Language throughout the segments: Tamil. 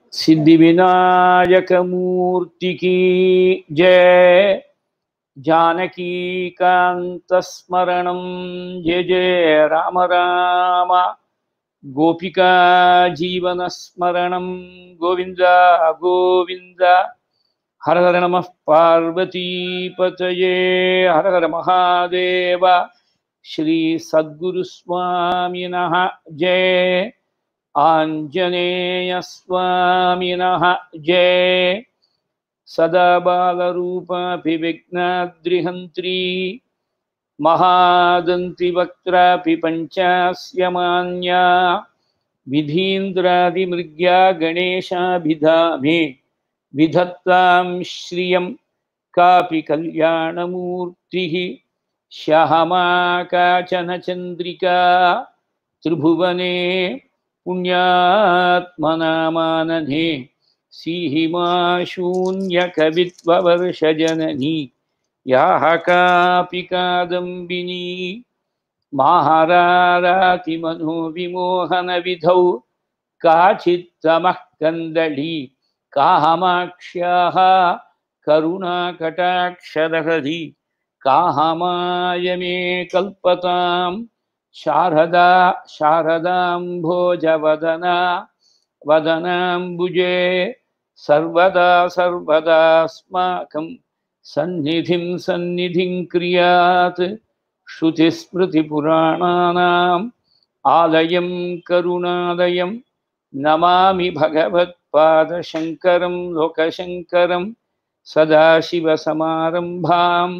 सिद्धिविनायकमूर्ति की जय जानकीकान्तस्मरणं जय जय राम राम गोपिका जीवनस्मरणं गोविन्द गोविन्द हर हर नमः पार्वतीपतये हर हर महादेव श्रीसद्गुरुस्वामिनः जय आञ्जनेयस्वामिनः जय सदा बालरूपाभिविघ्नाद्रिहन्त्री महादन्तिवक्त्रापि पञ्चास्य मान्या विधीन्द्रादिमृग्या गणेशाभिधामे विधत्तां श्रियं कापि कल्याणमूर्तिः श्यामा काचन चन्द्रिका त्रिभुवने पुण्यात्मनामानने सीहिमा शून्यकवित्ववर्षजननी याः कापि कादम्बिनी माहारारातिमनोविमोहनविधौ काचित्तमः कन्दली काहमाक्ष्याः करुणाकटाक्षदहधि काहमाय मे कल्पतां शारदा शारदाम्भोजवदना वदनाम्बुजे सर्वदा सर्वदास्माकं सन्निधिं सन्निधिं क्रियात् श्रुतिस्मृतिपुराणानाम् आलयं करुणालयं नमामि भगवत्पादशङ्करं लोकशङ्करं सदाशिवसमारम्भां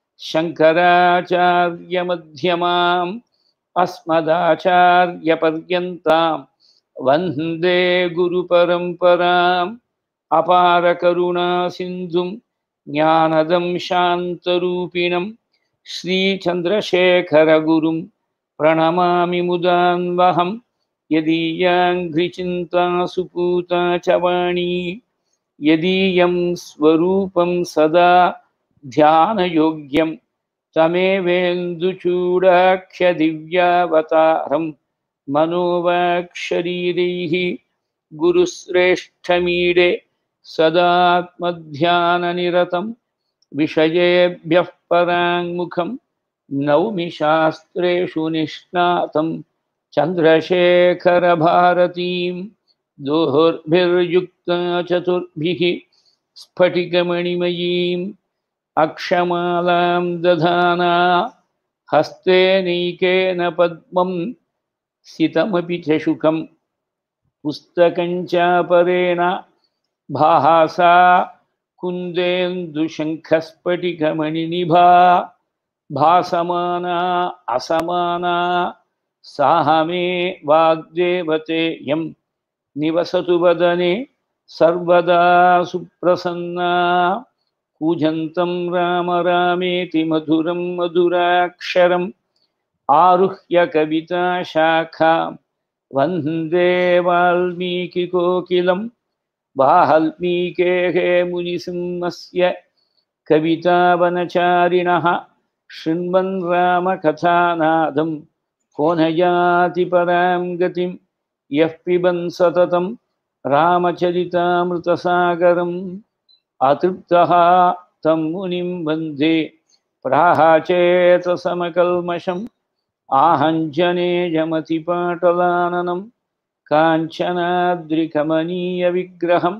शङ्कराचार्यमध्यमाम् अस्मदाचार्यपर्यन्तां वन्दे गुरुपरम्पराम् अपारकरुणासिन्धुं ज्ञानदं शान्तरूपिणं श्रीचन्द्रशेखरगुरुं प्रणमामि मुदान्वहं यदीयाङ्घ्रिचिन्ता सुपूता च वाणी यदीयं स्वरूपं सदा ध्यानयोग्यं तमेवेन्दुचूडाख्यदिव्यावतारं मनोवाक्शरीरैः गुरुश्रेष्ठमीडे सदात्मध्याननिरतं विषयेभ्यः पराङ्मुखं नौमि शास्त्रेषु निष्णातं चन्द्रशेखरभारतीं दोर्भिर्युक्ता चतुर्भिः स्फटिकमणिमयीम् अक्षमालां दधाना हस्ते नैकेन पद्मं सितमपि च शुकं पुस्तकं चापरेण भासा कुन्देन्दुशङ्खस्फटिकमणिनिभा भासमाना असमाना साह मे वाग्देवतेयं निवसतु वदने सर्वदा सुप्रसन्ना कूजन्तं राम रामेति मधुरं मधुराक्षरम् आरुह्य कविताशाखां वन्दे वाल्मीकिकोकिलं वाल्मीकेः मुनिसिंहस्य कवितावनचारिणः शृण्वन् रामकथानादं को न याति परां गतिं यः पिबन् सततं रामचरितामृतसागरम् अतृप्तः तं मुनिं वन्दे प्राहाचेतसमकल्मषम् आहञ्जनेयमतिपाटलाननं काञ्चनाद्रिकमनीयविग्रहं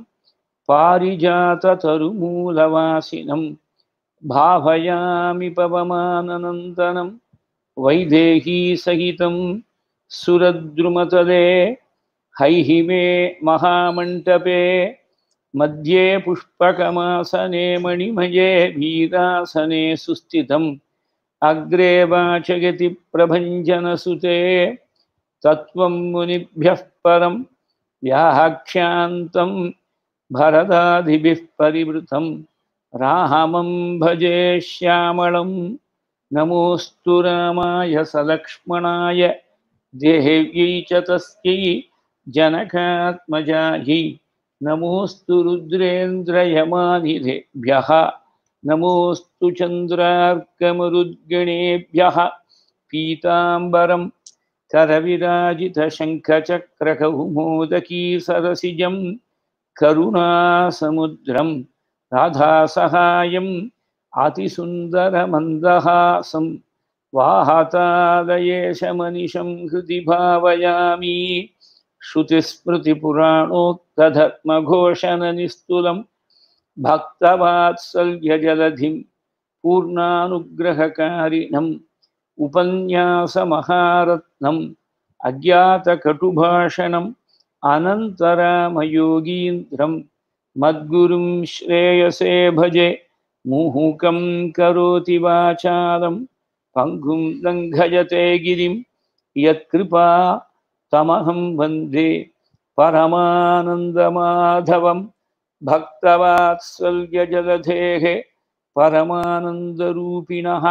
पारिजाततरुमूलवासिनं भावयामि पवमाननन्दनं वैदेहीसहितं सुरद्रुमतले हैहिमे महामण्टपे मध्ये पुष्पकमासने मणिमये वीरासने सुस्थितम् अग्रे वाचयति प्रभञ्जनसुते तत्त्वं मुनिभ्यः परं व्याख्यान्तं भरदादिभिः परिवृतं रामं भजे श्यामलं नमोऽस्तु रामाय सलक्ष्मणाय देह्यै च तस्यै जनकात्मजायै नमोऽस्तु रुद्रेन्द्रयमानिधेभ्यः नमोऽस्तु चन्द्रार्कमरुद्गणेभ्यः पीताम्बरं करविराजितशङ्खचक्रकौमोदकी सरसिजं करुणासमुद्रं राधासहायम् अतिसुन्दरमन्दहासं वाहतादयेशमनिशं हृदि भावयामि श्रुतिस्मृतिपुराणोक्तधर्मघोषणनिस्तुलं भक्तवात्सल्यजलधिं पूर्णानुग्रहकारिणम् उपन्यासमहारत्नम् अज्ञातकटुभाषणम् अनन्तरामयोगीन्द्रं मद्गुरुं श्रेयसे भजे मुहुकं करोति वाचालं पङ्गुं लङ्घयते गिरिं यत्कृपा तमहं वन्दे परमानन्दमाधवं भक्तवात्सल्यजलधेः परमानन्दरूपिणः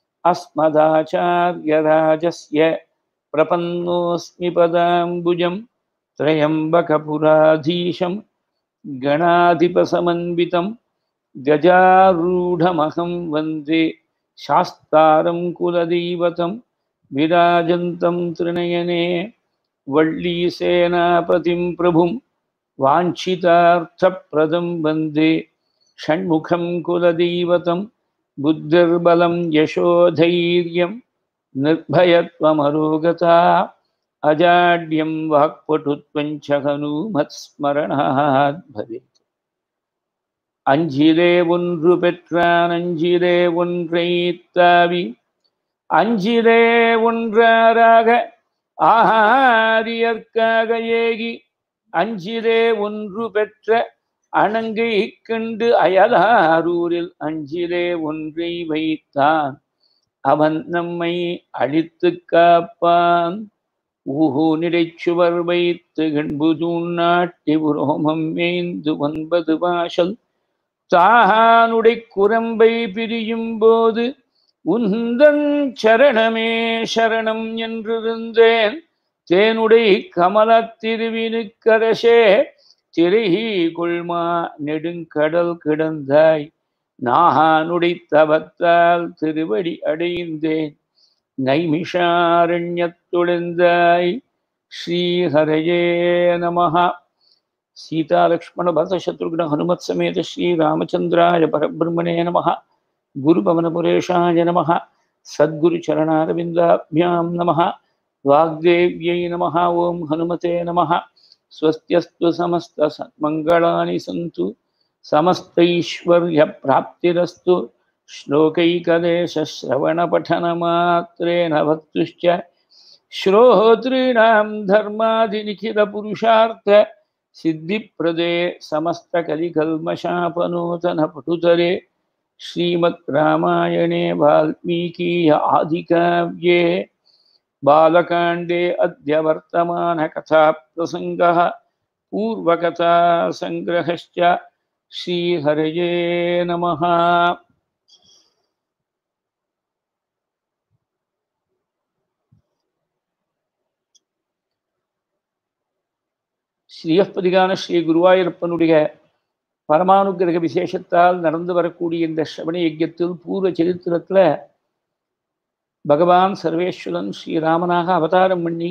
अस्मदाचार्यराजस्य प्रपन्नोऽस्मि पदाम्बुजं त्र्यम्बकपुराधीशं गणाधिपसमन्वितं गजारूढमहं वन्दे शास्तारं कुलदैवतं विराजन्तं त्रिनयने वल्लीसेनापतिं प्रभुं वाञ्छितार्थप्रदं वन्दे षण्मुखं कुलदैवतं बुद्धिर्बलं यशोधैर्यं निर्भयत्वमरोगता अजाड्यं वाक्पटुत्वञ्च हनूमत्स्मरणात् भवेत् அஞ்சிலே ஒன்று பெற்றான் அஞ்சிலே ஒன்றைத்தாவி அஞ்சிலே ஒன்றாராக ஆகாரியற்காக ஏகி அஞ்சிலே ஒன்று பெற்ற அணங்கை கண்டு அயலாரூரில் அஞ்சிலே ஒன்றை வைத்தான் அவன் நம்மை அழித்து காப்பான் ஊஹூ நிலைச்சுவர் வைத்து கண்புதூன் நாட்டி உரோமம் மேய்ந்து ஒன்பது வாசல் தானுடை குரம்பை பிரியும் போது உந்தன் சரணமே சரணம் என்றிருந்தேன் தேனுடை கமலத் திருவினுக்கரசே திரைஹி கொள்மா நெடுங்கடல் கிடந்தாய் நாகானுடை தவத்தால் திருவடி அடைந்தேன் நைமிஷாரண்யத்துழந்தாய் ஸ்ரீஹரயே நமஹா சீதாலக்ஷ்மண பரதசத்ருக்ன ஹனுமத் சமேத ஸ்ரீராமச்சந்திராய பரபிரம்மணே நம குருபவனபுரேஷாய நம சத்குருச்சரணாரவிந்தாभ्यां நம வாக்தேவ்யை நம ஓம் ஹனுமதே நம स्वस्त्यस्तु समस्तसन्मङ्गलानि सन्तु समस्तैश्वर्यप्राप्तिरस्तु श्लोकैकदेशश्रवणपठनमात्रेण वक्तुश्च श्रोतॄणां धर्मादिनिखिलपुरुषार्थ सिद्धिप्रदे समस्तकलिकल्मषापनूतनपटुतरे श्रीमद् रामायणे वाल्मीकीय आदिकाव्ये बालकाण्डे अद्य वर्तमानकथाप्रसङ्गः पूर्वकथासङ्ग्रहश्च श्रीहरये नमः ஸ்ரீயப்பதிகான ஸ்ரீ குருவாயூரப்பனுடைய பரமானுகிரக விசேஷத்தால் நடந்து வரக்கூடிய இந்த ஸ்ரவண யஜ்யத்தில் பூர்வ சரித்திரத்தில் பகவான் சர்வேஸ்வரன் ஸ்ரீராமனாக அவதாரம் பண்ணி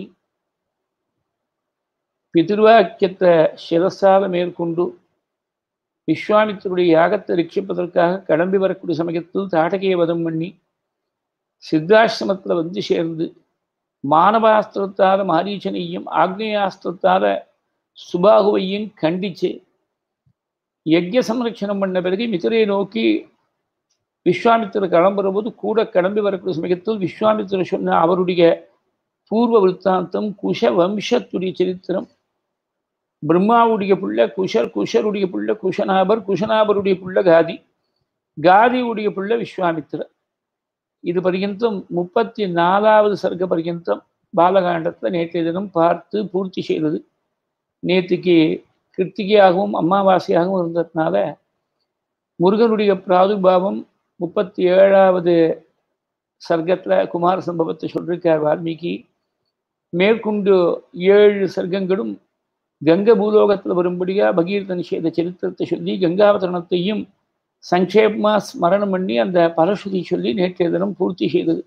பிதிர்வாக்கியத்தை சிரசால மேற்கொண்டு விஸ்வாமித்தருடைய யாகத்தை ரட்சிப்பதற்காக கிளம்பி வரக்கூடிய சமயத்தில் தாடகைய வதம் பண்ணி சித்தாசிரமத்தில் வந்து சேர்ந்து மானவாஸ்திரத்தால மாரீச்சனையும் ஆக்னேயாஸ்திரத்தால சுபாகுவையும் கண்டிச்சு யஜ்ய சம்ரட்சணம் பண்ண பிறகு மித்திரையை நோக்கி விஸ்வாமித்திரர் கிளம்புற போது கூட கிளம்பி வரக்கூடிய சமயத்தில் விஸ்வாமித்திரர் சொன்ன அவருடைய பூர்வ விற்த்தாந்தம் குஷ வம்சத்துடைய சரித்திரம் பிரம்மாவுடைய புள்ள குஷர் குஷருடைய புள்ள குஷநாபர் குஷநாபருடைய புள்ள காதி காதியுடைய புள்ள விஸ்வாமித்திரர் இது பர்யந்தம் முப்பத்தி நாலாவது சர்க்க பர்யந்தம் பாலகாண்டத்தை நேற்றைய தினம் பார்த்து பூர்த்தி செய்தது நேற்றுக்கு கிருத்திகையாகவும் அமாவாசையாகவும் இருந்ததுனால முருகனுடைய பிராதுபாவம் முப்பத்தி ஏழாவது சர்க்கத்தில் குமார சம்பவத்தை சொல்லியிருக்கார் வால்மீகி மேற்கொண்டு ஏழு சர்க்கங்களும் கங்க பூலோகத்தில் வரும்படியாக பகீரத நிஷேத சரித்திரத்தை சொல்லி கங்காவதரணத்தையும் சங்கேபமா ஸ்மரணம் பண்ணி அந்த பரஸ்வதி சொல்லி நேற்றைய தினம் பூர்த்தி செய்தது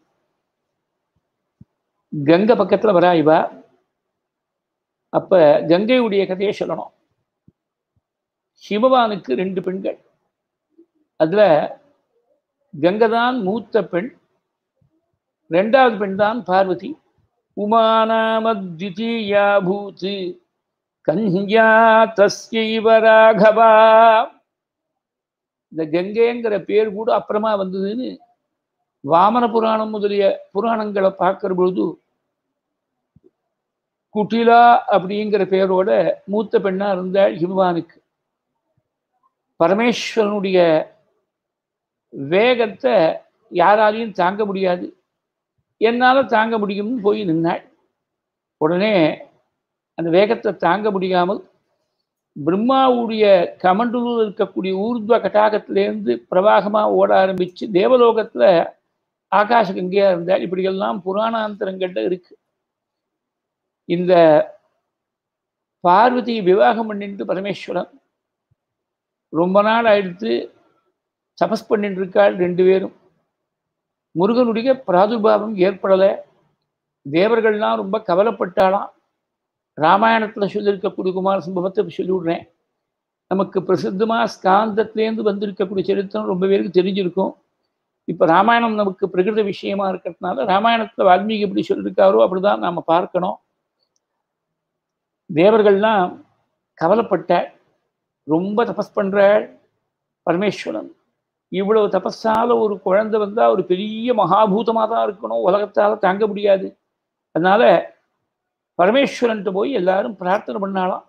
கங்கை பக்கத்தில் வரா இவா அப்ப கங்கையுடைய கதையை சொல்லணும் சிவபானுக்கு ரெண்டு பெண்கள் அதுல கங்கதான் மூத்த பெண் ரெண்டாவது பெண் தான் பார்வதி உமானாமத்விதீயா பூத் கன்யா தஸ்யைவ ராகவா இந்த கங்கைங்கிற பேர் கூட அப்புறமா வந்ததுன்னு வாமன புராணம் முதலிய புராணங்களை பார்க்கிற பொழுது குட்டிலா அப்படிங்கிற பேரோட மூத்த பெண்ணா இருந்தாள் ஹிமவானுக்கு பரமேஸ்வரனுடைய வேகத்தை யாராலையும் தாங்க முடியாது என்னால தாங்க முடியும்னு போய் நின்னாள் உடனே அந்த வேகத்தை தாங்க முடியாமல் பிரம்மாவுடைய கமண்டலூர் இருக்கக்கூடிய ஊர்துவ கட்டாகத்திலேருந்து பிரவாகமா ஓட ஆரம்பிச்சு தேவலோகத்துல ஆகாச கங்கையா இருந்தால் இப்படியெல்லாம் புராணாந்தரங்கள்ல இருக்கு இந்த பார்வதி விவாகம் பண்ணிட்டு பரமேஸ்வரன் ரொம்ப நாள் ஆயிடுத்து தபஸ் பண்ணிட்டு இருக்காள் ரெண்டு பேரும் முருகனுடைய பிராதுர்பாவம் ஏற்படலை தேவர்கள்லாம் ரொம்ப கவலைப்பட்டாலாம் ராமாயணத்தில் சொல்லியிருக்கக்கூடிய குமார சம்பவத்தை இப்ப சொல்லி விடுறேன் நமக்கு பிரசித்தமாக ஸ்காந்தத்திலேருந்து வந்திருக்கக்கூடிய சரித்திரம் ரொம்ப பேருக்கு தெரிஞ்சிருக்கும் இப்போ ராமாயணம் நமக்கு பிரகிருத விஷயமா இருக்கிறதுனால ராமாயணத்தில் வால்மீகி எப்படி சொல்லியிருக்காரோ அப்படிதான் நாம் பார்க்கணும் தேவர்கள்லாம் கவலைப்பட்ட ரொம்ப தபஸ் பண்றாள் பரமேஸ்வரன் இவ்வளவு தபஸால ஒரு குழந்தை வந்தா ஒரு பெரிய மகாபூதமாக தான் இருக்கணும் உலகத்தால தாங்க முடியாது அதனால பரமேஸ்வரன்ட்டு போய் எல்லாரும் பிரார்த்தனை பண்ணாலாம்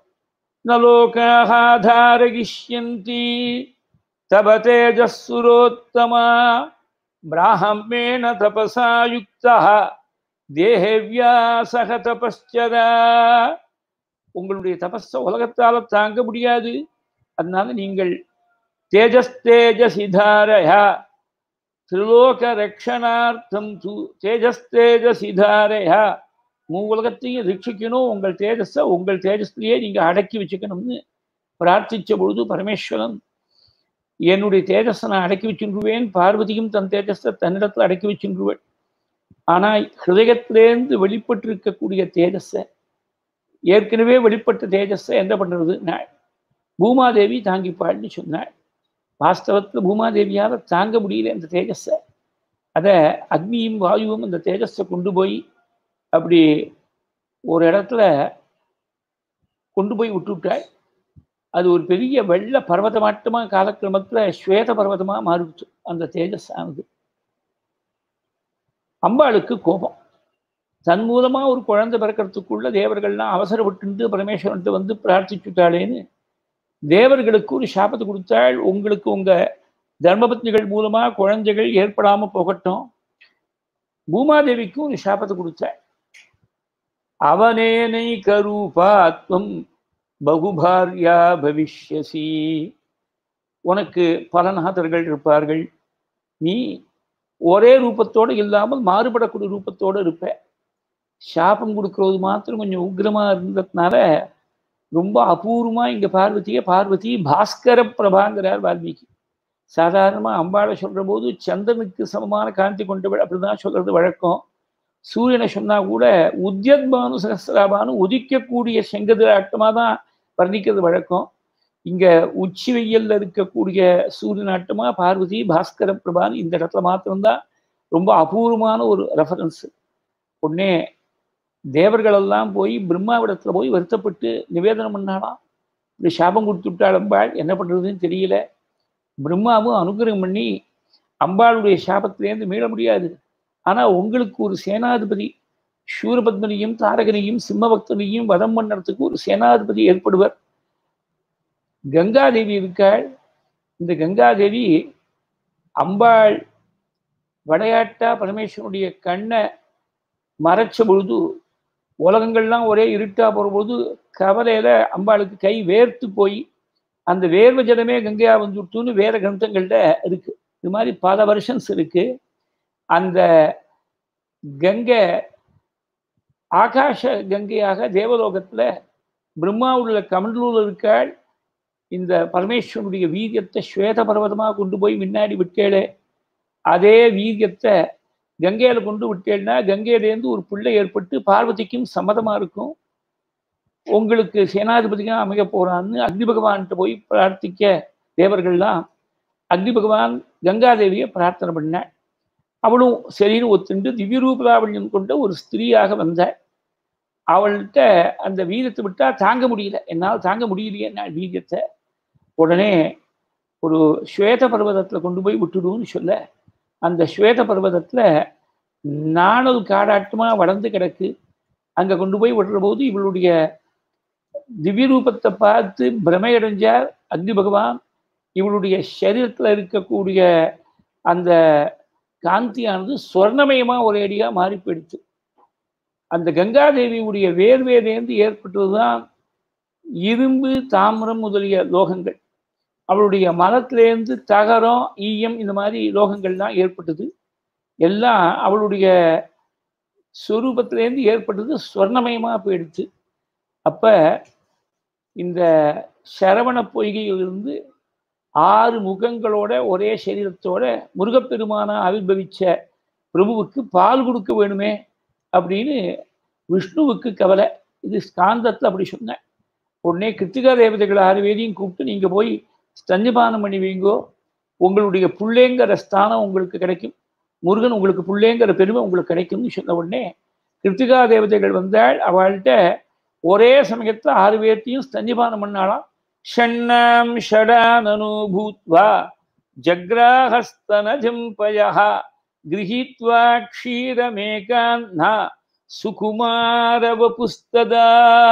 நலோகாதாரகிஷ்யந்தி தப தேஜஸ்சுரோத்தமா பிராஹ்மேண தபசா யுக்தா தேஹேவ்யா சக தபஸ்சதா உங்களுடைய தபஸ உலகத்தால தாங்க முடியாது அதனால நீங்கள் தேஜஸ் தேஜசிதாரயா திரிலோக ரக்ஷணார்த்தம் து தேஜஸ் தேஜசிதாரயா மூவுலகத்தையும் ரட்சிக்கணும் உங்கள் தேஜஸை உங்கள் தேஜஸ்லேயே நீங்கள் அடக்கி வச்சுக்கணும்னு பிரார்த்திச்ச பொழுது பரமேஸ்வரன் என்னுடைய தேஜஸை நான் அடக்கி வச்சுருவேன் பார்வதியும் தன் தேஜஸை தன்னிடத்தில் அடக்கி வச்சுருவேன் ஆனால் ஹிருதயத்திலேருந்து வெளிப்பட்டிருக்கக்கூடிய தேஜஸை ஏற்கனவே வெளிப்பட்ட தேஜஸை என்ன பண்ணுறது நான் பூமாதேவி தாங்கிப்பாள்னு சொன்னாள் வாஸ்தவத்தில் பூமாதேவியால் தாங்க முடியல அந்த தேஜஸை அதை அக்னியும் வாயுவும் அந்த தேஜஸை கொண்டு போய் அப்படி ஒரு இடத்துல கொண்டு போய் விட்டுவிட்டாள் அது ஒரு பெரிய வெள்ள பர்வதமாட்டமாக காலக்கிரமத்தில் ஸ்வேத பர்வதமாக மாறிடுச்சு அந்த தேஜஸ் ஆனது அம்பாளுக்கு கோபம் தன் மூலமாக ஒரு குழந்தை பிறக்கிறதுக்குள்ள தேவர்கள்லாம் அவசரப்பட்டு பரமேஸ்வரன்ட்டு வந்து பிரார்த்திச்சுட்டாளேன்னு தேவர்களுக்கு ஒரு சாபத்தை கொடுத்தாள் உங்களுக்கு உங்க தர்மபத்னிகள் மூலமா குழந்தைகள் ஏற்படாம போகட்டும் பூமாதேவிக்கும் ஒரு சாபத்தை கொடுத்தாள் அவனேனை கரூபாத்வம் பகுபாரியா பவிஷ்யசி உனக்கு பல நாதர்கள் இருப்பார்கள் நீ ஒரே ரூபத்தோடு இல்லாமல் மாறுபடக்கூடிய ரூபத்தோடு இருப்ப சாபம் கொடுக்கறது மாத்திரம் கொஞ்சம் உக்ரமா இருந்ததுனால ரொம்ப அபூர்வமா இங்க பார்வதியை பார்வதி பாஸ்கர பிரபாங்கிறார் வால்மீகி சாதாரணமா அம்பாளை சொல்ற போது சந்திரனுக்கு சமமான காந்தி கொண்டவள் அப்படிதான் சொல்றது வழக்கம் சூரியனை சொன்னா கூட உத்யத்பானு சகசிராபானு உதிக்கக்கூடிய செங்கதிராட்டமா தான் வர்ணிக்கிறது வழக்கம் இங்க உச்சி வெயில்ல இருக்கக்கூடிய சூரியனாட்டமா பார்வதி பாஸ்கர பிரபான்னு இந்த இடத்துல மாத்திரம்தான் ரொம்ப அபூர்வமான ஒரு ரெஃபரன்ஸ் உடனே தேவர்கள் எல்லாம் போய் பிரம்மாவிடத்துல போய் வருத்தப்பட்டு நிவேதனம் பண்ணாலாம் இப்படி சாபம் கொடுத்து விட்டாள் அம்பாள் என்ன பண்றதுன்னு தெரியல பிரம்மாவும் அனுகிரகம் பண்ணி அம்பாளுடைய சாபத்திலேருந்து மீள முடியாது ஆனா உங்களுக்கு ஒரு சேனாதிபதி சூரபத்மனையும் தாரகனையும் சிம்மபக்தனையும் வதம் பண்ணுறதுக்கு ஒரு சேனாதிபதி ஏற்படுவர் கங்காதேவி இருக்காள் இந்த கங்காதேவி அம்பாள் விளையாட்டா பரமேஸ்வரனுடைய கண்ணை மறைச்ச பொழுது உலகங்கள்லாம் ஒரே இருட்டா போகிற பொழுது கவலையில அம்பாளுக்கு கை வேர்த்து போய் அந்த வேர்வ ஜலமே கங்கையா வந்துட்டுன்னு வேற கிரந்தங்கள்ல இருக்கு இது மாதிரி பல வருஷன்ஸ் இருக்கு அந்த கங்கை ஆகாஷ கங்கையாக தேவலோகத்துல பிரம்மாவுள்ள கமண்டலூர் இருக்காள் இந்த பரமேஸ்வரனுடைய வீரியத்தை ஸ்வேத பர்வதமாக கொண்டு போய் முன்னாடி விட்டேளே அதே வீரியத்தை கங்கையில கொண்டு விட்டேன்னா கங்கையிலேருந்து ஒரு பிள்ளை ஏற்பட்டு பார்வதிக்கும் சம்மதமா இருக்கும் உங்களுக்கு சேனாதிபதியாக அமைய போறான்னு அக்னி பகவான்கிட்ட போய் பிரார்த்திக்க தேவர்கள்லாம் அக்னி பகவான் கங்காதேவியை பிரார்த்தனை பண்ண அவளும் சரின்னு ஒத்துண்டு திவ்யரூபலாவண்யம் கொண்ட ஒரு ஸ்திரீயாக வந்த அவள்கிட்ட அந்த வீரத்தை விட்டா தாங்க முடியல என்னால் தாங்க முடியலையே நான் வீரியத்தை உடனே ஒரு ஸ்வேத பர்வதத்தில் கொண்டு போய் விட்டுடுன்னு சொல்ல அந்த ஸ்வேத பர்வதத்தில் நாணல் காடாட்டமாக வளர்ந்து கிடக்கு அங்கே கொண்டு போய் விடுற போது இவளுடைய திவ்ய ரூபத்தை பார்த்து பிரமையடைஞ்சார் அக்னி பகவான் இவளுடைய சரீரத்தில் இருக்கக்கூடிய அந்த காந்தியானது சொர்ணமயமாக ஒரே அடியாக மாறி போயிடுச்சு அந்த கங்காதேவியுடைய வேர்வேலேருந்து ஏற்பட்டதுதான் இரும்பு தாமிரம் முதலிய லோகங்கள் அவளுடைய மலத்திலேருந்து தகரம் ஈயம் இந்த மாதிரி லோகங்கள்லாம் ஏற்பட்டது எல்லாம் அவளுடைய ஸ்வரூபத்திலேருந்து ஏற்பட்டது ஸ்வர்ணமயமாக போயிடுச்சு அப்போ இந்த சரவண பொய்கையிலிருந்து ஆறு முகங்களோட ஒரே சரீரத்தோட முருகப்பெருமான ஆவிர்வவிச்ச பிரபுவுக்கு பால் கொடுக்க வேணுமே அப்படின்னு விஷ்ணுவுக்கு கவலை இது ஸ்காந்தத்தில் அப்படி சொன்னேன் உடனே கிருத்திகா தேவதைகள் ஆறு பேரையும் கூப்பிட்டு நீங்கள் போய் ஸ்தஞ்சபானம் பண்ணி வைங்கோ உங்களுடைய புள்ளேங்கிற ஸ்தானம் உங்களுக்கு கிடைக்கும் முருகன் உங்களுக்கு புள்ளேங்கிற பெருமை உங்களுக்கு கிடைக்கும்னு சொன்ன உடனே கிருத்திகா தேவதைகள் வந்தால் அவள்கிட்ட ஒரே சமயத்தில் ஆறு பேர்த்தையும் ஸ்தஞ்சபானம் பண்ணாலாம் ஷண்ணாம் ஷடானனு பூத்வா ஜக்ராஹஸ்தனஜம்பயா கிரகித்வா க்ஷீரமேகான்னா சுகுமாரவ புஸ்ததா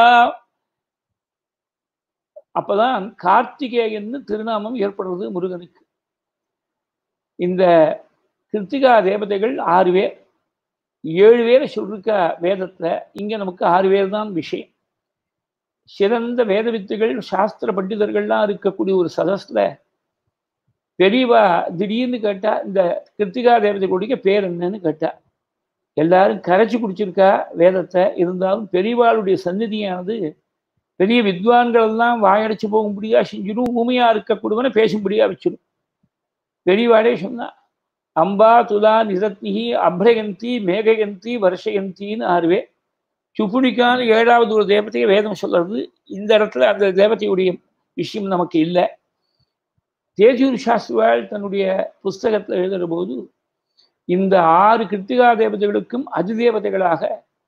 அப்பதான் கார்த்திகேயன்னு திருநாமம் ஏற்படுறது முருகனுக்கு இந்த கிருத்திகா தேவதைகள் ஆறு பேர் ஏழு பேரை சொல்லிருக்க வேதத்துல இங்க நமக்கு ஆறு பேர் தான் விஷயம் சிறந்த வேத வித்துகள் சாஸ்திர பண்டிதர்கள்லாம் இருக்கக்கூடிய ஒரு சதஸ்ல பெரியவா திடீர்னு கேட்டா இந்த கிருத்திகா தேவதைகளுடைய பேர் என்னன்னு கேட்டா எல்லாரும் கரைச்சி குடிச்சிருக்கா வேதத்தை இருந்தாலும் பெரியவாளுடைய சந்நிதியானது பெரிய வித்வான்கள் எல்லாம் வாயடைச்சு போகும்படியா செஞ்சிடும் ஊமையா இருக்கக்கூடியவனை பேசும்படியா வச்சிடும் பெரியவாடே சொன்னா அம்பா துலா நிரத்னிகி அப்ரயந்தி மேகயந்தி வருஷயந்தின்னு ஆறுவே சுப்புனிக்கான ஏழாவது ஒரு தேவத்தையை வேதம் சொல்றது இந்த இடத்துல அந்த தேவதையுடைய விஷயம் நமக்கு இல்லை தேஜூர் சாஸ்திரிவாள் தன்னுடைய புஸ்தகத்தில் எழுதுகிற போது இந்த ஆறு கிருத்திகா தேவதைகளுக்கும் அதிதேவதைகளாக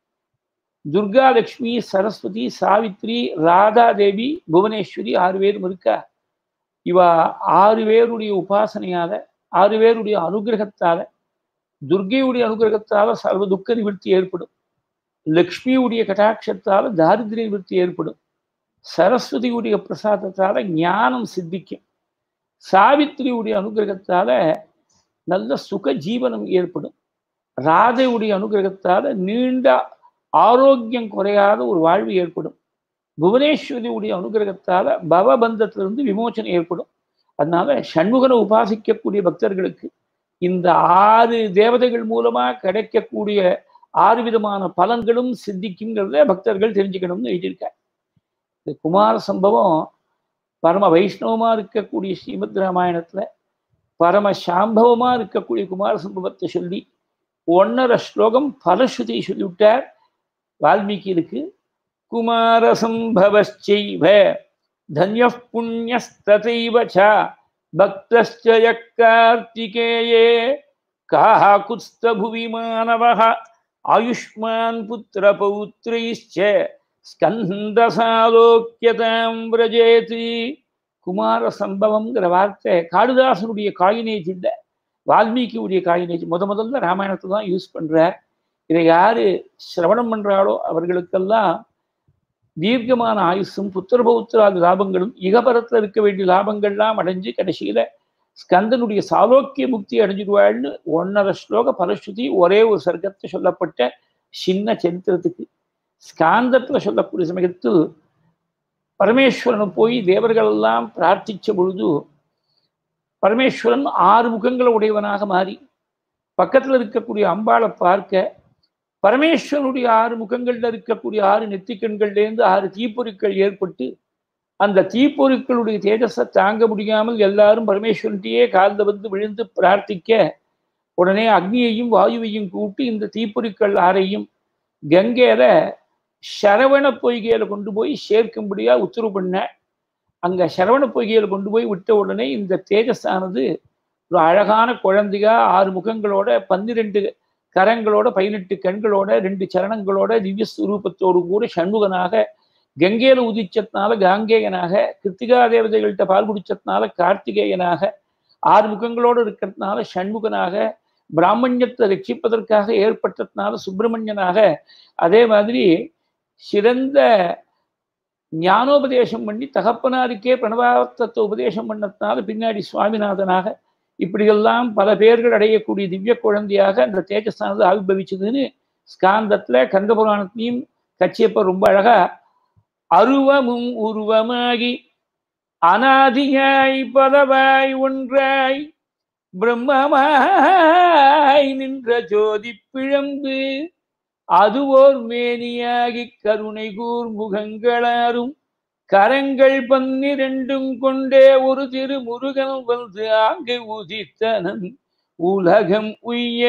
துர்கா லட்சுமி சரஸ்வதி சாவித்ரி ராதா தேவி புவனேஸ்வரி ஆறு பேரும் இருக்கா இவ ஆறு பேருடைய உபாசனையால ஆறு பேருடைய அனுகிரகத்தால துர்கையுடைய அனுகிரகத்தால சர்வ துக்க நிவர்த்தி ஏற்படும் லக்ஷ்மியுடைய கட்டாட்சத்தால தாரித்ரிய நிவர்த்தி ஏற்படும் சரஸ்வதியுடைய பிரசாதத்தால ஞானம் சித்திக்கும் சாவித்திரியுடைய அனுகிரகத்தால நல்ல சுக ஜீவனம் ஏற்படும் ராதையுடைய அனுகிரகத்தால நீண்ட ஆரோக்கியம் குறையாத ஒரு வாழ்வு ஏற்படும் புவனேஸ்வரியுடைய அனுகிரகத்தால பவபந்தத்திலிருந்து விமோச்சனம் ஏற்படும் அதனால சண்முகனை உபாசிக்கக்கூடிய பக்தர்களுக்கு இந்த ஆறு தேவதைகள் மூலமா கிடைக்கக்கூடிய ஆறு விதமான பலன்களும் சித்திக்குங்கிறத பக்தர்கள் தெரிஞ்சுக்கணும்னு எழுதியிருக்கார் இந்த குமார சம்பவம் பரம வைஷ்ணவமா இருக்கக்கூடிய ஸ்ரீமத் ராமாயணத்துல பரம சாம்பவமா இருக்கக்கூடிய குமார சம்பவத்தை சொல்லி ஒன்னரை ஸ்லோகம் பலஸ்ருதி சொல்லிவிட்டார் வால்மீகியிருக்கு குமார சம்பவச்சைவ தன்ய புண்ணியஸ்ததைவ ச பக்தஸ்ய கார்த்திகேயே காஹ குஸ்த புவி மாணவः ஆயுஷ்மான் புத்திர பௌத்ரைश्च ஸ்கந்தசாலோக்கியதாம் விரஜேதி குமார சம்பவம்ங்கிற வார்த்தை காளிதாசனுடைய காயினேஜ் இல்லை வால்மீகியுடைய காயினேஜ் முத முதல்ல ராமாயணத்தை தான் யூஸ் பண்றார் இதை யாரு சிரவணம் பண்றாளோ அவர்களுக்கெல்லாம் தீர்க்கமான ஆயுசும் புத்திர பௌத்திராதி லாபங்களும் இகபரத்தில் இருக்க வேண்டிய லாபங்கள்லாம் அடைஞ்சு கடைசியில ஸ்கந்தனுடைய சாலோக்கிய முக்தி அடைஞ்சிடுவாள்னு ஒன்னரை ஸ்லோக பரஸ்ருதி ஒரே ஒரு சர்க்கத்தை சொல்லப்பட்ட சின்ன சரித்திரத்துக்கு ஸ்காந்தத்துல சொல்லக்கூடிய சமயத்தில் பரமேஸ்வரன் போய் தேவர்கள் எல்லாம் பிரார்த்திச்ச பொழுது பரமேஸ்வரன் ஆறு முகங்களை உடையவனாக மாறி பக்கத்துல இருக்கக்கூடிய அம்பாளை பார்க்க பரமேஸ்வரனுடைய ஆறு முகங்கள்ல இருக்கக்கூடிய ஆறு நெத்திக்கண்கள்லேருந்து ஆறு தீப்பொருட்கள் ஏற்பட்டு அந்த தீப்பொருட்களுடைய தேஜஸை தாங்க முடியாமல் எல்லாரும் பரமேஸ்வரன்கிட்டயே காலில் வந்து விழுந்து பிரார்த்திக்க உடனே அக்னியையும் வாயுவையும் கூட்டி இந்த தீப்பொருட்கள் ஆறையும் கங்கையில சரவண பொய்கையில கொண்டு போய் சேர்க்கும்படியா உத்தரவு பண்ண அங்க சரவண பொய்கையில கொண்டு போய் விட்ட உடனே இந்த தேஜஸானது ஒரு அழகான குழந்தையா ஆறு முகங்களோட பன்னிரெண்டு கரங்களோட பதினெட்டு கண்களோட ரெண்டு சரணங்களோட திவ்ய ஸ்வரூபத்தோடு கூட சண்முகனாக கங்கையில உதிச்சதுனால காங்கேயனாக கிருத்திகா தேவதைகள்கிட்ட பால் குடிச்சதுனால கார்த்திகேயனாக ஆறு முகங்களோடு இருக்கிறதுனால சண்முகனாக பிராமணியத்தை ரட்சிப்பதற்காக ஏற்பட்டதுனால சுப்பிரமணியனாக அதே மாதிரி சிறந்த ஞானோபதேசம் பண்ணி தகப்பனாருக்கே பிரணவார்த்தத்தை உபதேசம் பண்ணதுனால பின்னாடி சுவாமிநாதனாக இப்படியெல்லாம் பல பேர்கள் அடையக்கூடிய திவ்ய குழந்தையாக அந்த தேஜஸானது ஆவிர்வவிச்சதுன்னு ஸ்காந்தத்துல கந்த புராணத்திலையும் கச்சியப்ப ரொம்ப அழகா அருவமும் உருவமாகி அனாதியாய் பதவாய் ஒன்றாய் பிரம்மமாய் நின்ற ஜோதி பிழம்பு அதுவோர் மேனியாகி கருணை கூர் முகங்களாரும் கரங்கள் பன்னிரண்டும் கொண்டே ஒரு திருமுருகன் வந்து ஆங்கு உதித்தனன் உலகம் உய்ய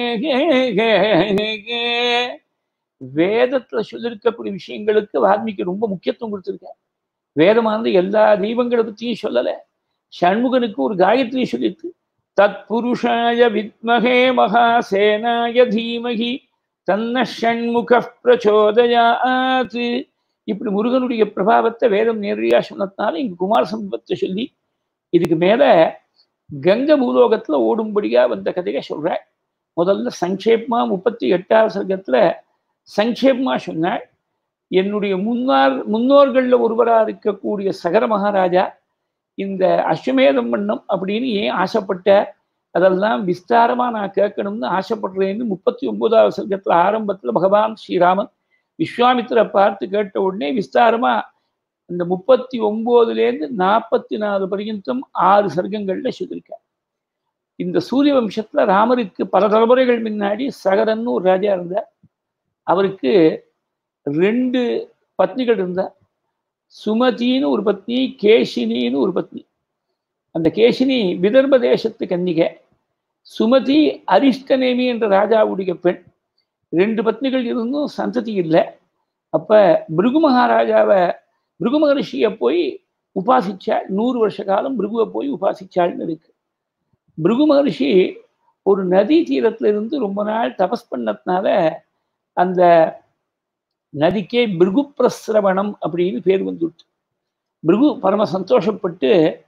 வேதத்துல சொல்லிருக்கக்கூடிய விஷயங்களுக்கு வால்மீகி ரொம்ப முக்கியத்துவம் கொடுத்திருக்கார் வேதமானது எல்லா தெய்வங்களை பத்தியும் சொல்லல சண்முகனுக்கு ஒரு காயத்ரி சொல்லித்து தத் புருஷாய வித்மகே மகாசேனாய தீமகி தன்ன ஷண்முக பிரச்சோதயாத் இப்படி முருகனுடைய பிரபாவத்தை வேதம் நேரடியா சொன்னதுனால இங்க குமார சம்பவத்தை சொல்லி இதுக்கு மேல கங்க பூலோகத்துல ஓடும்படியா வந்த கதையை சொல்றாள் முதல்ல சங்கேபமா முப்பத்தி எட்டாவது சர்க்கத்துல சங்கேபமா சொன்னாள் என்னுடைய முன்னார் முன்னோர்கள்ல ஒருவரா இருக்கக்கூடிய சகர மகாராஜா இந்த அஸ்வமேதம் பண்ணம் அப்படின்னு ஏன் ஆசைப்பட்ட அதெல்லாம் விஸ்தாரமா நான் கேட்கணும்னு ஆசைப்படுறேன்னு முப்பத்தி ஒன்பதாவது சர்க்கத்துல ஆரம்பத்துல பகவான் ஸ்ரீராமன் விஸ்வாமித்திரை பார்த்து கேட்ட உடனே விஸ்தாரமா இந்த முப்பத்தி ஒன்பதுலேருந்து நாற்பத்தி நாலு பர்யந்தம் ஆறு சர்க்கங்கள்ல சொல்லியிருக்கார் இந்த சூரிய வம்சத்துல ராமருக்கு பல தலைமுறைகள் முன்னாடி சகரன்னு ஒரு ராஜா இருந்தார் அவருக்கு ரெண்டு பத்னிகள் இருந்தார் சுமதின்னு ஒரு பத்னி கேஷினின்னு ஒரு பத்னி அந்த கேஷினி விதர்ப தேசத்து கன்னிகை சுமதி அரிஷ்டநேமி என்ற ராஜாவுடைய பெண் ரெண்டு பத்னிகள் இருந்தும் சந்ததி இல்லை அப்ப பிருகு மகாராஜாவை பிருகு மகரிஷியை போய் உபாசிச்சாள் நூறு வருஷ காலம் பிருகுவை போய் உபாசிச்சாள்னு இருக்கு பிருகு மகரிஷி ஒரு நதி தீரத்துல இருந்து ரொம்ப நாள் தபஸ் பண்ணதுனால அந்த நதிக்கே பிருகு பிரசிரவணம் அப்படின்னு பேர் வந்துட்டு பிருகு பரம சந்தோஷப்பட்டு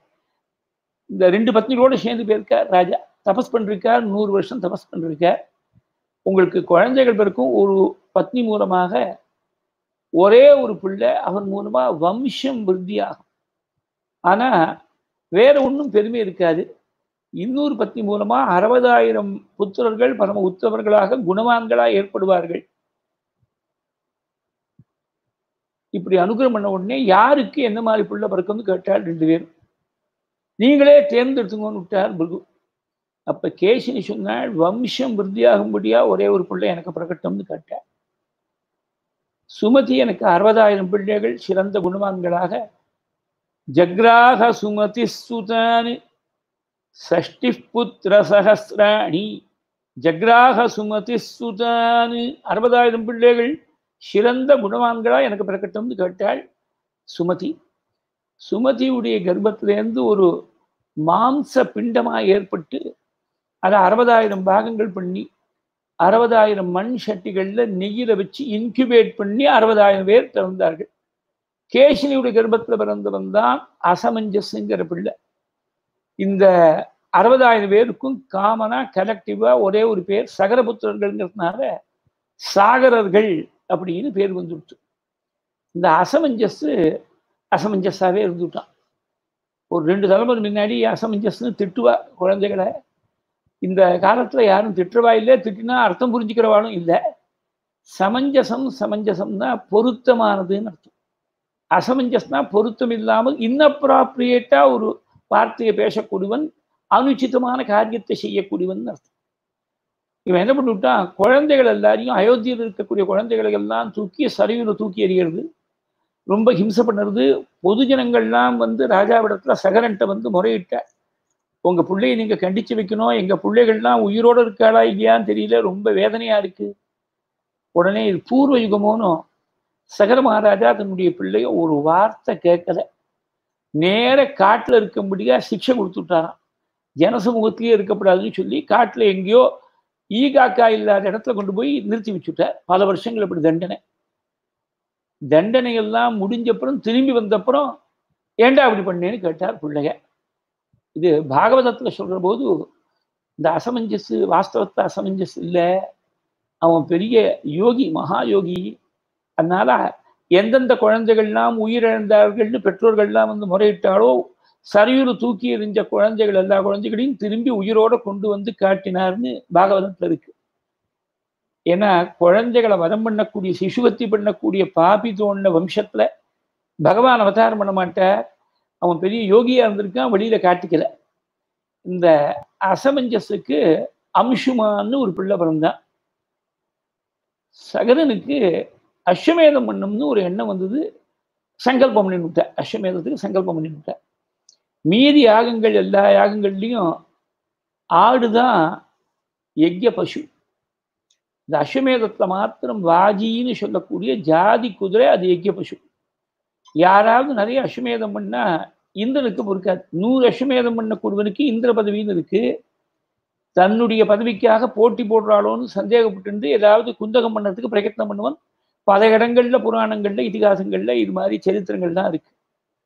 இந்த ரெண்டு பத்னிகளோடு சேர்ந்து போயிருக்கார் ராஜா தபஸ் பண்ணிருக்கார் நூறு வருஷம் தபஸ் பண்ணிருக்கார் உங்களுக்கு குழந்தைகள் பிறக்கும் ஒரு பத்னி மூலமாக ஒரே ஒரு பிள்ளை அவன் மூலமா வம்சம் விருத்தியாகும் ஆனா வேற ஒன்றும் பெருமை இருக்காது இன்னொரு பத்னி மூலமா அறுபதாயிரம் புத்திரர்கள் பரம உத்தவர்களாக குணவான்களா ஏற்படுவார்கள் இப்படி அனுகிரகம் பண்ண உடனே யாருக்கு என்ன மாதிரி பிள்ளை பிறக்கும்னு கேட்டால் ரெண்டு பேரும் நீங்களே தேர்ந்தெடுத்துங்கன்னு விட்டார் பிருகு அப்ப கேசினி சொன்னாள் வம்சம் விருத்தியாகும்படியா ஒரே ஒரு பிள்ளை எனக்கு பிறக்கட்டும்னு கேட்டார் சுமதி எனக்கு அறுபதாயிரம் பிள்ளைகள் சிறந்த குணவான்களாக ஜக்ராக சுமதி சுதானு சஷ்டி புத்திர சகசிராணி ஜக்ராக சுமதி சுதானு அறுபதாயிரம் பிள்ளைகள் சிறந்த குணவான்களா எனக்கு பிறக்கட்டும்னு கேட்டாள் சுமதி சுமதியுடைய கர்ப்பத்திலேருந்து ஒரு மாம்ச பிண்டமா ஏற்பட்டு அதை அறுபதாயிரம் பாகங்கள் பண்ணி அறுபதாயிரம் மண் சட்டிகள்ல நெய்யில வச்சு இன்குபேட் பண்ணி அறுபதாயிரம் பேர் பிறந்தார்கள் கேசினியுடைய கர்ப்பத்துல பிறந்தவன் தான் அசமஞ்சஸ்ங்கிற பிள்ளை இந்த அறுபதாயிரம் பேருக்கும் காமனா கலெக்டிவா ஒரே ஒரு பேர் சகரபுத்திரர்கள்ங்கிறதுனால சாகரர்கள் அப்படின்னு பேர் வந்துடுச்சு இந்த அசமஞ்சஸ் அசமஞ்சஸாவே இருந்துட்டான் ஒரு ரெண்டு தலைமுறை முன்னாடி அசமஞ்சஸ்னு திட்டுவா குழந்தைகளை இந்த காலத்துல யாரும் திட்டுறவா இல்லை திட்டினா அர்த்தம் புரிஞ்சுக்கிறவாளும் இல்லை சமஞ்சசம் சமஞ்சசம்னா பொருத்தமானதுன்னு அர்த்தம் அசமஞ்சஸ்னா பொருத்தம் இல்லாமல் இன்னப்ராப்ரியேட்டா ஒரு வார்த்தையை பேசக்கூடியவன் அனுச்சிதமான காரியத்தை செய்யக்கூடியவன் அர்த்தம் இவன் என்ன பண்ணிவிட்டான் குழந்தைகள் எல்லாரையும் அயோத்தியில் இருக்கக்கூடிய குழந்தைகளை எல்லாம் தூக்கி சரிவில் தூக்கி எறிகிறது ரொம்ப ஹிம்சை பண்ணுறது பொதுஜனங்கள்லாம் வந்து ராஜாவிடத்துல சகரன்ட்ட வந்து முறையிட்டார் உங்க பிள்ளையை நீங்க கண்டிச்சு வைக்கணும் எங்க பிள்ளைகள்லாம் உயிரோட இருக்காளா இல்லையான்னு தெரியல ரொம்ப வேதனையா இருக்கு உடனே இது பூர்வ யுகமோனும் சகர மகாராஜா தன்னுடைய பிள்ளைய ஒரு வார்த்தை கேட்கல நேர காட்டுல இருக்கும்படியா சிக்ஷை கொடுத்துட்டாராம் ஜனசமூகத்திலேயே இருக்கப்படாதுன்னு சொல்லி காட்டுல எங்கேயோ ஈகாக்கா இல்லாத இடத்துல கொண்டு போய் நிறுத்தி வச்சுட்டார் பல வருஷங்கள் அப்படி தண்டனை தண்டனை எல்லாம் முடிஞ்சப்புறம் திரும்பி வந்தப்புறம் ஏண்டா அப்படி பண்ணேன்னு கேட்டார் பிள்ளைய இது பாகவதத்துல சொல்ற போது இந்த அசமஞ்சஸ் வாஸ்தவத்தை அசமஞ்சஸ் இல்லை அவன் பெரிய யோகி மகா யோகி அதனால எந்தெந்த குழந்தைகள்லாம் உயிரிழந்தார்கள்னு பெற்றோர்கள்லாம் வந்து முறையிட்டாலோ சரியுறு தூக்கி எறிஞ்ச குழந்தைகள் எல்லா குழந்தைகளையும் திரும்பி உயிரோட கொண்டு வந்து காட்டினார்னு பாகவதத்துல இருக்கு ஏன்னா குழந்தைகளை வதம் பண்ணக்கூடிய சிசுவத்தி பண்ணக்கூடிய பாபி தோண்ட வம்சத்துல பகவான் அவதாரம் பண்ண மாட்டார் அவன் பெரிய யோகியா இருந்திருக்கான் வெளியில காட்டிக்கல இந்த அசமஞ்சஸுக்கு அம்சுமான்னு ஒரு பிள்ளை பிறந்தான் சகரனுக்கு அஸ்வமேதம் பண்ணணும்னு ஒரு எண்ணம் வந்தது சங்கல்பம் பண்ணி விட்டார் அஸ்வமேதத்துக்கு சங்கல்பம் பண்ணி விட்டார் மீதி யாகங்கள் எல்லா யாகங்கள்லையும் ஆடுதான் யஜ்ய பசு இந்த அஸ்வமேதத்துல மாத்திரம் வாஜின்னு சொல்லக்கூடிய ஜாதி குதிரை அது யஜ்ய பசு யாராவது நிறைய அஸ்வமேதம் பண்ணா இந்திரனுக்கு பொறுக்காது நூறு அஸ்வமேதம் பண்ணக்கூடியவனுக்கு இந்திர பதவின்னு இருக்கு தன்னுடைய பதவிக்காக போட்டி போடுறாளோன்னு சந்தேகப்பட்டு ஏதாவது குந்தகம் பண்ணுறதுக்கு பிரயத்னம் பண்ணுவான் பல இடங்கள்ல புராணங்கள்ல இதிகாசங்கள்ல இது மாதிரி சரித்திரங்கள் தான் இருக்கு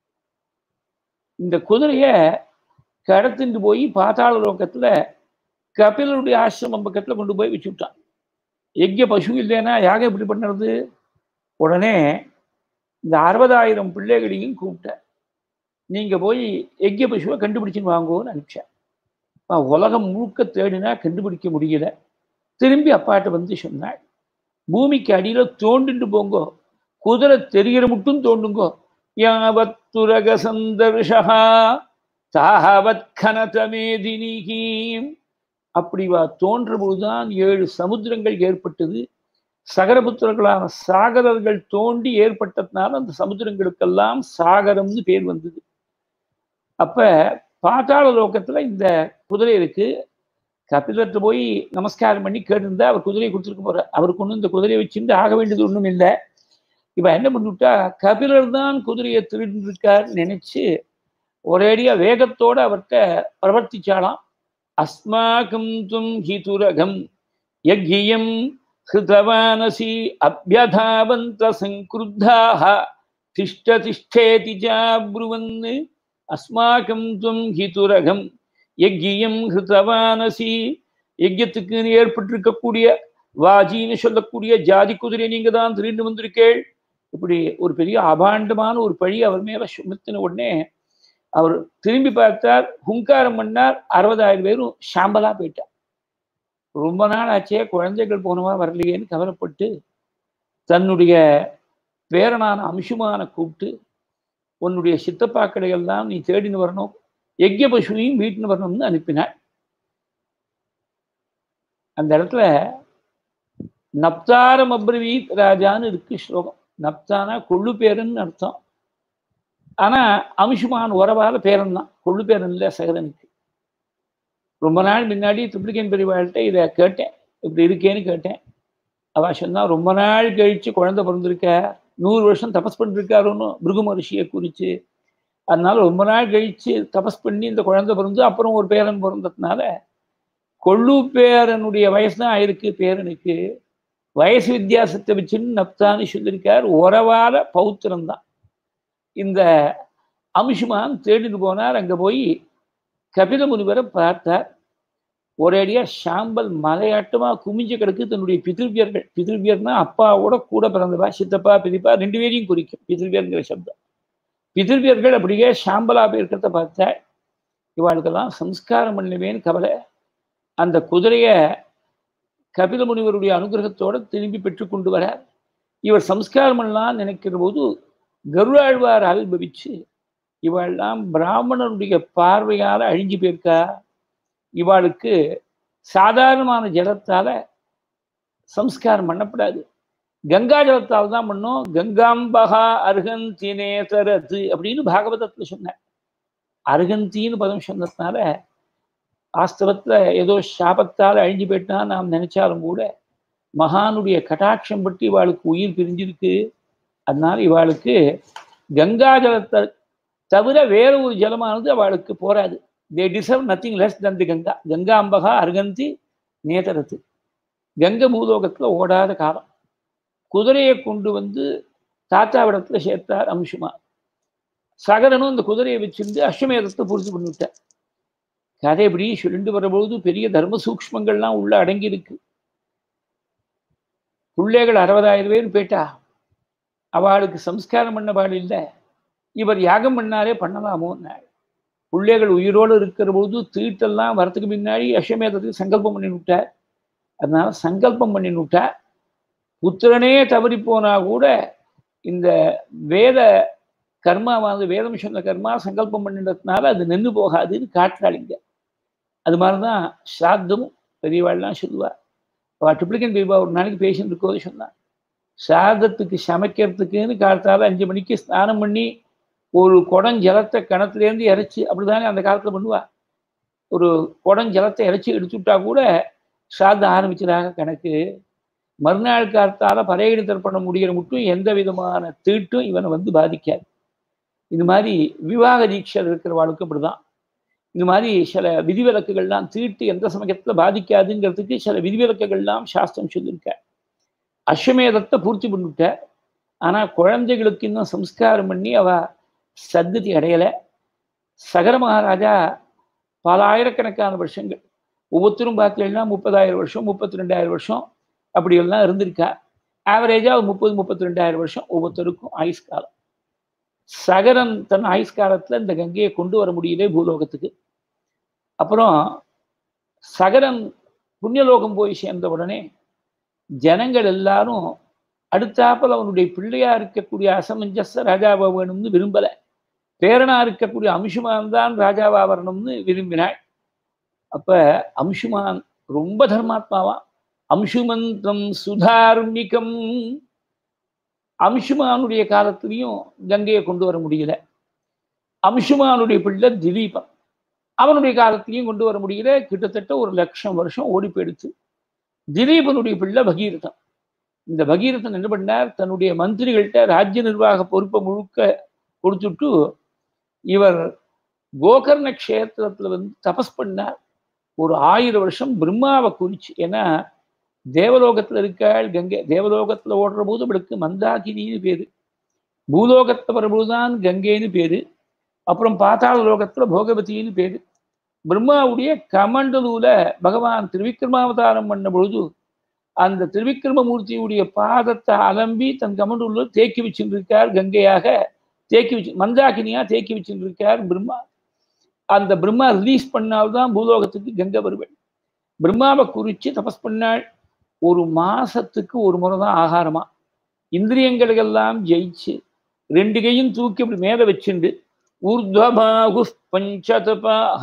இந்த குதிரைய கடத்திட்டு போய் பாதாள லோகத்துல கபிலருடைய ஆசிரமம் பக்கத்துல கொண்டு போய் வச்சுட்டான் எங்க பசு இல்லைன்னா யாகம் எப்படி பண்ணுறது உடனே இந்த அறுபதாயிரம் பிள்ளைகளையும் கூப்பிட்டேன் நீங்க போய் எக்கிய பசுவை கண்டுபிடிச்சுன்னு வாங்குவோன்னு அனுப்பிச்சேன் உலகம் முழுக்க தேடினா கண்டுபிடிக்க முடியல திரும்பி அப்பாட்ட வந்து சொன்னாள் பூமிக்கு அடியில தோண்டுண்டு போங்கோ குதிரை தெரிகிற மட்டும் தோண்டுங்கோ யாவத் துரக சந்தர்ஷா தாவத் கனதமேதினிகீம் அப்படி வா தோன்ற பொழுதுதான் ஏழு சமுத்திரங்கள் ஏற்பட்டது சகரபுத்திரர்களான சாகரர்கள் தோண்டி ஏற்பட்டதுனால அந்த சமுத்திரங்களுக்கெல்லாம் சாகரம்னு பேர் வந்தது அப்ப பாத்தாள லோகத்துல இந்த குதிரை இருக்கு கபிலர்கிட்ட போய் நமஸ்காரம் பண்ணி கேட்டிருந்தா அவர் குதிரையை கொடுத்துருக்க போற அவருக்கு ஒன்றும் இந்த குதிரையை வச்சுட்டு ஆக வேண்டியது ஒன்றும் இல்லை இவ என்ன பண்ணிவிட்டா கபிலர் தான் குதிரையை திருடிருக்காருன்னு நினைச்சு ஒரேடியா வேகத்தோட அவர்கிட்ட பிரவர்த்திச்சாலாம் அஸ்மாகம் தும் ஹிதுரகம் யக்யம் ஹிருதவானசி அபியதாவந்த சங்கிருத்தாக திஷ்ட திஷ்டேதி ஜாப்ருவன் அஸ்மாக்கம் துவம் ஹிதுரகம் யக்யம் ஹிருதவானசி யஜ்யத்துக்கு ஏற்பட்டிருக்கக்கூடிய வாஜின்னு சொல்லக்கூடிய ஜாதி குதிரை நீங்க தான் திருண்டு வந்திருக்கேள் இப்படி ஒரு பெரிய அபாண்டமான ஒரு பழி அவர் மேல சுமத்தின உடனே அவர் திரும்பி பார்த்தார் ஹுங்காரம் பண்ணார் அறுபதாயிரம் பேரும் சாம்பலா போயிட்டார் ரொம்ப நாள் ஆச்சே குழந்தைகள் போனவா வரலையேன்னு கவலைப்பட்டு தன்னுடைய பேரனான அம்சுமான கூப்பிட்டு உன்னுடைய சித்தப்பாக்களை எல்லாம் நீ தேடின்னு வரணும் யஜ்ய பசுவையும் வீட்டுன்னு வரணும்னு அனுப்பினாள் அந்த இடத்துல நப்தாரம் அப்ரவீத் ராஜான்னு இருக்கு ஸ்லோகம் நப்தானா கொள்ளு பேருன்னு அர்த்தம் ஆனா அம்சுமான் உறவால பேரன் தான் கொள்ளு பேரன் இல்லை சகரனுக்கு ரொம்ப நாள் முன்னாடி துப்ளிகன் பெரியவாள்கிட்ட இதை கேட்டேன் இப்படி இருக்கேன்னு கேட்டேன் அவ சொன்னா ரொம்ப நாள் கழிச்சு குழந்தை பிறந்திருக்க நூறு வருஷம் தபஸ் பண்ணிருக்காருன்னு பிருகு மகர்ஷியை குறிச்சு அதனால ரொம்ப நாள் கழிச்சு தபஸ் பண்ணி இந்த குழந்தை பிறந்து அப்புறம் ஒரு பேரன் பிறந்ததுனால கொள்ளு பேரனுடைய வயசு தான் ஆயிருக்கு பேரனுக்கு வயசு வித்தியாசத்தை வச்சுன்னு நப்தான்னு சொல்லியிருக்கார் உறவால பௌத்திரம் தான் இந்த அம்சுமான் தேடிட்டு போனார் அங்க போய் கபில முனிவரை பார்த்தார் ஒரேடியா சாம்பல் மலையாட்டமா குமிஞ்ச கிடக்கு தன்னுடைய பிதிருவியர்கள் பிதிருவியர்னா அப்பாவோட கூட பிறந்தவா சித்தப்பா பிதிப்பா ரெண்டு பேரையும் குறிக்கும் பிதிருவியர்ங்கிற சப்தம் பிதிருவியர்கள் அப்படியே சாம்பலா இருக்கிறத பார்த்தா இவாளுக்கெல்லாம் சம்ஸ்காரம் பண்ணுவேன்னு கவலை அந்த குதிரைய கபில முனிவருடைய அனுகிரகத்தோட திரும்பி பெற்றுக்கொண்டு வர இவர் சம்ஸ்காரம் பண்ணலாம் நினைக்கிற போது கருடாழ்வார் ஆவிர்வவிச்சு இவாள்லாம் பிராமணனுடைய பார்வையால அழிஞ்சு போயிருக்கா இவாளுக்கு சாதாரணமான ஜலத்தால சம்ஸ்காரம் பண்ணப்படாது கங்கா ஜலத்தால் தான் பண்ணும் கங்காம்பகா அருகந்தினே தரது அப்படின்னு பாகவதத்துல சொன்னேன் அருகந்தின்னு பதம் சொன்னதுனால வாஸ்தவத்துல ஏதோ சாபத்தால் அழிஞ்சு போயிட்டான் நாம் நினைச்சாலும் கூட மகானுடைய கட்டாட்சம் பற்றி இவாளுக்கு உயிர் பிரிஞ்சிருக்கு அதனால இவாளுக்கு கங்கா ஜலத்தை தவிர வேற ஒரு ஜலமானது அவளுக்கு போராது they deserve nothing less than the Ganga Ganga அம்பகா அருகந்தி நேதரத்து கங்கை பூலோகத்தில் ஓடாத காலம் குதிரையை கொண்டு வந்து தாத்தாவிடத்துல சேர்த்தார் அம்சுமா சகரனும் இந்த குதிரையை வச்சிருந்து அஸ்வமேதத்தை பூர்த்தி பண்ணிவிட்டார் கதை இப்படி சொல்லிட்டு வரும்போது பெரிய தர்ம சூக்ஷ்மங்கள்லாம் உள்ள அடங்கி இருக்கு பிள்ளைகள் அறுபதாயிரம் பேர் போயிட்டா அவளுக்கு சம்ஸ்காரம் பண்ண பாடு இல்லை இவர் யாகம் பண்ணாலே பண்ணலாமோ பிள்ளைகள் உயிரோடு இருக்கிற போது தீட்டெல்லாம் வரத்துக்கு முன்னாடி அஸ்வமேதத்துக்கு சங்கல்பம் பண்ணி விட்டார் அதனால சங்கல்பம் பண்ணி விட்டா புத்திரனே தவறி போனா கூட இந்த வேத கர்மாவானது வேதம் சொன்ன கர்மா சங்கல்பம் பண்ணினதுனால அது நின்று போகாதுன்னு காட்டுறாளிங்க அது மாதிரிதான் ஸ்ராத்தமும் பெரியவாள்லாம் சொல்லுவா அவள் ட்ரிப்ளிகன் பெரியவா ஒரு நாளைக்கு பேசிட்டு இருக்கோது சொன்னான் சாதத்துக்கு சமைக்கிறதுக்குன்னு காலத்தால் அஞ்சு மணிக்கு ஸ்நானம் பண்ணி ஒரு குடம் ஜலத்தை கிணத்துலேருந்து இறைச்சி அப்படிதானே அந்த காலத்தில் பண்ணுவா ஒரு குடம் ஜலத்தை இறைச்சி எடுத்துட்டா கூட சாதம் ஆரம்பிச்சதாக கணக்கு மறுநாள் காலத்தால் பறையடி தர்ப்பணம் முடிகிற மட்டும் எந்த விதமான தீட்டும் இவனை வந்து பாதிக்காது இது மாதிரி விவாக தீட்சை இருக்கிறவாளுக்கு அப்படிதான் இது மாதிரி சில விதிவிலக்குகள்லாம் தீட்டு எந்த சமயத்தில் பாதிக்காதுங்கிறதுக்கு சில விதிவிலக்குகள்லாம் சாஸ்திரம் சொல்லியிருக்க அஸ்வமேதத்தை பூர்த்தி பண்ணிவிட்ட ஆனால் குழந்தைகளுக்கு இன்னும் சம்ஸ்காரம் பண்ணி அவ சத்கதி அடையலை சகர மகாராஜா பல ஆயிரக்கணக்கான வருஷங்கள் ஒவ்வொருத்தரும் பார்த்தீங்கன்னா முப்பதாயிரம் வருஷம் முப்பத்தி ரெண்டாயிரம் வருஷம் அப்படியெல்லாம் இருந்திருக்கா ஆவரேஜாக முப்பது முப்பத்தி ரெண்டாயிரம் வருஷம் ஒவ்வொருத்தருக்கும் ஆயுஷ்காலம் சகரன் தன் ஆயுஷ்காலத்தில் இந்த கங்கையை கொண்டு வர முடியல பூலோகத்துக்கு அப்புறம் சகரன் புண்ணியலோகம் போய் சேர்ந்த உடனே ஜனங்கள் எல்லாரும் அடுத்தாப்பில் அவனுடைய பிள்ளையா இருக்கக்கூடிய அசமஞ்சச ராஜாவா வேணும்னு விரும்பலை பேரனா இருக்கக்கூடிய அம்சுமான் தான் ராஜாவா வரணும்னு விரும்பினாள் அப்ப அம்சுமான் ரொம்ப தர்மாத்மாவா அம்சுமந்தம் சுதார்மிகம் அம்சுமானுடைய காலத்திலையும் கங்கையை கொண்டு வர முடியல அம்சுமானுடைய பிள்ளை திலீபன் அவனுடைய காலத்திலையும் கொண்டு வர முடியல கிட்டத்தட்ட ஒரு லட்சம் வருஷம் ஓடி போயிடுச்சு திலீபனுடைய பிள்ளை பகீரதன் இந்த பகீரதன் என்ன பண்ணார் தன்னுடைய மந்திரிகள்கிட்ட ராஜ்ய நிர்வாக பொறுப்பை முழுக்க கொடுத்துட்டு இவர் கோகர்ண கஷேத்திரத்துல வந்து தபஸ் பண்ணார் ஒரு ஆயிரம் வருஷம் பிரம்மாவை குறிச்சு ஏன்னா தேவலோகத்துல இருக்காள் கங்கை தேவலோகத்துல ஓடுற போது அவளுக்கு மந்தாகினின்னு பேரு பூலோகத்துல வரும்போதுதான் கங்கைன்னு பேரு அப்புறம் பாத்தாள லோகத்துல போகவதின்னு பேரு பிரம்மாவுடைய கமண்டலூல பகவான் திருவிக்ரமாவதாரம் பண்ண பொழுது அந்த திருவிக்ரமமூர்த்தியுடைய பாதத்தை அலம்பி தன் கமண்டூர்ல தேக்கி வச்சுருக்கார் கங்கையாக தேக்கி வச்சு மந்தாகினியா தேக்கி வச்சுருக்கார் பிரம்மா அந்த பிரம்மா ரிலீஸ் பண்ணால்தான் பூலோகத்துக்கு கங்கை வருவள் பிரம்மாவை குறித்து தபஸ் பண்ணாள் ஒரு மாசத்துக்கு ஒரு முறை தான் ஆகாரமா இந்திரியங்களுக்கெல்லாம் ஜெயிச்சு ரெண்டு கையும் தூக்கி அப்படி மேலே வச்சுண்டு ஊர்துவபாகு பஞ்சதபாக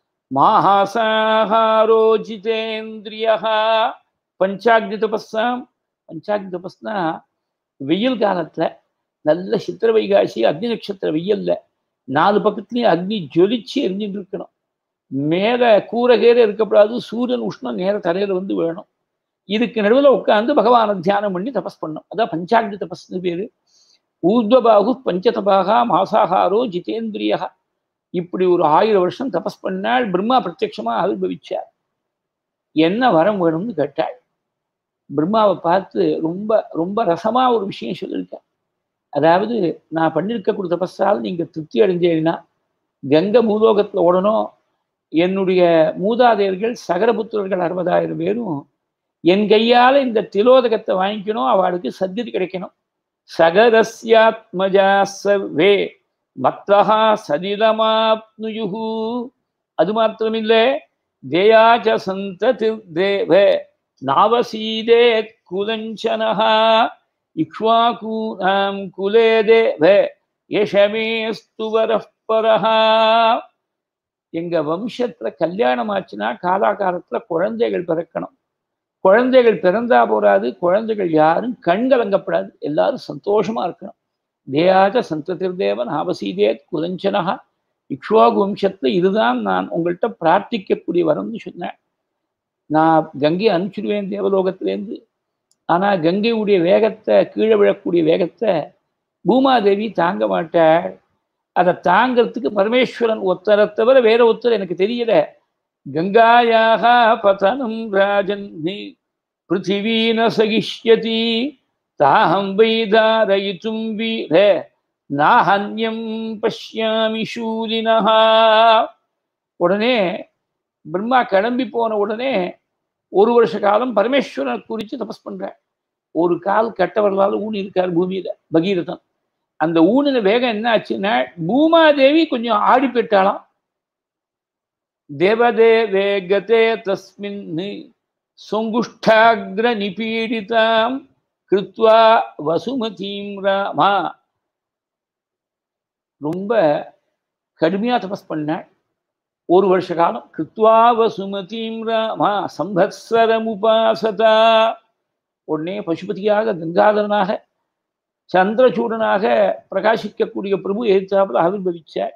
மாஹாசாரோஜிதேந்திரியா பஞ்சாக்னி தபஸ்ஸாம் பஞ்சாக்னி தபஸ்னா வெயில் காலத்துல நல்ல சித்திர வைகாசி அக்னி நட்சத்திர வெயில்ல நாலு பக்கத்துலயும் அக்னி ஜொலிச்சு எரிஞ்சுட்டு இருக்கணும் மேல கூரை கீரை இருக்கக்கூடாது சூரியன் உஷ்ணம் நேர தரையில வந்து வேணும் இதுக்கு நடுவில் உட்காந்து பகவானை தியானம் பண்ணி தபஸ் பண்ணும் அதான் பஞ்சாக்னி தபஸ்னு பேரு ஊர்துவபாகு பஞ்சதபாகா மாசாகாரோ ஜிதேந்திரியா இப்படி ஒரு ஆயிரம் வருஷம் தபஸ் பண்ணால் பிரம்மா பிரத்யட்சமா ஆவிர்வவிச்சார் என்ன வரம் வேணும்னு கேட்டாள் பிரம்மாவை பார்த்து ரொம்ப ரொம்ப ரசமா ஒரு விஷயம் சொல்லியிருக்கேன் அதாவது நான் பண்ணியிருக்கக்கூடிய தபஸால் நீங்க திருப்தி அடைஞ்சேன்னா கங்கை மூலோகத்துல ஓடணும் என்னுடைய மூதாதையர்கள் சகரபுத்திரர்கள் அறுபதாயிரம் பேரும் என் கையால இந்த திலோதகத்தை வாங்கிக்கணும் அவளுக்கு சத்தியது கிடைக்கணும் சகரஸ்யாத்மஜா சர்வே மத்ரஹா சதிதமாப்னுயுஹு அது மாத்திரமில்லை தேயாச்ச சந்ததி தேவ நாவசீதே குலஞ்சனஹா இக்ஷ்வாகூனாம் குலே தேவ யஷமேஸ்து வரப்பரஹா எங்க வம்சத்துல கல்யாணம் ஆச்சுன்னா காலாகாலத்துல குழந்தைகள் பிறக்கணும் குழந்தைகள் பிறந்தா போறாது குழந்தைகள் யாரும் கண் கலங்கப்படாது எல்லாரும் சந்தோஷமா இருக்கணும் தேயாச்ச சந்ததிர் தேவன் ஆவசீதே குலஞ்சனஹா இக்ஷ்வாகு வம்சத்துல இதுதான் நான் உங்கள்கிட்ட பிரார்த்திக்கக்கூடிய வரம்னு சொன்னேன் நான் கங்கையை அனுப்பிச்சிடுவேன் தேவலோகத்திலேருந்து ஆனா கங்கையுடைய வேகத்தை கீழே விழக்கூடிய வேகத்தை பூமாதேவி தாங்க மாட்டாள் அதை தாங்கிறதுக்கு பரமேஸ்வரன் ஒத்தரை தவிர வேற ஒத்தர் எனக்கு தெரியல கங்காயாக பதனம் ராஜன் பிருத்திவீன சகிஷ்யதி தாகம் வைதாரயித்தும் வீர நாஹன்யம் பஷ்யாமி சூலினஹா உடனே பிரம்மா கிளம்பி போன உடனே ஒரு வருஷ காலம் பரமேஸ்வரனை குறித்து தபஸ் பண்றார் ஒரு கால் கட்டவர்களால் ஊனி இருக்கார் பூமியில பகீரதன் அந்த ஊனின வேகம் என்ன ஆச்சுன்னா பூமாதேவி கொஞ்சம் ஆடி போயிட்டாலாம் தேவதே வேகதே தஸ்மின் சொங்குஷ்டாகிர நிபீடிதாம் கிருத்வா வசுமதீம் ராமா ரொம்ப கடுமையா தபஸ் பண்ணாள் ஒரு வருஷ காலம் கிருத்வா வசுமதீம் ராமா சம்பத்சரம் உபாசதா உடனே பசுபதியாக கங்காதரனாக சந்திரசூடனாக பிரகாசிக்கக்கூடிய பிரபு எதிர்த்தாப்புல ஆவிர்வவிச்சார்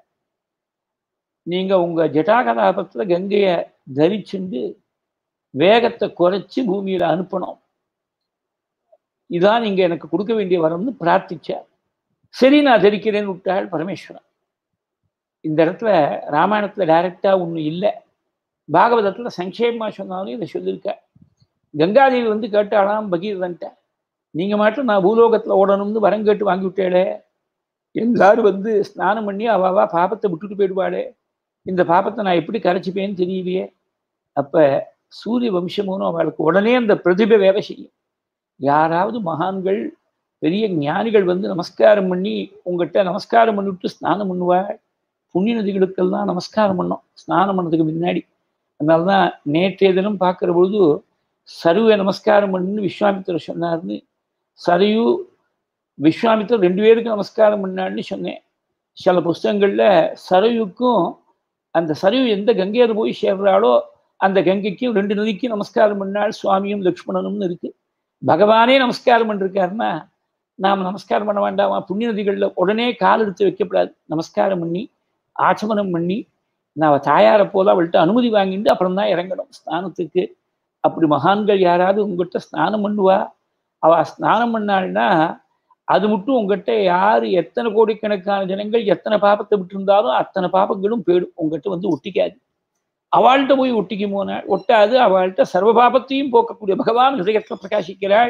நீங்க உங்க ஜட்டாகலாபத்துல கங்கைய தரிச்சுண்டு வேகத்தை குறைச்சி பூமியில அனுப்பணும் இதான் நீங்க எனக்கு கொடுக்க வேண்டிய வரம்னு பிரார்த்திச்சார் சரி நான் தரிக்கிறேன்னு விட்டாள் பரமேஸ்வரன் இந்த இடத்துல ராமாயணத்துல டைரக்டா ஒன்றும் இல்லை பாகவதத்துல சங்கேபமா சொன்னாலும் இதை சொல்லியிருக்க கங்காதேவி வந்து கேட்டாலாம் பகீரதன்ட்ட நீங்க மட்டும் நான் பூலோகத்துல ஓடணும்னு வரம் கேட்டு வாங்கி விட்டேளே எல்லாரும் வந்து ஸ்நானம் பண்ணி அவாவா பாபத்தை விட்டுட்டு போயிடுவாளே இந்த பாபத்தை நான் எப்படி கரைச்சிப்பேன்னு தெரியலையே அப்ப சூரிய வம்சமும் அவளுக்கு உடனே அந்த பிரதிபை வேலை செய்யும் யாராவது மகான்கள் பெரிய ஞானிகள் வந்து நமஸ்காரம் பண்ணி உங்ககிட்ட நமஸ்காரம் பண்ணிவிட்டு ஸ்நானம் பண்ணுவாள் புண்ணிய நதிகளுக்கெல்லாம் நமஸ்காரம் பண்ணோம் ஸ்நானம் பண்ணதுக்கு முன்னாடி அதனால தான் நேற்றைய தினம் பார்க்குற பொழுது சருவை நமஸ்காரம் பண்ணுன்னு விஸ்வாமித்திரர் சொன்னார்னு சரையு விஸ்வாமித்திரர் ரெண்டு பேருக்கு நமஸ்காரம் பண்ணான்னு சொன்னேன் சில புஸ்தகங்களில் சரையுக்கும் அந்த சரையு எந்த கங்கையில் போய் சேர்றாளோ அந்த கங்கைக்கும் ரெண்டு நதிக்கும் நமஸ்காரம் பண்ணால் சுவாமியும் லக்ஷ்மணனும்னு இருக்கு பகவானே நமஸ்காரம் பண்ணிருக்காருன்னா நாம் நமஸ்காரம் பண்ண வேண்டாமா புண்ணிய நதிகளில் உடனே கால் எடுத்து வைக்கப்படாது நமஸ்காரம் பண்ணி ஆச்சமனம் பண்ணி நான் தாயாரை போல அவள்கிட்ட அனுமதி வாங்கிட்டு அப்புறம் தான் இறங்கணும் ஸ்நானத்துக்கு அப்படி மகான்கள் யாராவது உங்ககிட்ட ஸ்நானம் பண்ணுவா அவ ஸ்நானம் பண்ணாள்னா அது மட்டும் உங்ககிட்ட யாரு எத்தனை கோடிக்கணக்கான ஜனங்கள் எத்தனை பாப்பத்தை விட்டுருந்தாலும் அத்தனை பாப்பங்களும் போயிடும் உங்ககிட்ட வந்து ஒட்டிக்காது அவள்கிட்ட போய் ஒட்டிக்குமோனா ஒட்டாது அவள்கிட்ட சர்வ பாபத்தையும் போக்கக்கூடிய பகவான் ஹிருதயத்தில் பிரகாசிக்கிறாள்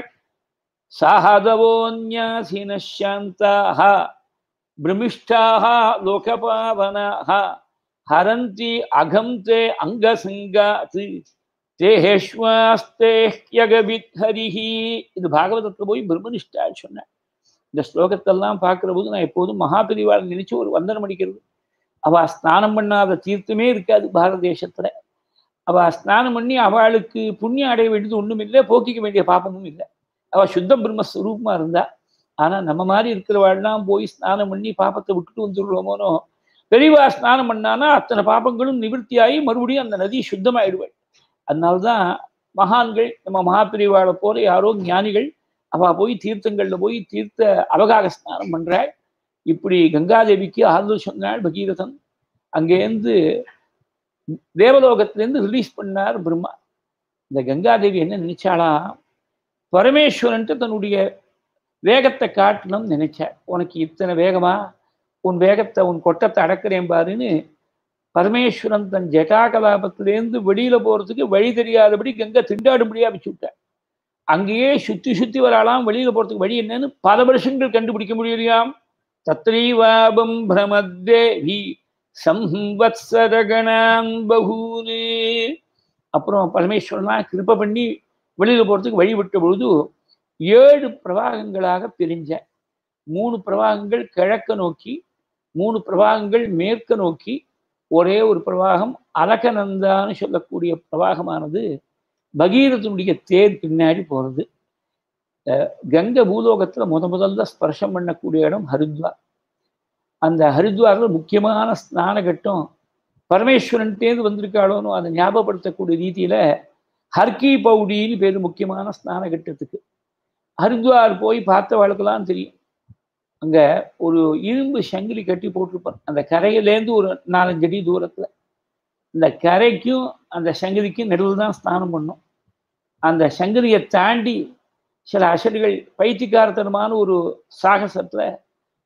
சாஹதவோன்யாசீன சாந்தாக பிரமிஷ்டாக லோகபாவனாக ஹரந்தி அகம் தே அங்கசங்காத்து தேஹேஷ்வாஸ்தேஹ்யகவித்ஹரிஹி இது பாகவதத்தில் போய் பிரம்மனிஷ்டா சொன்னேன் இந்த ஸ்லோகத்தெல்லாம் பார்க்குற போது நான் எப்போதும் மகாபிரிவாளை நினைச்சு ஒரு வந்தனம் அடிக்கிறது அவ ஸ்நானம் பண்ணாத தீர்த்தமே இருக்காது பாரத தேசத்துல அவ ஸ்நானம் பண்ணி அவளுக்கு புண்ணியம் அடைய வேண்டியது ஒன்றும் இல்லை போக்கிக்க வேண்டிய பாப்பமும் இல்லை அவ சுத்த பிரம்மஸ்வரூபமா இருந்தா ஆனா நம்ம மாதிரி இருக்கிறவாள்லாம் போய் ஸ்நானம் பண்ணி பாப்பத்தை விட்டுட்டு வந்துடுறோமோனோ பெரியவா ஸ்நானம் பண்ணானா அத்தனை பாப்பங்களும் நிவர்த்தியாகி மறுபடியும் அந்த நதி சுத்தமாயிடுவாள் அதனால்தான் மகான்கள் நம்ம மகாபிரிவாளை போல யாரோ ஞானிகள் அவ போய் தீர்த்தங்கள்ல போய் தீர்த்த அவகாக ஸ்நானம் பண்றாள் இப்படி கங்காதேவிக்கு ஆறுதல் சொன்னாள் பகீரதன் அங்கேருந்து தேவலோகத்திலேருந்து ரிலீஸ் பண்ணார் பிரம்மா இந்த கங்காதேவி என்ன நினைச்சாளா பரமேஸ்வரன்ட்டு தன்னுடைய வேகத்தை காட்டணும்னு நினைச்சாள் உனக்கு இத்தனை வேகமா உன் வேகத்தை உன் கொட்டத்தை அடக்கிறேன் பாருன்னு பரமேஸ்வரன் தன் ஜட்டாகலாபத்திலேருந்து வெளியில போறதுக்கு வழி தெரியாதபடி கங்கை திண்டாடும்படியா வச்சு விட்டார் அங்கேயே சுத்தி சுத்தி வராலாம் வெளியில போறதுக்கு வழி என்னன்னு பல வருஷங்கள் கண்டுபிடிக்க முடியலையாம் தத்ரீவாபம் பிரமத்தேவி சம்வத்சரகணான் பகூனு அப்புறம் பரமேஸ்வரனா கிருப்ப பண்ணி வெளியில போறதுக்கு வழி விட்ட பொழுது ஏழு பிரவாகங்களாக பிரிஞ்ச மூணு பிரவாகங்கள் கிழக்க நோக்கி மூணு பிரவாகங்கள் மேற்க நோக்கி ஒரே ஒரு பிரவாகம் அலகநந்தான்னு சொல்லக்கூடிய பிரவாகமானது பகீரதனுடைய தேர் பின்னாடி போறது கங்கை பூலோகத்துல முத முதல்ல ஸ்பர்ஷம் பண்ணக்கூடிய இடம் ஹரித்வார் அந்த ஹரித்வார்ல முக்கியமான ஸ்நான கட்டம் பரமேஸ்வரன்ட்டேந்து வந்திருக்காளோன்னு அதை ஞாபகப்படுத்தக்கூடிய ரீதியில ஹர்கி பவுடின்னு பேர் முக்கியமான ஸ்நான கட்டத்துக்கு ஹரித்வார் போய் பார்த்த வாழ்க்கெல்லாம் தெரியும் அங்க ஒரு இரும்பு சங்கிலி கட்டி போட்டிருப்பார் அந்த கரையிலேருந்து ஒரு நாலஞ்சு அடி தூரத்துல இந்த கரைக்கும் அந்த சங்கிலிக்கும் நடுவில் தான் ஸ்நானம் பண்ணும் அந்த சங்கிலியை தாண்டி சில அசடுகள் பைத்தியக்காரத்தனமான ஒரு சாகசத்துல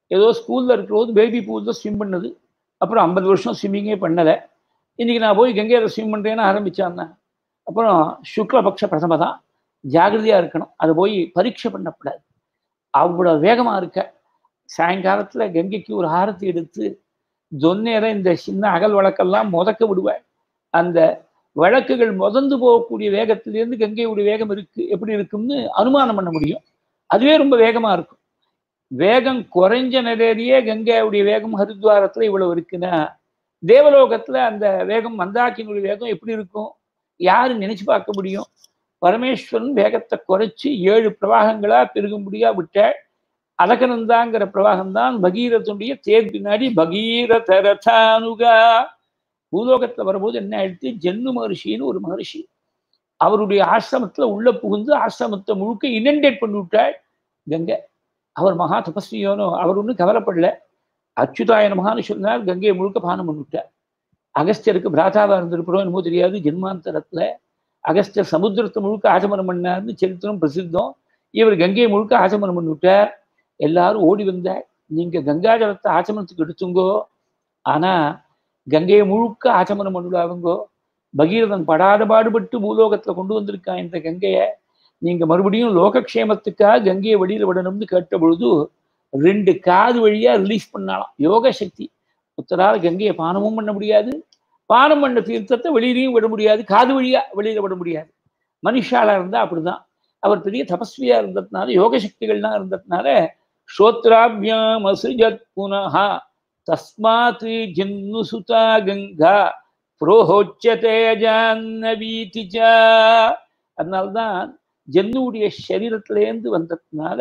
ஏதோ ஸ்கூல்ல இருக்கிறபோது பேபி பூல்ல ஸ்விம் பண்ணது அப்புறம் ஐம்பது வருஷம் ஸ்விம்மிங்கே பண்ணலை இன்னைக்கு நான் போய் கங்கையில் ஸ்விம் பண்ணுறேன்னு ஆரம்பிச்சான்னா அப்புறம் சுக்லபக்ஷ பிரதம தான் ஜாகிரதையாக இருக்கணும் அதை போய் பரீட்சை பண்ணக்கூடாது அவ்வளோ வேகமாக இருக்க சாயங்காலத்தில் கங்கைக்கு ஒரு ஆரத்தி எடுத்து தொன்னேரம் இந்த சின்ன அகல் வழக்கெல்லாம் முதக்க விடுவேன் அந்த வழக்குகள் முதந்து போகக்கூடிய வேகத்திலேருந்து கங்கையுடைய வேகம் இருக்கு எப்படி இருக்கும்னு அனுமானம் பண்ண முடியும் அதுவே ரொம்ப வேகமாக இருக்கும் வேகம் குறைஞ்ச நிலையிலேயே கங்கையுடைய வேகம் ஹரித்வாரத்தில் இவ்வளவு இருக்குன்னா தேவலோகத்தில் அந்த வேகம் மந்தாக்கினுடைய வேகம் எப்படி இருக்கும் யாரு நினைச்சு பார்க்க முடியும் பரமேஸ்வரன் வேகத்தை குறைச்சி ஏழு பிரவாகங்களா பெருகும்படியா விட்ட அலகனந்தாங்கிற பிரவாகம் தான் பகீரதனுடைய தேர் பின்னாடி பகீரத ரதானுகா பூலோகத்துல வரும்போது என்ன ஆயிடுத்து ஜென்னு மகர்ஷின்னு ஒரு மகர்ஷி அவருடைய ஆசிரமத்துல உள்ள புகுந்து ஆசிரமத்தை முழுக்க இனண்டேட் பண்ணி விட்டாள் கங்கை அவர் மகா தபஸ்வியோனோ அவர் ஒன்றும் கவலைப்படல அச்சுதாய மகான்னு சொன்னார் கங்கையை முழுக்க பானம் பண்ணிவிட்டார் அகஸ்தியருக்கு பிராதாவா இருந்திருக்கிறோம் என்னமோ தெரியாது ஜென்மாந்தரத்துல அகஸ்தியர் சமுத்திரத்தை முழுக்க ஆச்சமனம் பண்ணார்னு சரித்திரம் பிரசித்தம் இவர் கங்கையை முழுக்க ஆச்சமனம் பண்ணிவிட்டார் எல்லாரும் ஓடி வந்தார் நீங்க கங்கா ஜலத்தை ஆச்சமனத்துக்கு எடுத்துங்கோ ஆனா கங்கையை முழுக்க ஆச்சமனம் பண்ணிவிடாதுங்கோ பகீரதன் படாத பாடுபட்டு பூலோகத்துல கொண்டு வந்திருக்கான் இந்த கங்கையை நீங்க மறுபடியும் லோகக்ஷேமத்துக்காக கங்கையை வெளியில விடணும்னு கேட்ட பொழுது ரெண்டு காது வழியா ரிலீஸ் பண்ணாலாம் யோக சக்தி உத்தரால கங்கையை பானமும் பண்ண முடியாது பானம் பண்ண தீர்த்தத்தை வெளியிலையும் விட முடியாது காது வழியா வெளியில விட முடியாது மனுஷாலா இருந்தா அப்படிதான் அவர் பெரிய தபஸ்வியா இருந்ததுனால யோக சக்திகள்லாம் இருந்ததுனால ஸ்ரோத்ராபியாம் அசுஜத் புனஹா தஸ்மாத் ஜின்னு சுதா கங்கா புரோஹோச்சதே ஜான்னவீதிஜா அதனால்தான் ஜன்னுடைய சரீரத்திலேருந்து வந்ததுனால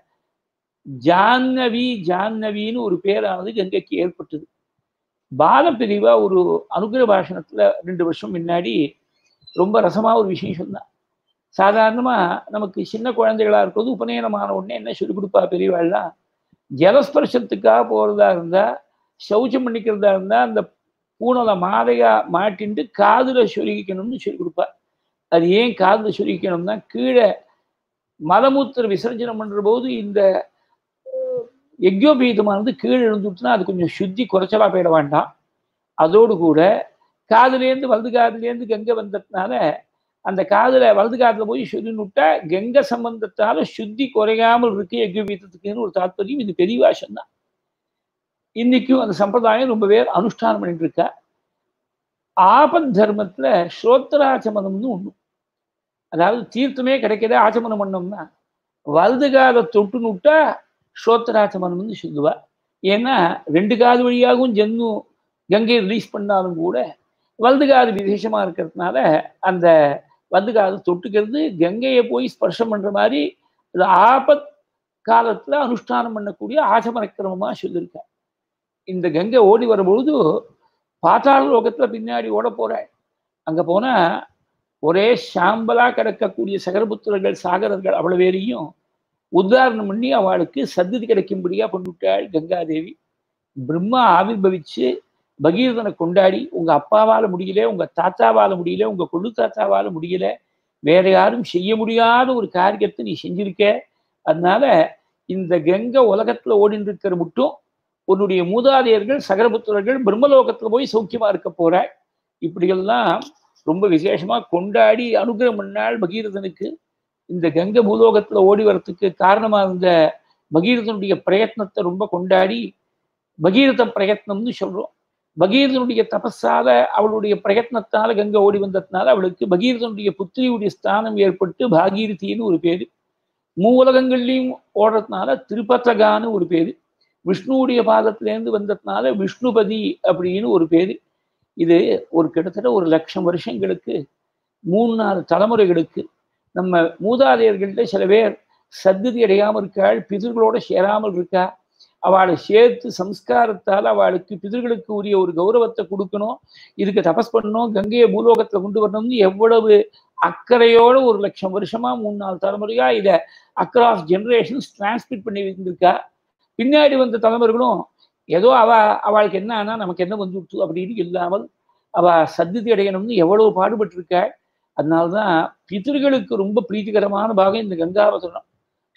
ஜான்னவி ஜான்னவின்னு ஒரு பேரானது கங்கைக்கு ஏற்பட்டது பாலப்பிரிவா ஒரு அனுகிர பாஷணத்துல ரெண்டு வருஷம் முன்னாடி ரொம்ப ரசமா ஒரு விஷயம் சொன்னான் சாதாரணமா நமக்கு சின்ன குழந்தைகளா இருக்கிறது உபநயனமான உடனே என்ன சொல்லிக் கொடுப்பா பெரியவாள்லாம் ஜலஸ்பர்சத்துக்காக போறதா இருந்தா சௌச்சம் பண்ணிக்கிறதா இருந்தா அந்த பூனலை மாலையா மாட்டின்ட்டு காதுல சொருகிக்கணும்னு சொல்லி கொடுப்பா அது ஏன் காதுல சொருகிக்கணும்னா கீழே மலமூத்திர விசர்ஜனம் பண்ற போது இந்த எக்யோபீதமானது கீழே இருந்துட்டுனா அது கொஞ்சம் சுத்தி குறைச்சலா போயிட வேண்டாம் அதோடு கூட காதுலேருந்து வலது காதுலேருந்து கங்கை வந்ததுனால அந்த காதுல வலது காதுல போய் சொல்லி விட்டா கங்கை சம்பந்தத்தால சுத்தி குறையாமல் இருக்கு எக்யோபீதத்துக்குன்னு ஒரு தாத்பரியம் இது பெரிய வாசம் தான் இன்னைக்கும் அந்த சம்பிரதாயம் ரொம்ப பேர் அனுஷ்டானம் பண்ணிட்டு இருக்கா ஆபத் தர்மத்துல ஸ்ரோத்தராச்சமனம்னு ஒண்ணு அதாவது தீர்த்தமே கிடைக்கல ஆச்சமனம் பண்ணோம்னா வலது காதை தொட்டு நுட்டா ஸ்ரோத்தராச்சமனம்னு சொல்லுவா ஏன்னா ரெண்டு காது வழியாகவும் ஜன்னு கங்கையை ரிலீஸ் பண்ணாலும் கூட வலது காது விசேஷமா இருக்கிறதுனால அந்த வலது காது தொட்டுக்கிறது கங்கையை போய் ஸ்பர்ஷம் பண்ற மாதிரி இது ஆபத் காலத்துல அனுஷ்டானம் பண்ணக்கூடிய ஆச்சமனக்கிரமமா சொல்லியிருக்க இந்த கங்கை ஓடி வரும்பொழுது பாத்தாள லோகத்துல பின்னாடி ஓட போற அங்க போனா ஒரே சாம்பலா கிடக்கக்கூடிய சகரபுத்திரர்கள் சாகரர்கள் அவ்வளவு பேரையும் உத்தாரணம் பண்ணி அவளுக்கு சத்ததி கிடைக்கும்படியா பண்ணிவிட்டாள் கங்காதேவி பிரம்மா ஆவிர்பவிச்சு பகீரதனை கொண்டாடி உங்க அப்பாவால முடியல உங்க தாத்தாவால முடியல உங்க கொள்ளு தாத்தாவால முடியல வேற யாரும் செய்ய முடியாத ஒரு காரியத்தை நீ செஞ்சிருக்க அதனால இந்த கங்கை உலகத்துல ஓடிட்டு இருக்கிற மட்டும் உன்னுடைய மூதாதையர்கள் சகரபுத்திரர்கள் பிரம்மலோகத்துல போய் சௌக்கியமா இருக்க போற இப்படியெல்லாம் ரொம்ப விசேஷமா கொண்டாடி அனுகிரகம் பண்ணாள் பகீரதனுக்கு இந்த கங்கை பூலோகத்துல ஓடி வரத்துக்கு காரணமா இருந்த பகீரதனுடைய பிரயத்னத்தை ரொம்ப கொண்டாடி பகீரத பிரயத்னம்னு சொல்றோம் பகீரதனுடைய தபஸால அவளுடைய பிரயத்னத்தால கங்கை ஓடி வந்ததுனால அவளுக்கு பகீரதனுடைய புத்திரியுடைய ஸ்தானம் ஏற்பட்டு பாகீரதின்னு ஒரு பேரு மூலகங்கள்லையும் ஓடுறதுனால திருப்பத்தகான்னு ஒரு பேரு விஷ்ணுவுடைய பாதத்திலேருந்து வந்ததுனால விஷ்ணுபதி அப்படின்னு ஒரு பேரு இது ஒரு கிட்டத்தட்ட ஒரு லட்சம் வருஷங்களுக்கு மூணு நாலு தலைமுறைகளுக்கு நம்ம மூதாதையர்கள்ட்ட சில பேர் சத்ததி அடையாமல் இருக்காள் பிதர்களோட சேராமல் இருக்கா அவளை சேர்த்து சம்ஸ்காரத்தால் அவளுக்கு பிதர்களுக்கு உரிய ஒரு கௌரவத்தை கொடுக்கணும் இதுக்கு தபஸ் பண்ணணும் கங்கையை பூலோகத்துல கொண்டு வரணும்னு எவ்வளவு அக்கறையோட ஒரு லட்சம் வருஷமா மூணு நாலு தலைமுறையா இதை அக்ராஸ் ஜெனரேஷன்ஸ் டிரான்ஸ்மிட் பண்ணி இருந்திருக்கா பின்னாடி வந்த தலைமுறைகளும் ஏதோ அவ அவளுக்கு என்ன ஆனா நமக்கு என்ன வந்துடுச்சு அப்படின்னு இல்லாமல் அவ சத்திதி அடையணும்னு எவ்வளவு பாடுபட்டிருக்காள் அதனால்தான் பிதர்களுக்கு ரொம்ப பிரீத்திகரமான பாகம் இந்த கங்காவதனம்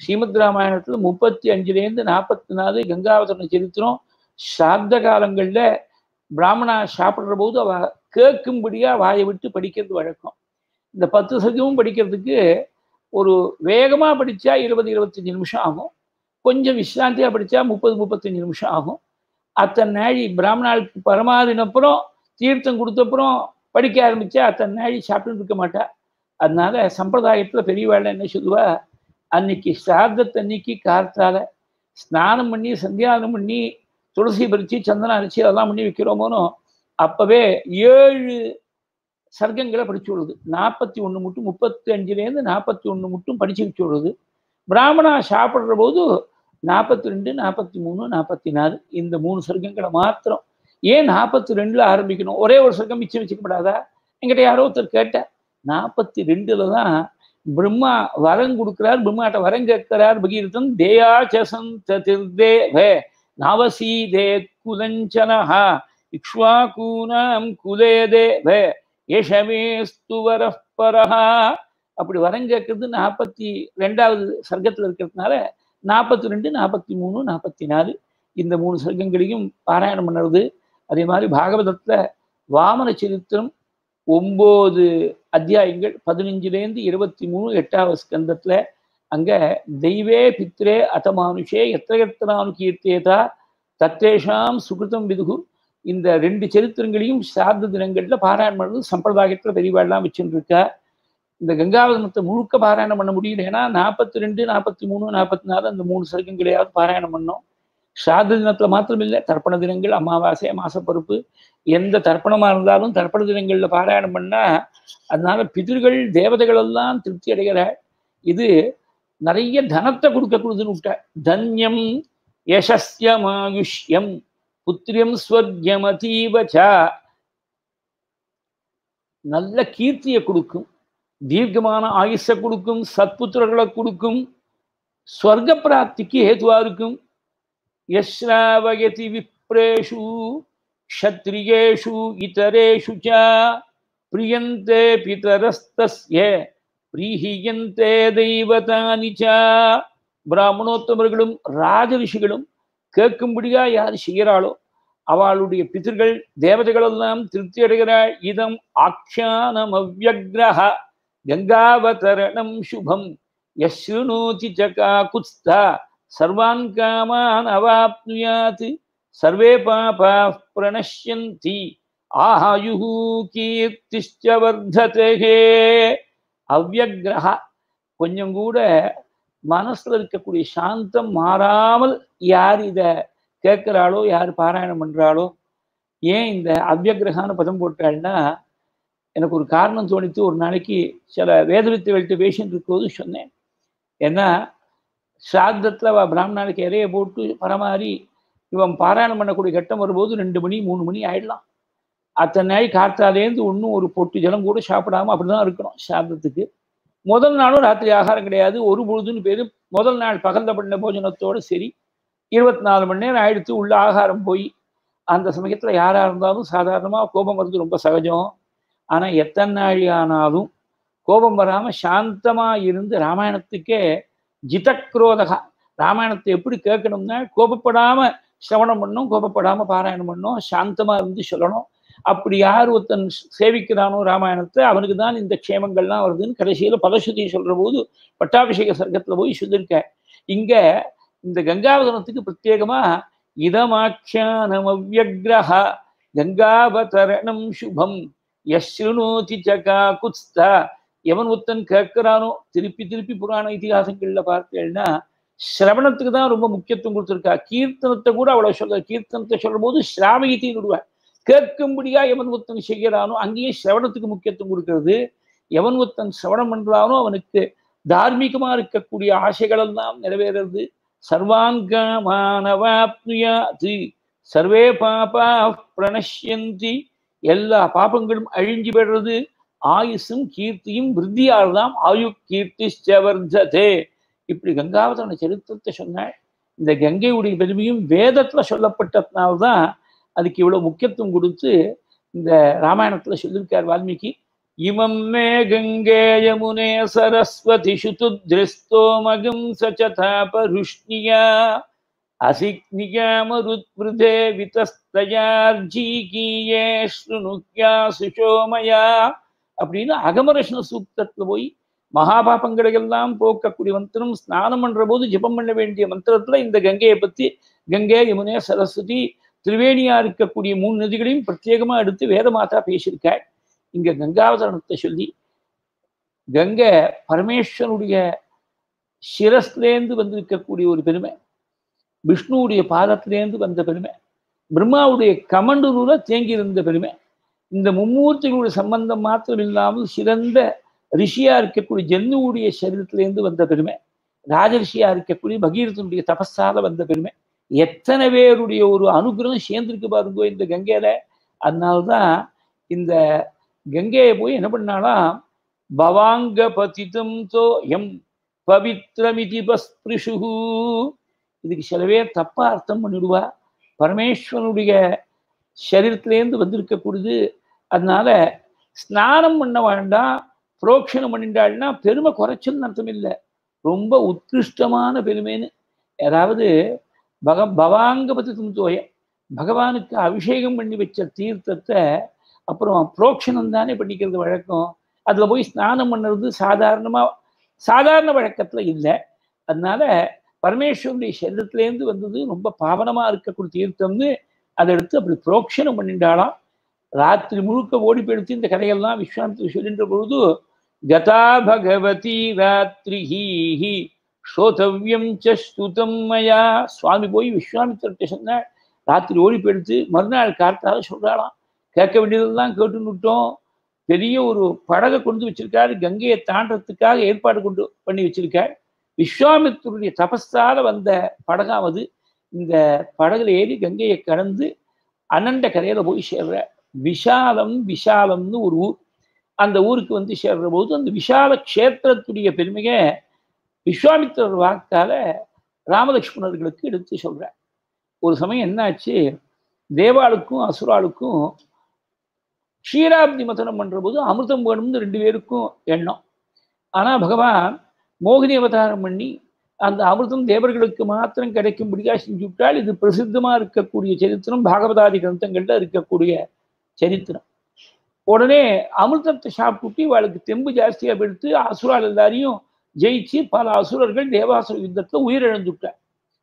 ஸ்ரீமத் ராமாயணத்துல முப்பத்தி அஞ்சுலேருந்து நாற்பத்தி நாலு கங்காவதரண சரித்திரம் சாத்த காலங்கள்ல பிராமணா சாப்பிடுற போது அவ கேட்கும்படியா வாயை விட்டு படிக்கிறது வழக்கம் இந்த பத்து சதவீதமும் படிக்கிறதுக்கு ஒரு வேகமா படிச்சா இருபது இருபத்தஞ்சு நிமிஷம் ஆகும் கொஞ்சம் விசிராந்தியா படிச்சா முப்பது முப்பத்தஞ்சு நிமிஷம் ஆகும் அத்தனை நாழி பிராமணாளுக்கு பரமாறினப்புறம் தீர்த்தம் கொடுத்தப்புறம் படிக்க ஆரம்பிச்சா அத்தனை நாழி சாப்பிட்டு இருக்க மாட்டா அதனால சம்பிரதாயத்துல பெரியவாள் என்ன சொல்லுவா அன்னைக்கு சார்த்தத்தன்னைக்கு கார்த்தால ஸ்நானம் பண்ணி சந்தியானம் பண்ணி துளசி பறிச்சு சந்தனம் அரைச்சி அதெல்லாம் பண்ணி வைக்கிறோமோனோ அப்பவே ஏழு சர்க்கங்களை படிச்சு விடுது நாற்பத்தி ஒன்று மட்டும் முப்பத்தி அஞ்சுலேருந்து நாற்பத்தி ஒன்று மட்டும் படிச்சு வச்சு விடுறது பிராமணா சாப்பிட்ற போது நாற்பத்தி ரெண்டு நாற்பத்தி மூணு நாற்பத்தி நாலு இந்த மூணு சர்க்கங்களை மாத்திரம் ஏன் நாற்பத்தி ரெண்டுல ஆரம்பிக்கணும் ஒரே ஒரு சர்க்கம் மிச்சம் வச்சுக்கப்படாதா என்கிட்ட யாரோ ஒருத்தர் கேட்டார் நாற்பத்தி ரெண்டுல தான் பிரம்மா வரம் கொடுக்கிறார் பிரம்மாட்ட வரம் கேட்கிறார் பகீரதன் தேயா சசந்தே வே நவசீதே குலஞ்சனஹா இக்ஷ்வாகூனாம் குலே தேவே ஏஷமேஸ்து வரப்பரஹா அப்படி வரம் கேட்கறது நாற்பத்தி ரெண்டாவது சர்க்கத்தில் இருக்கிறதுனால நாற்பத்தி ரெண்டு நாற்பத்தி மூணு நாற்பத்தி நாலு இந்த மூணு சர்க்கங்களையும் பாராயணம் பண்ணுறது அதே மாதிரி பாகவதத்தில் வாமன சரித்திரம் ஒம்பது அத்தியாயங்கள் பதினஞ்சுலேருந்து இருபத்தி மூணு எட்டாவது ஸ்கந்தத்தில் அங்கே தெய்வே பித்ரே அத்தமானுஷே எத்த எத்தனானு கீர்த்தேதா தத்தேஷாம் சுகிருதம் விதுகு இந்த ரெண்டு சரித்திரங்களையும் சார்ந்த தினங்களில் பாராயணம் பண்ணுறது சம்பிரதாயத்தில் பெரியவாள்லாம் வச்சுட்டு இருக்கா இந்த கங்காவதனத்தை முழுக்க பாராயணம் பண்ண முடியல ஏன்னா நாற்பத்தி ரெண்டு நாற்பத்தி மூணு நாற்பத்தி நாலு அந்த மூணு சருக்கங்களையாவது பாராயணம் பண்ணோம் சாத தினத்தில் மாத்திரம் இல்லை தர்ப்பண தினங்கள் அமாவாசை மாசப்பருப்பு எந்த தர்ப்பணமாக இருந்தாலும் தர்ப்பண தினங்களில் பாராயணம் பண்ணால் அதனால பிதிர்கள் தேவதைகள் எல்லாம் திருப்தி அடைகிறாள் இது நிறைய தனத்தை கொடுக்கக்கூடியதுன்னு விட்டா தன்யம் யசஸ்யமாயுஷ்யம் புத்திரியம் ஸ்வர்யமதீவச்சா நல்ல கீர்த்தியை கொடுக்கும் தீர்க்கமான ஆயுஷ கொடுக்கும் சத்புத்திரர்களை கொடுக்கும் ஸ்வர்க்க பிராப்திக்கு ஹேதுவா இருக்கும் யஸ்ராவயதி விப்ரேஷு க்ஷத்ரியேஷு இதரேஷு ச பிரியந்தே பிதரஸ்தஸ்ய பிரீஹியந்தே தெய்வதானி ச பிராமணோத்தமர்களும் ராஜரிஷிகளும் கேட்கும்படியா யார் செய்கிறாளோ அவளுடைய பிதர்கள் தேவதைகள் எல்லாம் திருப்தி அடைகிறாள் இதம் ஆக்கியானம் அவ்வக்ரஹ கங்காவதரணம் சுபம் யஸ்ருணோதி சகாகுஸ்தா சர்வான் காமான் அவாப்னுயாத் சர்வே பாபா பிரணஷ்யந்தி ஆயுः கீர்த்திஷ்ட வர்த்ததே அவ்வக்ரஹ கொஞ்சம் கூட மனசுல இருக்கக்கூடிய சாந்தம் மாறாமல் யார் இதை கேட்குறாளோ யார் பாராயணம் பண்றாளோ ஏன் இந்த அவ்வக்ரகான பதம் போட்டாள்னா எனக்கு ஒரு காரணம் தோணித்து ஒரு நாளைக்கு சில வேதவித்துகள்கிட்ட பேசிட்டு இருக்கும்போது சொன்னேன் ஏன்னா சாத்தத்தில் அவள் பிராமணனுக்கு இறைய போட்டு பரமாறி இவன் பாராயணம் பண்ணக்கூடிய கட்டம் வரும்போது ரெண்டு மணி மூணு மணி ஆயிடலாம் அத்தனை நாள் காத்தாலேருந்து ஒன்றும் ஒரு பொட்டு ஜலம் கூட சாப்பிடாம அப்படிதான் இருக்கணும் சாதத்துக்கு முதல் நாளும் ராத்திரி ஆகாரம் கிடையாது ஒரு பொழுதுன்னு பேர் முதல் நாள் பகல்ல பண்ண போஜனத்தோடு சரி இருபத்தி நாலு மணி நேரம் ஆயிடுத்து உள்ள ஆகாரம் போய் அந்த சமயத்தில் யாராக இருந்தாலும் சாதாரணமாக கோபம் வருது ரொம்ப சகஜம் ஆனால் எத்தனை நாள் ஆனாலும் கோபம் வராமல் சாந்தமாக இருந்து ராமாயணத்துக்கே ஜிதக்ரோதகா ராமாயணத்தை எப்படி கேட்கணும்னா கோபப்படாமல் சிரவணம் பண்ணணும் கோபப்படாமல் பாராயணம் பண்ணணும் சாந்தமாக இருந்து சொல்லணும் அப்படி யார் ஒருத்தன் சேவிக்கிறானோ ராமாயணத்தை அவனுக்கு தான் இந்த க்ஷேமங்கள்லாம் வருதுன்னு கடைசியில் பதசுதி சொல்கிற போது பட்டாபிஷேக சர்க்கத்தில் போய் சொல்லியிருக்க இங்கே இந்த கங்காவதனத்துக்கு பிரத்யேகமாக இதமாக்கியானம் அவ்வக்ரஹ கங்காவதரணம் சுபம் யஸ்ருணோதி சகா குஸ்தா எவன் ஒருத்தன் கேட்கிறானோ திருப்பி திருப்பி புராண இதிகாசங்கள்ல பார்த்தேன்னா சிரவணத்துக்கு தான் ரொம்ப முக்கியத்துவம் கொடுத்துருக்கா கீர்த்தனத்தை கூட அவ்வளவு சொல்ல கீர்த்தனத்தை சொல்லும் போது ஸ்ராவகத்தையும் விடுவார் கேட்கும்படியா எவன் ஒருத்தன் செய்கிறானோ அங்கேயும் சிரவணத்துக்கு முக்கியத்துவம் கொடுக்கிறது எவன் ஒருத்தன் சிரவணம் பண்றானோ அவனுக்கு தார்மீகமா இருக்கக்கூடிய ஆசைகள் எல்லாம் நிறைவேறது சர்வாங்கமானவாப்னுயாது சர்வே பாபா பிரணஷ்யந்தி எல்லா பாபங்களும் அழிஞ்சு பெறுறது ஆயுசும் கீர்த்தியும் விருத்தியால்தான் ஆயு கீர்த்தி வர்த்ததே இப்படி கங்காவதன சரித்திரத்தை சொன்னாள் இந்த கங்கையுடைய பெருமையும் வேதத்துல சொல்லப்பட்டதுனால்தான் அதுக்கு இவ்வளவு முக்கியத்துவம் கொடுத்து இந்த ராமாயணத்துல சொல்லியிருக்கார் வால்மீகி இமம் மே கங்கே யமுனே சரஸ்வதி சுதுத்ரிஸ்தோமகம் சச்சதாபருஷ்ணியா அசிக்னியாமருத்விருதே விதஸ்தயார்ஜீகீயே ஸ்ருணுக்யா சுஷோமயா அப்படின்னு அகமரஷ்ண சூக்தத்துல போய் மகாபாபங்களை எல்லாம் போக்கக்கூடிய மந்திரம் ஸ்நானம் பண்ற போது ஜெபம் பண்ண வேண்டிய மந்திரத்துல இந்த கங்கையை பத்தி கங்கை யமுனே சரஸ்வதி திரிவேணியா இருக்கக்கூடிய மூணு நதிகளையும் பிரத்யேகமா எடுத்து வேதமாதா பேசியிருக்காள் இங்க கங்காவதரணத்தை சொல்லி கங்கை பரமேஸ்வரனுடைய சிரஸ்லேந்து வந்திருக்கக்கூடிய ஒரு பெருமை விஷ்ணுவுடைய பாதத்திலேருந்து வந்த பெருமை பிரம்மாவுடைய கமண்டூரில் தேங்கி இருந்த பெருமை இந்த மும்மூர்த்திகளுடைய சம்பந்தம் மாத்திரம் இல்லாமல் சிறந்த ரிஷியா இருக்கக்கூடிய ஜென்னுவுடைய சரீரத்திலேருந்து வந்த பெருமை ராஜரிஷியா இருக்கக்கூடிய பகீரதனுடைய தபஸால வந்த பெருமை எத்தனை பேருடைய ஒரு அனுகிரகம் சேர்ந்திருக்கு பாருங்க இந்த கங்கையில அதனால்தான் இந்த கங்கையை போய் என்ன பண்ணாலாம் பவாங்க பதிதம் தோ எம் பவித்ரமிதி பஸ்பிருஷு இதுக்கு சில பேர் தப்பா அர்த்தம் பண்ணிடுவா பரமேஸ்வரனுடைய சரீரத்திலேருந்து வந்திருக்கக்கூடியது அதனால ஸ்நானம் பண்ண வேண்டாம் புரோக்ஷனம் பண்ணிட்டாள்னா பெருமை குறைச்சல்னு அர்த்தம் இல்லை ரொம்ப உத்கிருஷ்டமான பெருமைன்னு யாராவது பக பவாங்க பதித்தம் தோயம் பகவானுக்கு அபிஷேகம் பண்ணி வச்ச தீர்த்தத்தை அப்புறம் புரோக்ஷனம் தானே பண்ணிக்கிறது வழக்கம் அதில் போய் ஸ்நானம் பண்ணுறது சாதாரணமாக சாதாரண வழக்கத்தில் இல்லை அதனால பரமேஸ்வரனுடைய சரீரத்திலேருந்து வந்தது ரொம்ப பாவனமாக இருக்கக்கூடிய தீர்த்தம்னு அதை எடுத்து அப்படி புரோக்ஷனம் பண்ணிட்டாலாம் ராத்திரி முழுக்க ஓடி போயிடுத்து இந்த கதையெல்லாம் விஸ்வாமித்திர சொல்கின்ற பொழுது கதா பகவதி ராத்திரி ஸ்ரோதவ்யம் சுதம் மயா சுவாமி போய் விஸ்வாமித்திரத்தை சொன்னாள் ராத்திரி ஓடி போயிடுத்து மறுநாள் கார்த்தால சொல்றாளாம் கேட்க வேண்டியதெல்லாம் கேட்டுன்னு விட்டோம் பெரிய ஒரு படகை கொண்டு வச்சிருக்காரு கங்கையை தாண்டறதுக்காக ஏற்பாடு கொண்டு பண்ணி வச்சிருக்காள் விஸ்வாமித்தருடைய தபஸால வந்த படகாவது இந்த படகுல ஏறி கங்கையை கடந்து அனண்ட கரையில போய் சேர்ற விஷாலம் விஷாலம்னு ஒரு ஊர் அந்த ஊருக்கு வந்து சேர்ற போது அந்த விஷால க்ஷேத்திரத்துடைய பெருமையை விஸ்வாமித்திரர் வாக்கால ராமலட்சுமணர்களுக்கு எடுத்து சொல்ற ஒரு சமயம் என்னாச்சு தேவாளுக்கும் அசுராளுக்கும் க்ஷீராப்தி மதனம் பண்ற போது அமிர்தம் வேணும்னு ரெண்டு பேருக்கும் எண்ணம் ஆனா பகவான் மோகினி அவதாரம் பண்ணி அந்த அமிர்தம் தேவர்களுக்கு மாத்திரம் கிடைக்கும்படியா செஞ்சு விட்டால் இது பிரசித்தமா இருக்கக்கூடிய சரித்திரம் பாகவதாதி கிரந்தங்கள்ல இருக்கக்கூடிய சரித்திரம் உடனே அமிர்தத்தை சாப்பிட்டு இவளுக்கு தெம்பு ஜாஸ்தியா எடுத்து அசுரால் எல்லாரையும் ஜெயிச்சு பல அசுரர்கள் தேவாசுர யுத்தத்துல உயிரிழந்துட்டார்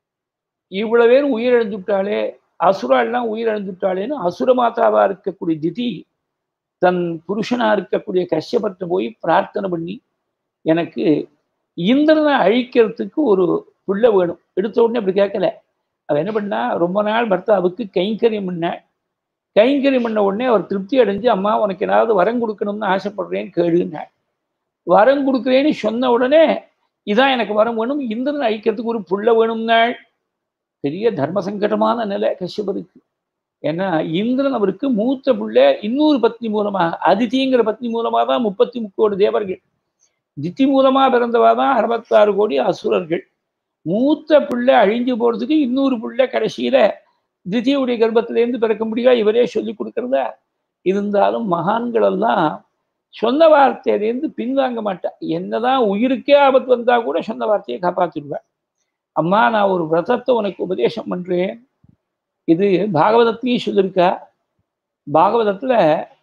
இவ்வளவு பேர் உயிரிழந்துட்டாலே அசுரால்லாம் உயிரிழந்துட்டாளேன்னு அசுர மாதாவா இருக்கக்கூடிய திதி தன் புருஷனா இருக்கக்கூடிய கஷ்யபத்தை போய் பிரார்த்தனை பண்ணி எனக்கு இந்திரனை அழிக்கிறதுக்கு ஒரு பிள்ளை வேணும் எடுத்த உடனே அப்படி கேட்கல அவ என்ன பண்ணா ரொம்ப நாள் பர்த்தாவுக்கு கைங்கரியம் பண்ண கைங்கரியம் பண்ண உடனே அவர் திருப்தி அடைஞ்சு அம்மா உனக்கு ஏதாவது வரம் கொடுக்கணும்னு ஆசைப்படுறேன்னு கேளுன்னாள் வரம் கொடுக்குறேன்னு சொன்ன உடனே இதான் எனக்கு வரம் வேணும் இந்திரனை அழிக்கிறதுக்கு ஒரு புள்ள வேணும்னாள் பெரிய தர்ம சங்கடமான நிலை கஷ்யபருக்கு ஏன்னா இந்திரன் அவருக்கு மூத்த பிள்ளை இன்னொரு பத்னி மூலமாக அதிதிங்கிற பத்னி மூலமாக தான் முப்பத்தி முக்கோடி தேவர்கள் தித்தி மூலமா பிறந்தவா தான் அறுபத்தாறு கோடி அசுரர்கள் மூத்த பிள்ளை அழிஞ்சு போறதுக்கு இன்னொரு பிள்ளை கடைசியில தித்தியுடைய கர்ப்பத்திலேருந்து பிறக்க முடியா இவரே சொல்லி கொடுக்கறதா இருந்தாலும் மகான்கள் எல்லாம் சொன்ன வார்த்தையிலேருந்து பின்வாங்க மாட்டா என்னதான் உயிருக்கே ஆபத்து வந்தா கூட சொன்ன வார்த்தையை காப்பாத்திடுவேன் அம்மா நான் ஒரு விரதத்தை உனக்கு உபதேசம் பண்றேன் இது பாகவதத்தையும் சொல்லியிருக்கா பாகவதத்துல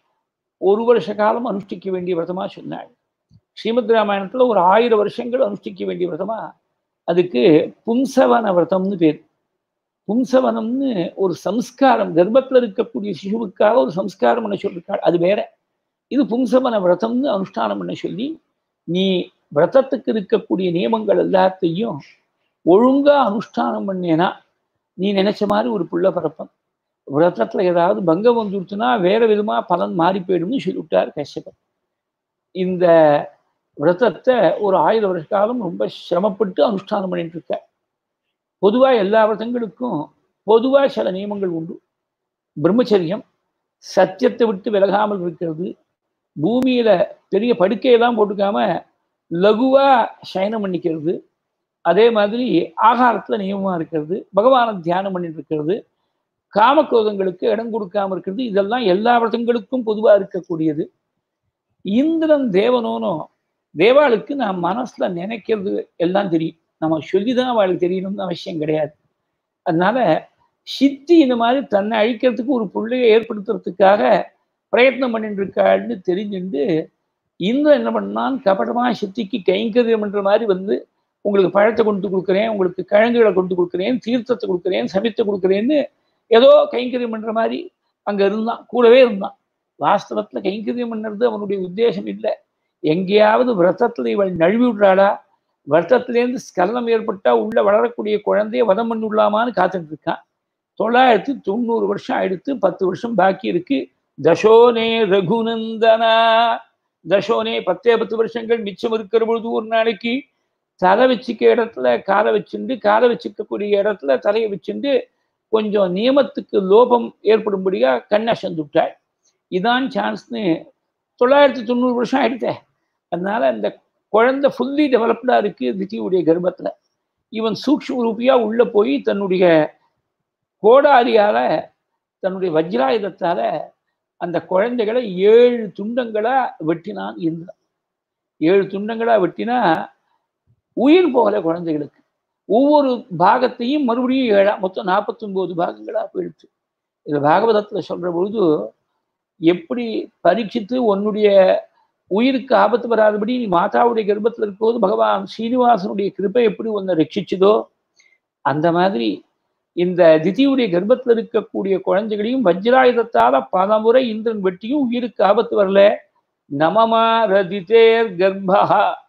ஒரு வருஷ காலம் அனுஷ்டிக்க வேண்டிய விரதமா சொன்னாள் ஸ்ரீமத் ராமாயணத்துல ஒரு ஆயிரம் வருஷங்கள் அனுஷ்டிக்க வேண்டிய விரதமா அதுக்கு பும்சவன விரதம்னு பேர் பும்சவனம்னு ஒரு சம்ஸ்காரம் கர்ப்பத்துல இருக்கக்கூடிய சிசுவுக்காக ஒரு சம்ஸ்காரம் பண்ண சொல்லியிருக்காள் அது வேற இது பும்சவன விரதம்னு அனுஷ்டானம் பண்ண சொல்லி நீ விரதத்துக்கு இருக்கக்கூடிய நியமங்கள் எல்லாத்தையும் ஒழுங்கா அனுஷ்டானம் பண்ணேனா நீ நினைச்ச மாதிரி ஒரு புள்ள பிறப்பன் விரதத்துல ஏதாவது பங்கம் வந்துடுச்சுன்னா வேற விதமா பலன் மாறி போயிடும்னு சொல்லிவிட்டார் கஷ்யபர் இந்த விரதத்தை ஒரு ஆயிரம் வருஷ காலம் ரொம்ப சிரமப்பட்டு அனுஷ்டானம் பண்ணிட்டு இருக்க பொதுவா எல்லா விரதங்களுக்கும் பொதுவா சில நியமங்கள் உண்டு பிரம்மச்சரியம் சத்தியத்தை விட்டு விலகாமல் இருக்கிறது பூமியில பெரிய படுக்கையெல்லாம் போட்டுக்காம லகுவா சயனம் பண்ணிக்கிறது அதே மாதிரி ஆகாரத்துல நியமமா இருக்கிறது பகவானை தியானம் பண்ணிட்டு இருக்கிறது காமக்ரோதங்களுக்கு இடம் கொடுக்காம இருக்கிறது இதெல்லாம் எல்லா விரதங்களுக்கும் பொதுவா இருக்கக்கூடியது இந்திரன் தேவனோனோ தேவாளுக்கு நான் மனசுல நினைக்கிறது எல்லாம் தெரியும் நம்ம சொல்லிதான் அவளுக்கு தெரியணும்னு அவசியம் கிடையாது அதனால சித்தி இந்த மாதிரி தன்னை அழிக்கிறதுக்கு ஒரு பிள்ளையை ஏற்படுத்துறதுக்காக பிரயத்னம் பண்ணிட்டு இருக்காள்னு தெரிஞ்சுட்டு இந்திரன் என்ன பண்ணான் கபடமா சித்திக்கு கைங்கரியம் பண்ற மாதிரி வந்து உங்களுக்கு பழத்தை கொண்டு கொடுக்குறேன் உங்களுக்கு கிழங்குகளை கொண்டு கொடுக்குறேன் தீர்த்தத்தை கொடுக்குறேன் சமித்தை கொடுக்குறேன்னு ஏதோ கைங்கரியம் பண்ற மாதிரி அங்க இருந்தான் கூடவே இருந்தான் வாஸ்தவத்துல கைங்கரியம் பண்ணுறது அவனுடைய உத்தேசம் இல்லை எங்கேயாவது விரதத்துல இவள் நழுவி விடுறாளா விரதத்திலேருந்து ஸ்கலனம் ஏற்பட்டா உள்ள வளரக்கூடிய குழந்தைய வதம் பண்ணி விடலாமான்னு காத்துட்டு இருக்கான் தொள்ளாயிரத்தி தொண்ணூறு வருஷம் ஆயிடுத்து பத்து வருஷம் பாக்கி இருக்கு தசோனே ரகுநந்தனா தசோனே பத்தே பத்து வருஷங்கள் மிச்சம் இருக்கிற பொழுது ஒரு நாளைக்கு தலை வச்சுக்க இடத்துல காலை வச்சுண்டு காலை வச்சுக்கக்கூடிய இடத்துல தலையை வச்சுண்டு கொஞ்சம் நியமத்துக்கு லோபம் ஏற்படும்படியா கண்ணை சந்துட்டாள் இதான் சான்ஸ்னு தொள்ளாயிரத்தி தொண்ணூறு வருஷம் ஆயிடுத்தே அதனால அந்த குழந்தை ஃபுல்லி டெவலப்டா இருக்கு தித்தியுடைய கர்ப்பத்துல இவன் சூக்ஷ்ம ரூபியா உள்ள போய் தன்னுடைய கோடாரியால தன்னுடைய வஜ்ராயுதத்தால அந்த குழந்தைகளை ஏழு துண்டங்களா வெட்டினான் இந்திரன் ஏழு துண்டங்களா வெட்டினா உயிர் போகல குழந்தைகளுக்கு ஒவ்வொரு பாகத்தையும் மறுபடியும் ஏழா மொத்தம் நாற்பத்தொம்போது பாகங்களா போயிடுச்சு இது பாகவதத்துல சொல்ற பொழுது எப்படி பரீட்சித்து உன்னுடைய உயிருக்கு ஆபத்து வராதபடி நீ மாதாவுடைய கர்ப்பத்தில் இருக்கும்போது பகவான் ஸ்ரீனிவாசனுடைய கிருப்பை எப்படி உன்னை ரட்சிச்சுதோ அந்த மாதிரி இந்த திதியுடைய கர்ப்பத்தில் இருக்கக்கூடிய குழந்தைகளையும் வஜ்ராயுதத்தால பல முறை இந்திரன் வெட்டியும் உயிருக்கு ஆபத்து வரல நமமா ரதிதேர் கர்ப்பா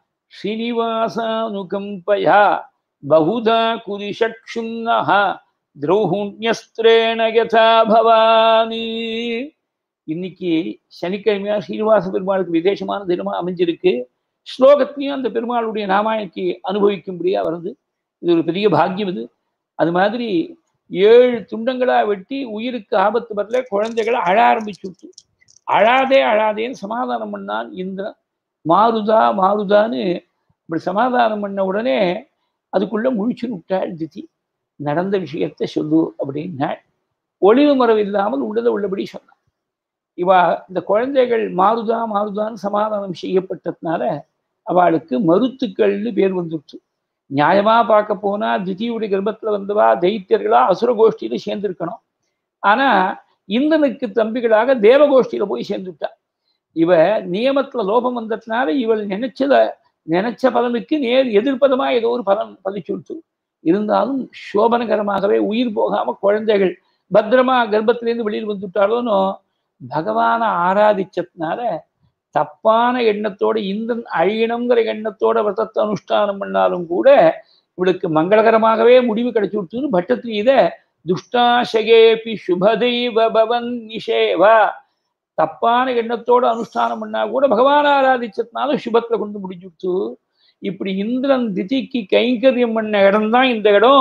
ஸ்ரீனிவாசானுகம்பயா பகுதா குதிஷக்ஷுன்னஹா திரௌஹுண்யஸ்திரேண யதா பவானி இன்னைக்கு சனிக்கிழமையா ஸ்ரீனிவாச பெருமாளுக்கு விசேஷமான தினமா அமைஞ்சிருக்கு ஸ்லோகத்தையும் அந்த பெருமாளுடைய நாமாயணிக்கு அனுபவிக்கும்படியா வருது இது ஒரு பெரிய பாக்கியம் இது அது மாதிரி ஏழு துண்டங்களா வெட்டி உயிருக்கு ஆபத்து வரல குழந்தைகளை அழ ஆரம்பிச்சுட்டு அழாதே அழாதேன்னு சமாதானம் பண்ணான் இந்திரன் மாறுதா மாறுதான்னு இப்படி சமாதானம் பண்ண உடனே அதுக்குள்ள முழிச்சு விட்டாள் திதி நடந்த விஷயத்தை சொல்லு அப்படின்னாள் ஒளிவு மரவு இல்லாமல் உள்ளதை உள்ளபடி சொன்னான் இவா இந்த குழந்தைகள் மாறுதா மாறுதான்னு சமாதானம் செய்யப்பட்டதுனால அவளுக்கு மருத்துக்கள்னு பேர் வந்துடுச்சு நியாயமா பார்க்க போனா திதியுடைய கர்ப்பத்துல வந்தவா தைத்தியர்களா அசுர கோஷ்டியில சேர்ந்திருக்கணும் ஆனா இந்திரனுக்கு தம்பிகளாக தேவகோஷ்டியில போய் சேர்ந்துட்டா இவ நியமத்துல லோபம் வந்ததுனால இவள் நினைச்சத நினைச்ச பலனுக்கு நேர் எதிர்ப்பதமா ஏதோ ஒரு பலன் பதிச்சுட்டு இருந்தாலும் சோபனகரமாகவே உயிர் போகாம குழந்தைகள் பத்திரமா கர்ப்பத்திலேருந்து வெளியில் வந்துட்டாலோனோ பகவானை ஆராதிச்சதுனால தப்பான எண்ணத்தோட இந்திரன் அழியணுங்கிற எண்ணத்தோட விரதத்தை அனுஷ்டானம் பண்ணாலும் கூட இவளுக்கு மங்களகரமாகவே முடிவு கிடைச்சு விட்டுன்னு பட்டத்தில் இத துஷ்டாசகேபி சுபதெய்வ பவன் நிஷேவா தப்பான எண்ணத்தோட அனுஷ்டானம் பண்ணா கூட பகவான் ஆராதிச்சதுனால சுபத்துல கொண்டு முடிஞ்சுட்டு இப்படி இந்திரன் திதிக்கு கைங்கரியம் பண்ண இடம் தான் இந்த இடம்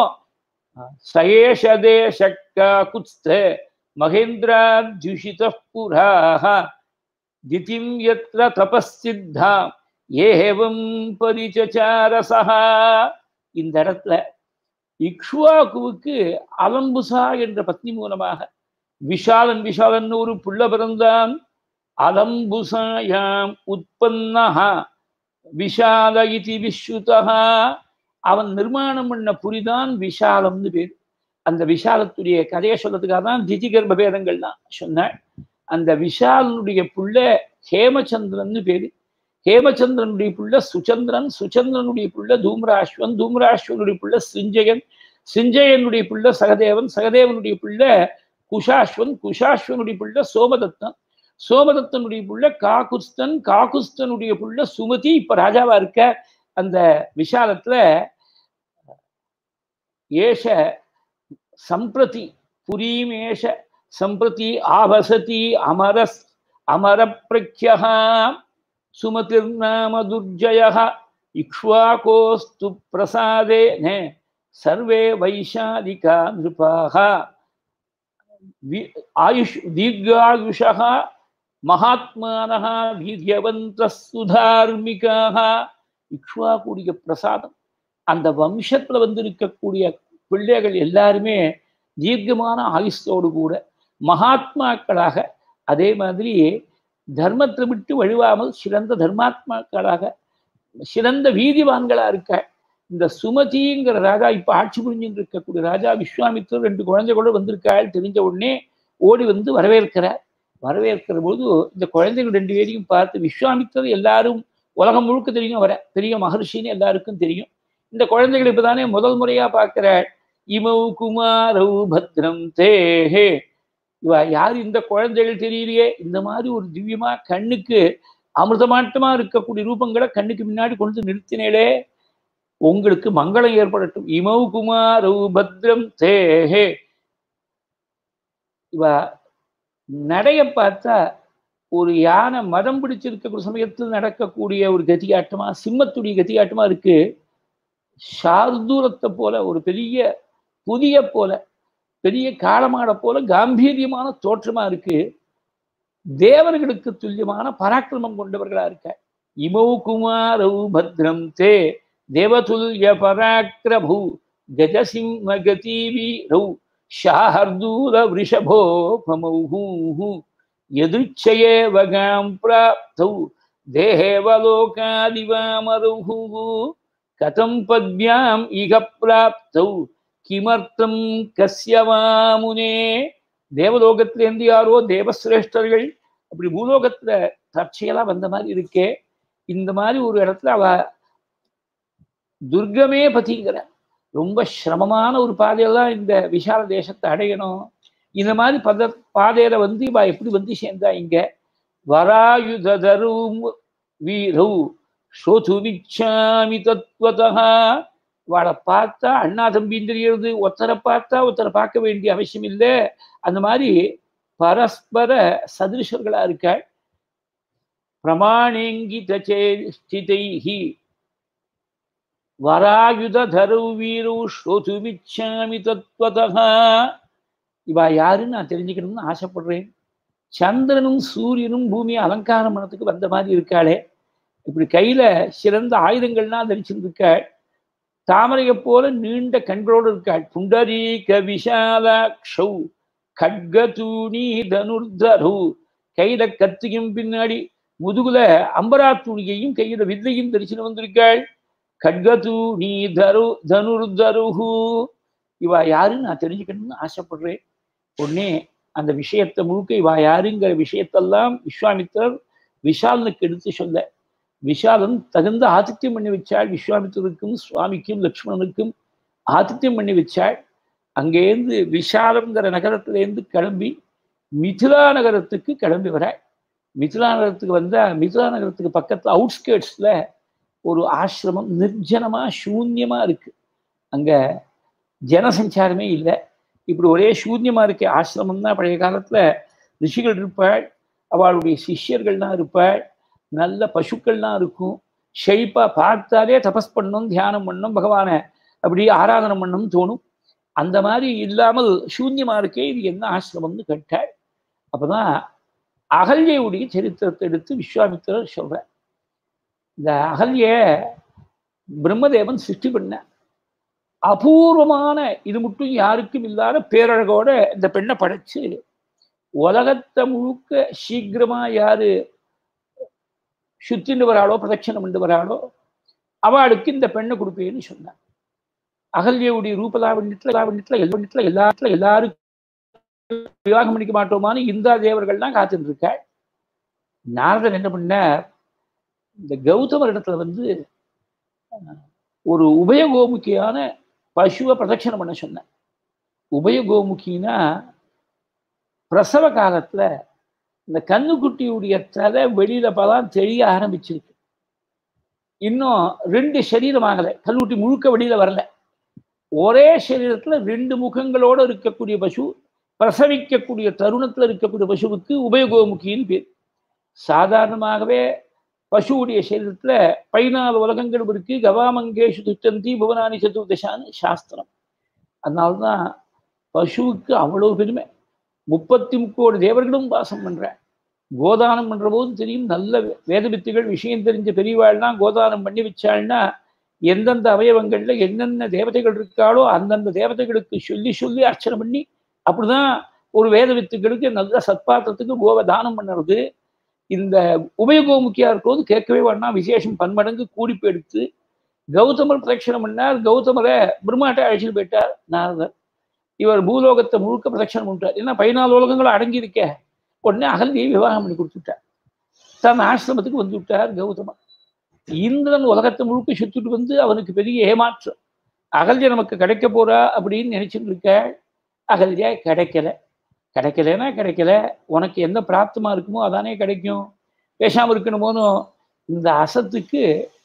சயேஷதே சக்கா குஸ்த மகேந்திராத்யுஷித புராக திதிம் யத்ர தபஸ்சித்தா ஏவம் பரிச்சசாரசா இந்த இடத்துல இக்ஷுவாக்குவுக்கு அலம்புசா என்ற பத்னி மூலமாக விஷாலன் விஷாலன் ஒரு புள்ள பிறந்தான் அலம்புசாயாம் உற்பன்னஹா விஷால இதி விஸ்ருதா அவன் நிர்மாணம் பண்ண புரிதான் விஷாலம்னு பேர் அந்த விஷாலத்துடைய கதையை சொல்றதுக்காக தான் திதி கர்ப்ப பேதங்கள் தான் சொன்னாள் அந்த விஷாலனுடைய புள்ள ஹேமச்சந்திரன் பேரு ஹேமச்சந்திரனுடைய புள்ள சுச்சந்திரன் சுச்சந்திரனுடைய புள்ள தூம்ராஸ்வன் தூம்ராஸ்வனுடைய புள்ள சிஞ்சயன் சிஞ்சயனுடைய புள்ள சகதேவன் சகதேவனுடைய புள்ள குஷாஸ்வன் குஷாஸ்வனுடைய புள்ள சோமதத்தன் சோமதத்தனுடைய புள்ள காகுஸ்தன் காகுஸ்தனுடைய புள்ள சுமதி இப்ப ராஜாவா இருக்க அந்த விஷாலத்துல ஏஷ சம்பிரதி புரீம் ஏஷ சம்பிரதி ஆவசதி அமரஸ் அமர பிரக்யா சுமதிர்நாம துர்ஜய இக்ஷ்வாகோஸ்து பிரசாதே நே சர்வே வைஷாலிகா நிருபாக ஆயுஷ் தீர்காயுஷः மகாத்மானः வீரியவந்த சுதார்மிகாக இக்ஷ்வாக்குடைய பிரசாதம் அந்த வம்சத்துல வந்து இருக்கக்கூடிய பிள்ளைகள் எல்லாருமே தீர்க்கமான ஆயுஷோடு கூட மகாத்மாக்களாக அதே மாதிரி தர்மத்தை விட்டு வழுவாமல் சிறந்த தர்மாத்மாக்களாக சிறந்த வீதிவான்களா இருக்க இந்த சுமதிங்கிற ராஜா இப்ப ஆட்சி புரிஞ்சுட்டு இருக்கக்கூடிய ராஜா விஸ்வாமித்திரர் ரெண்டு குழந்தைகளோட வந்திருக்காள் தெரிஞ்ச உடனே ஓடி வந்து வரவேற்கிறார் வரவேற்கிற போது இந்த குழந்தைகள் ரெண்டு பேரையும் பார்த்து விஸ்வாமித்திரர் எல்லாரும் உலகம் முழுக்க தெரியும் வர பெரிய மகர்ஷின்னு எல்லாருக்கும் தெரியும் இந்த குழந்தைகள் இப்பதானே முதல் முறையா பார்க்கிறாள் இமௌ குமாரௌ பத்ரம் தேஹே இவ யார் இந்த குழந்தைகள் தெரியலையே இந்த மாதிரி ஒரு திவ்யமா கண்ணுக்கு அமிர்தமாட்டமா இருக்கக்கூடிய ரூபங்களை கண்ணுக்கு முன்னாடி கொண்டு நிறுத்தினேளே உங்களுக்கு மங்களம் ஏற்படட்டும் இமௌ குமாரௌ பத்ரம் தேஹே இவ நடைய பார்த்தா ஒரு யானை மதம் பிடிச்சிருக்கக்கூடிய சமயத்தில் நடக்கக்கூடிய ஒரு கதியாட்டமா சிம்மத்துடைய கதியாட்டமா இருக்கு சார்தூரத்தை போல ஒரு பெரிய புதிய போல பெரிய காலமாட போல காம்பீரியமான தோற்றமா இருக்கு தேவர்களுக்கு துல்லியமான பராக்கிரமம் கொண்டவர்களா இருக்க இமௌ குமாரௌ பத்ரம் தே தேவதுல்ய பராக்கிரபு கஜசிம்ம கதீவீரௌ ஷாஹர்தூல விருஷபோபமௌஹூ எதிர்ச்சயேவ காம் பிராப்தௌ தேவலோகாதிவாமருஹூ கதம் பத்யாம் இக பிராப்தௌ கிமர்த்தம் கஸ்யவாமுனே தேவலோகத்திலேருந்து யாரோ தேவசிரேஷ்டர்கள் அப்படி பூலோகத்துல தற்செயலா வந்த மாதிரி இருக்கே இந்த மாதிரி ஒரு இடத்துல அவ துர்கமே பத்திங்கிற ரொம்ப சிரமமான ஒரு பாதையெல்லாம் இந்த விஷால தேசத்தை அடையணும் இந்த மாதிரி பத பாதையில வந்து இவ எப்படி வந்து சேர்ந்தா இங்க வராயுதரும் வீரௌ ஸ்ரோதுமிச்சாமி தத்வதா அவளை பார்த்தா அண்ணா தம்பின்னு தெரியறது ஒருத்தரை பார்த்தா ஒருத்தரை பார்க்க வேண்டிய அவசியம் இல்லை அந்த மாதிரி பரஸ்பர சதிருஷர்களா இருக்காள் பிரமாணேங்கித சேஷ்டிதைஹி வராயுத தரு வீரு ஸ்ரோதுமிச்சாமி தத்வதா இவா யாருன்னு நான் தெரிஞ்சுக்கணும்னு ஆசைப்படுறேன் சந்திரனும் சூரியனும் பூமியை அலங்காரம் பண்ணதுக்கு வந்த மாதிரி இருக்காளே இப்படி கையில சிறந்த ஆயுதங்கள்லாம் தரிச்சிருக்காள் தாமரையை போல நீண்ட கண்களோடு இருக்காள் புண்டரீக விஷாலாக்ஷௌ கட்கதூணி தனுர்தரு கையில கத்தியும் பின்னாடி முதுகுல அம்பரா துணியையும் கையில வில்லையும் தரிசனம் வந்திருக்காள் கட்கதூணி தரு தனுர்தருஹு இவா யாருன்னு நான் தெரிஞ்சுக்கணும்னு ஆசைப்படுறேன் உடனே அந்த விஷயத்தை முழுக்க இவா யாருங்கிற விஷயத்தெல்லாம் விஸ்வாமித்திரர் விஷாலனுக்கு எடுத்து சொல்ல விஷாலன் தகுந்த ஆதித்யம் பண்ணி வச்சாள் விஸ்வாமித்திரருக்கும் சுவாமிக்கும் லக்ஷ்மணனுக்கும் ஆதித்யம் பண்ணி வச்சாள் அங்கேருந்து விஷாலங்கிற நகரத்திலேருந்து கிளம்பி மிதிலா நகரத்துக்கு கிளம்பி வர மிதிலா நகரத்துக்கு வந்தா மிதிலா நகரத்துக்கு பக்கத்துல அவுட்ஸ்கேட்ஸ்ல ஒரு ஆசிரமம் நிர்ஜனமா சூன்யமா இருக்கு அங்க ஜனசஞ்சாரமே இல்லை இப்படி ஒரே சூன்யமா இருக்க ஆசிரமம் தான் பழைய காலத்துல ரிஷிகள் இருப்பாள் அவளுடைய சிஷ்யர்கள்லாம் இருப்பாள் நல்ல பசுக்கள்லாம் இருக்கும் ஷெய்ப்பா பார்த்தாலே தபஸ் பண்ணும் தியானம் பண்ணும் பகவானை அப்படி ஆராதனை பண்ணணும் தோணும் அந்த மாதிரி இல்லாமல் சூன்யமா இருக்கே இது என்ன ஆசிரமம்னு கேட்டாள் அப்பதான் அகல்யவுடைய சரித்திரத்தை எடுத்து விஸ்வாமித்திரர் சொல்ற இந்த அகல்ய பிரம்மதேவன் சிருஷ்டி பண்ண அபூர்வமான இது மட்டும் யாருக்கும் இல்லாத பேரழகோட இந்த பெண்ணை படைச்சு உலகத்தை முழுக்க சீக்கிரமா யாரு சுத்தின்னு வராளோ பிரதட்சணம் பண்ணி வராளோ அவளுக்கு இந்த பெண்ணை கொடுப்பேன்னு சொன்னான் அகல்யவுடைய ரூபலாவண்யத்துல லாவண்யத்துல எல்லா எல்லாத்துல எல்லாருக்கும் விவாகம் பண்ணிக்க மாட்டோமான்னு இந்தா தேவர்கள்லாம் காத்துட்டு இருக்காள் நாரதன் என்ன பண்ண இந்த கௌதமர் இடத்துல வந்து ஒரு உபயகோமுக்கியான பசுவை பிரதட்சணம் பண்ண சொன்னேன் உபயகோமுக்கின்னா பிரசவ காலத்துல இந்த கண்ணுக்குட்டியுடைய தலை வெளியில பலாம் தெரிய ஆரம்பிச்சிருக்கு இன்னும் ரெண்டு சரீரம் ஆகலை கல்லுக்குட்டி முழுக்க வெளியில வரல ஒரே சரீரத்துல ரெண்டு முகங்களோட இருக்கக்கூடிய பசு பிரசவிக்கக்கூடிய தருணத்துல இருக்கக்கூடிய பசுவுக்கு உபயகோமுக்கின்னு பேர் சாதாரணமாகவே பசுவுடைய சரீரத்துல பதினாலு உலகங்களும் இருக்கு கவாமங்கேஷு துச்சந்தி புவனானி சதுர்தசான்னு சாஸ்திரம் அதனால்தான் பசுவுக்கு அவ்வளவு பெருமை முப்பத்தி முக்கோடி தேவர்களும் வாசம் பண்ற கோதானம் பண்ற போது தெரியும் நல்ல வேதவித்துகள் விஷயம் தெரிஞ்ச பெரியவாள்லாம் கோதானம் பண்ணி வச்சாள்னா எந்தெந்த அவயவங்கள்ல என்னென்ன தேவதைகள் இருக்காளோ அந்தந்த தேவதைகளுக்கு சொல்லி சொல்லி அர்ச்சனை பண்ணி அப்படிதான் ஒரு வேத வித்துக்களுக்கு நல்ல சத்பாத்திரத்துக்கு கோவை தானம் பண்ணுறது இந்த உபயகோமுக்கியா இருக்கும்போது கேட்கவே வேண்டாம் விசேஷம் பன்மடங்கு கூடிப்பு எடுத்து கௌதமர் பிரதட்சணம் பண்ணார் கௌதமரை பிரம்மாட்ட அழைச்சிட்டு போயிட்டார் நாரதர் இவர் பூலோகத்தை முழுக்க பிரதட்சணம் பண்ணிட்டார் ஏன்னா பதினாலு உலகங்களும் அடங்கி இருக்க உடனே அகல்வியை விவாகம் பண்ணி கொடுத்துட்டார் தன் ஆசிரமத்துக்கு வந்து விட்டார் கௌதமர் இந்திரன் உலகத்தை முழுக்க சுத்திட்டு வந்து அவனுக்கு பெரிய ஏமாற்றம் அகல்யா நமக்கு கிடைக்க போறா அப்படின்னு நினைச்சிட்டு இருக்க அகல்யா கிடைக்கல கிடைக்கலன்னா கிடைக்கல உனக்கு எந்த பிராப்தமா இருக்குமோ அதானே கிடைக்கும் பேசாம இருக்கணுமோனோ இந்த அசத்துக்கு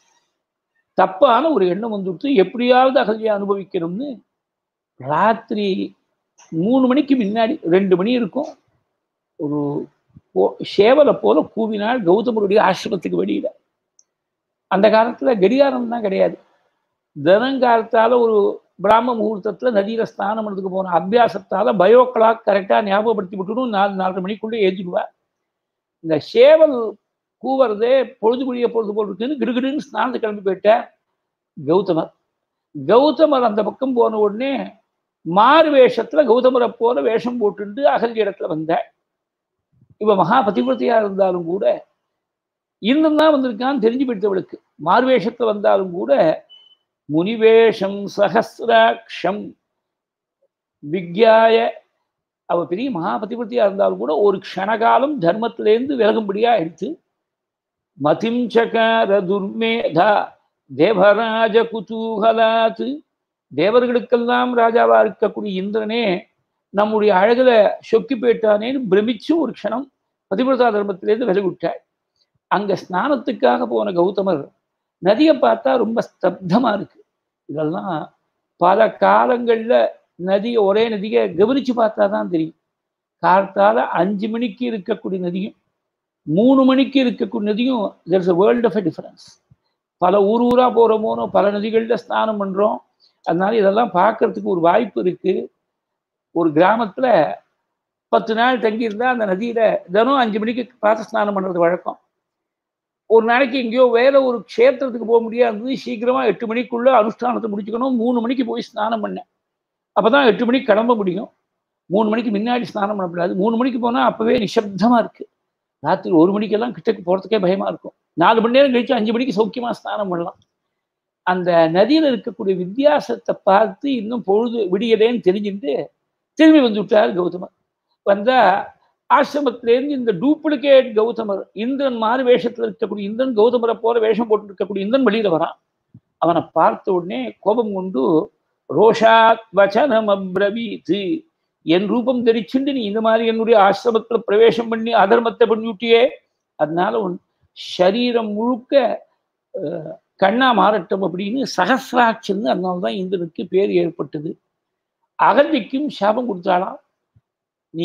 தப்பான ஒரு எண்ணம் வந்துவிட்டு எப்படியாவது அகல்யா அனுபவிக்கணும்னு ராத்திரி மூணு மணிக்கு முன்னாடி ரெண்டு மணி இருக்கும் ஒரு சேவலை போல கூவினால் கௌதமருடைய ஆசிரமத்துக்கு வெளியில அந்த காலத்துல கடிகாரம் தான் கிடையாது தினங்காலத்தால ஒரு பிராம முகூர்த்தத்துல நதியில ஸ்நானம் பண்ணதுக்கு போன அபியாசத்தால பயோ கிளாக் கரெக்டா ஞாபகப்படுத்தி விட்டுடும் நாலு நாலரை மணிக்குள்ளே ஏற்றிடுவா இந்த சேவல் கூவறதே பொழுது முடிய பொழுது போல் இருக்குன்னு கிடுகிடுன்னு ஸ்நானத்துக்கு கிளம்பி போயிட்டார் கௌதமர் கௌதமர் அந்த பக்கம் போன உடனே மாறு வேஷத்துல கௌதமரை போல வேஷம் போட்டுட்டு அகல்ய இடத்துல வந்தாள் இவ மகா பதிவிரத்தையா இருந்தாலும் கூட இன்னும் தான் வந்திருக்கான்னு தெரிஞ்சு போயிட்டவளுக்கு மார்வேஷத்துல வந்தாலும் கூட முனிவேஷம் சகசிராட்சம் விக்யாய அவ பெரிய மகாபதிபதியா இருந்தாலும் கூட ஒரு க்ஷணகாலம் தர்மத்திலேருந்து விலகும்படியா எடுத்து மதிஞ்சகார துர்மேதா தேவராஜ குதூகலாத்து தேவர்களுக்கெல்லாம் ராஜாவா இருக்கக்கூடிய இந்திரனே நம்முடைய அழகுல சொக்கி போயிட்டானேன்னு பிரமிச்சு ஒரு க்ஷணம் பதிவிரதா தர்மத்திலேருந்து விலகிவிட்டாள் அங்க ஸ்நானத்துக்காக போன கௌதமர் நதியை பார்த்தா ரொம்ப ஸ்தப்தமா இருக்கு இதெல்லாம் பல காலங்கள்ல நதியை ஒரே நதியை கவனிச்சு பார்த்தா தான் தெரியும் காலத்தால அஞ்சு மணிக்கு இருக்கக்கூடிய நதியும் மூணு மணிக்கு இருக்கக்கூடிய நதியும் there's a world of a difference பல ஊர் ஊரா போறோமோனோ பல நதிகள்ல ஸ்நானம் பண்றோம் அதனால இதெல்லாம் பார்க்கறதுக்கு ஒரு வாய்ப்பு இருக்கு ஒரு கிராமத்துல பத்து நாள் தங்கியிருந்தா அந்த நதியில தினம் அஞ்சு மணிக்கு பார்த்து ஸ்நானம் பண்றது வழக்கம் ஒரு நாளைக்கு எங்கேயோ வேற ஒரு க்ஷேத்திரத்துக்கு போக முடியாது சீக்கிரமா எட்டு மணிக்குள்ள அனுஷ்டானத்தை முடிச்சுக்கணும் மூணு மணிக்கு போய் ஸ்நானம் பண்ணேன் அப்பதான் எட்டு மணிக்கு கிளம்ப முடியும் மூணு மணிக்கு முன்னாடி ஸ்நானம் பண்ணக்கூடாது மூணு மணிக்கு போனா அப்பவே நிசப்தமா இருக்கு ராத்திரி ஒரு மணிக்கெல்லாம் கிட்டக்கு போறதுக்கே பயமா இருக்கும் நாலு மணி நேரம் கழிச்சு அஞ்சு மணிக்கு சௌக்கியமா ஸ்நானம் பண்ணலாம் அந்த நதியில இருக்கக்கூடிய வித்தியாசத்தை பார்த்து இன்னும் பொழுது விடியலேன்னு தெரிஞ்சுட்டு திரும்பி வந்து விட்டார் கௌதமர் வந்தா ஆசிரமத்திலேருந்து இந்த டூப்ளிகேட் கௌதமர் இந்திரன் மாறு வேஷத்துல இருக்கக்கூடிய இந்திரன் கௌதமரை போல வேஷம் போட்டு இருக்கக்கூடிய இந்திரன் வெளியில வரான் அவனை பார்த்த உடனே கோபம் கொண்டு ரோஷாத் வச்சனம் அப்ரவீத்து என் ரூபம் தெரிச்சுண்டு நீ இந்த மாதிரி என்னுடைய ஆசிரமத்துல பிரவேசம் பண்ணி அதர்மத்தை பண்ணிவிட்டியே அதனால உன் சரீரம் முழுக்க கண்ணா மாறட்டும் அப்படின்னு சகசிராட்சன்னு அதனால்தான் இந்திரனுக்கு பேர் ஏற்பட்டது அகந்திக்கும் சாபம் கொடுத்தாளாம் நீ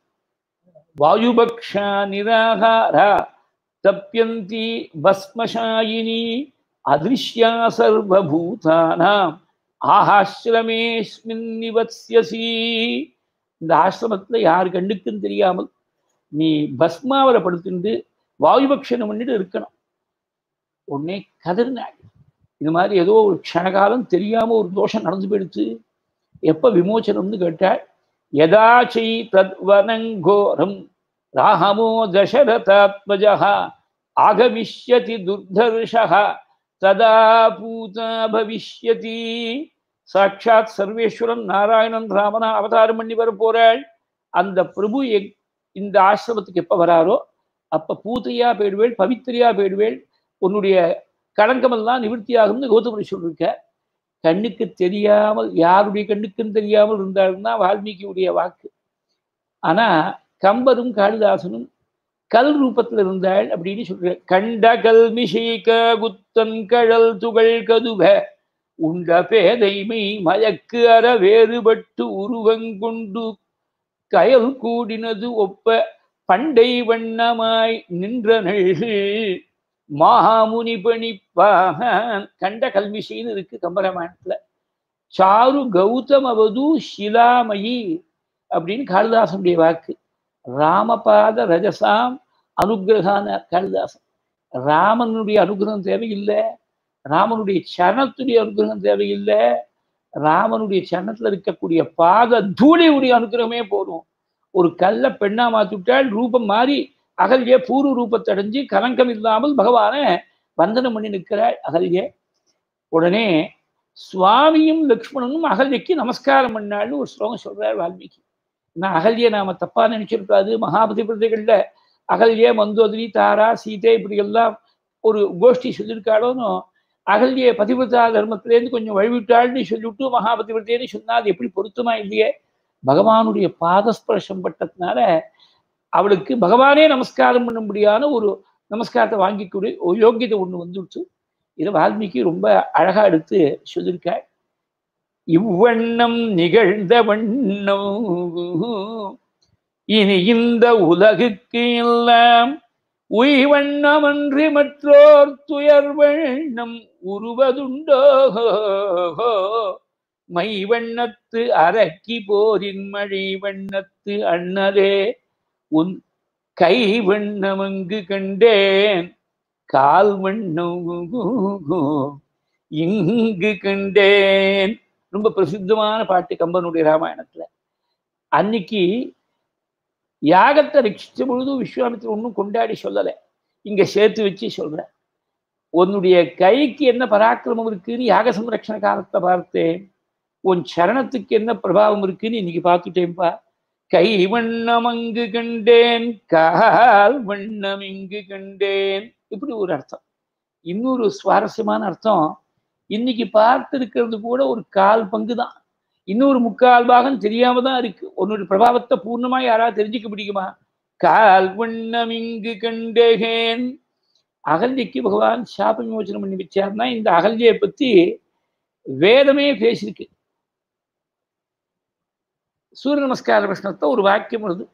வாயுபக்ஷா நிராகாரா தப்பியந்தி பஸ்மசாயினி அதிருஷ்யா சர்வபூதானாம் ஆஹாசிரமேஸ்மின் நிவத்யசி இந்த ஆசிரமத்துல யார் கண்ணுக்கும் தெரியாமல் நீ பஸ்மாவரை படுத்துட்டு வாயுபக்ஷனம் பண்ணிட்டு இருக்கணும் உடனே கதறினாள் இது மாதிரி ஏதோ ஒரு க்ஷணகாலம் தெரியாம ஒரு தோஷம் நடந்து போயிடுச்சு எப்ப விமோச்சனம்னு கேட்டாள் யதாச்சை தத்வனங்கோரம் ராகமோ தசரதாத்மஜா ஆகமிஷ்யதி துர்தர்ஷா ததா பூதா பவிஷ்யதி சாட்சாத் சர்வேஸ்வரன் நாராயணன் ராமனா அவதாரம் பண்ணி வர போறாள் அந்த பிரபு இந்த ஆசிரமத்துக்கு எப்ப வராரோ அப்ப பூத்தையா போயிடுவேள் பவித்திரியா போயிடுவேள் உன்னுடைய களங்கமெல்லாம் நிவர்த்தியாகும்னு கௌதமரி சொல்லிருக்க கண்ணுக்கு தெரியாமல் யாருடைய கண்ணுக்கும் தெரியாமல் இருந்தாருன்னா வால்மீகியுடைய வாக்கு ஆனா கம்பரும் காளிதாசனும் கல் ரூபத்தில் இருந்தாள் அப்படின்னு சொல்ற கண்ட கல்மிஷீக குத்தன் கழல் துகள் கதுவ உண்ட பேதைமை மயக்கு அற வேறுபட்டு உருவங்கொண்டு கயல் கூடினது ஒப்ப பண்டை வண்ணமாய் நின்ற நல்கள் மாமுனி பணிப்பாக கண்ட கல்மிஷின்னு இருக்கு கம்பராமாயணத்துல சாரு கௌதமவது ஷிலாமயி அப்படின்னு காளிதாசனுடைய வாக்கு ராமபாத ரஜசாம் அனுகிரகான காளிதாசன் ராமனுடைய அனுகிரகம் தேவையில்லை ராமனுடைய சரணத்துடைய அனுகிரகம் தேவையில்லை ராமனுடைய சரணத்துல இருக்கக்கூடிய பாத தூளியுடைய அனுகிரகமே போதும் ஒரு கல்லை பெண்ணா மாத்தி விட்டால் ரூபம் மாறி அகல்ய பூர்வ ரூபத்தை அடைஞ்சு கலங்கம் இல்லாமல் பகவானை வந்தனம் பண்ணி நிற்கிறாள் அகல்ய உடனே சுவாமியும் லக்ஷ்மணனும் அகல்யக்கு நமஸ்காரம் பண்ணாள்னு ஒரு ஸ்லோகம் சொல்றார் வால்மீகி நான் அகல்ய நாம தப்பா நினைச்சிருக்காது மகாபதி பிரதைகள்ல அகல்ய மந்தோதரி தாரா சீதை இப்படி எல்லாம் ஒரு கோஷ்டி சொல்லியிருக்காளோன்னு அகல்ய பதிவிரதா தர்மத்திலேருந்து கொஞ்சம் வழிவிட்டாள்னு சொல்லிவிட்டு மகாபதிவிரதேன்னு சொன்னா அது எப்படி பொருத்தமா இல்லையே பகவானுடைய பாதஸ்பர்ஷம் பட்டதுனால அவளுக்கு பகவானே நமஸ்காரம் பண்ணும்படியான ஒரு நமஸ்காரத்தை வாங்கிக்கூடிய ஒரு யோக்கியதை ஒண்ணு வந்துடுச்சு இதை வால்மீகி ரொம்ப அழகா எடுத்து சொல்லியிருக்காள் இவ்வண்ணம் நிகழ்ந்த வண்ணம் இனி இந்த உலகுக்கு எல்லாம் உய்வண்ணமன்றி மற்றோர் துயர் வண்ணம் உருவதுண்டோ மை வண்ணத்து அரக்கி போரின் மழை வண்ணத்து அண்ணலே உன் கை வண்ணமங்கு கண்டேன் கால் வண்ணம் இங்கு கண்டேன் ரொம்ப பிரசித்தமான பாட்டு கம்பனுடைய ராமாயணத்துல அன்னைக்கு யாகத்தை ரட்சிச்ச பொழுது விஸ்வாமித்திரர் ஒன்றும் கொண்டாடி சொல்லலை இங்க சேர்த்து வச்சு சொல்றேன் உன்னுடைய கைக்கு என்ன பராக்கிரமம் இருக்குன்னு யாக சம்ரட்சண காலத்தை பார்த்தேன் உன் சரணத்துக்கு என்ன பிரபாவம் இருக்குன்னு இன்னைக்கு பார்த்துட்டேன்ப்பா கை வண்ணம் அங்கு கண்டேன் கால் வண்ணம் இங்கு கண்டேன் இப்படி ஒரு அர்த்தம் இன்னொரு சுவாரஸ்யமான அர்த்தம் இன்னைக்கு பார்த்திருக்கிறது கூட ஒரு கால் பங்கு தான் இன்னொரு முக்கால் பாகம் தெரியாம தான் இருக்கு உன்னுடைய பிரபாவத்தை பூர்ணமா யாராவது தெரிஞ்சுக்க முடியுமா கால் வண்ணம் இங்கு கண்டேன் அகல்யக்கு பகவான் சாப விமோச்சனம் பண்ணி வச்சார்னா இந்த அகல்யை பத்தி வேதமே பேசியிருக்கு சூரிய நமஸ்கார பிரஷ்னத்தை ஒரு வாக்கியம் வருது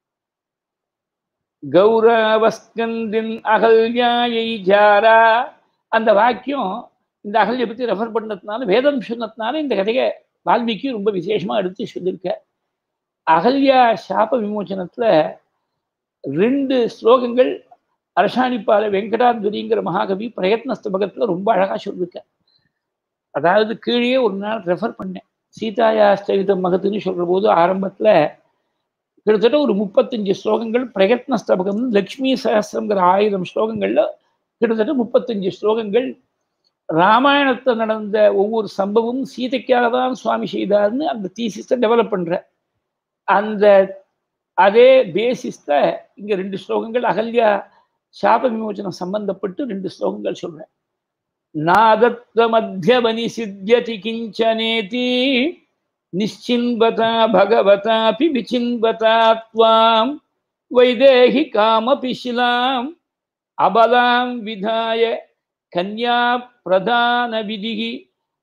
கௌரவஸ்கந்தின் அகல்யாயை ஜாரா அந்த வாக்கியம் இந்த அகல்யை பத்தி ரெஃபர் பண்ணதுனால வேதம் சொன்னதுனால இந்த கதையை வால்மீகி ரொம்ப விசேஷமா எடுத்து சொல்லியிருக்க அகல்யா சாப விமோச்சனத்துல ரெண்டு ஸ்லோகங்கள் அரசாணிப்பால வெங்கடாத்வரிங்கிற மகாகவி பிரயத்னஸ்தபகத்துல ரொம்ப அழகா சொல்லியிருக்க அதாவது கீழே ஒரு நாள் ரெஃபர் பண்ணேன் சீதாயா சரிதம் மகத்துன்னு சொல்ற போது ஆரம்பத்துல கிட்டத்தட்ட ஒரு முப்பத்தஞ்சு ஸ்லோகங்கள் பிரயத்ன ஸ்தபகம் லக்ஷ்மி சகசிரங்கிற ஆயிரம் ஸ்லோகங்கள்ல கிட்டத்தட்ட முப்பத்தஞ்சு ஸ்லோகங்கள் ராமாயணத்தை நடந்த ஒவ்வொரு சம்பவமும் சீதைக்காக தான் சுவாமி செய்தார்னு அந்த தீசிஸை டெவலப் பண்ற அந்த அதே பேசிஸ்ல இங்க ரெண்டு ஸ்லோகங்கள் அகல்யா சாப விமோச்சனம் சம்பந்தப்பட்டு ரெண்டு ஸ்லோகங்கள் சொல்றேன் நாதத்வ மத்தியவனி சித்தியதி கிஞ்சனேதி நிச்சின்பதா பகவதாபி விச்சின்பதா த்வாம் வைதேகி காமபி சிலாம் அபலாம் விதாய கன்யா பிரதான விதிகி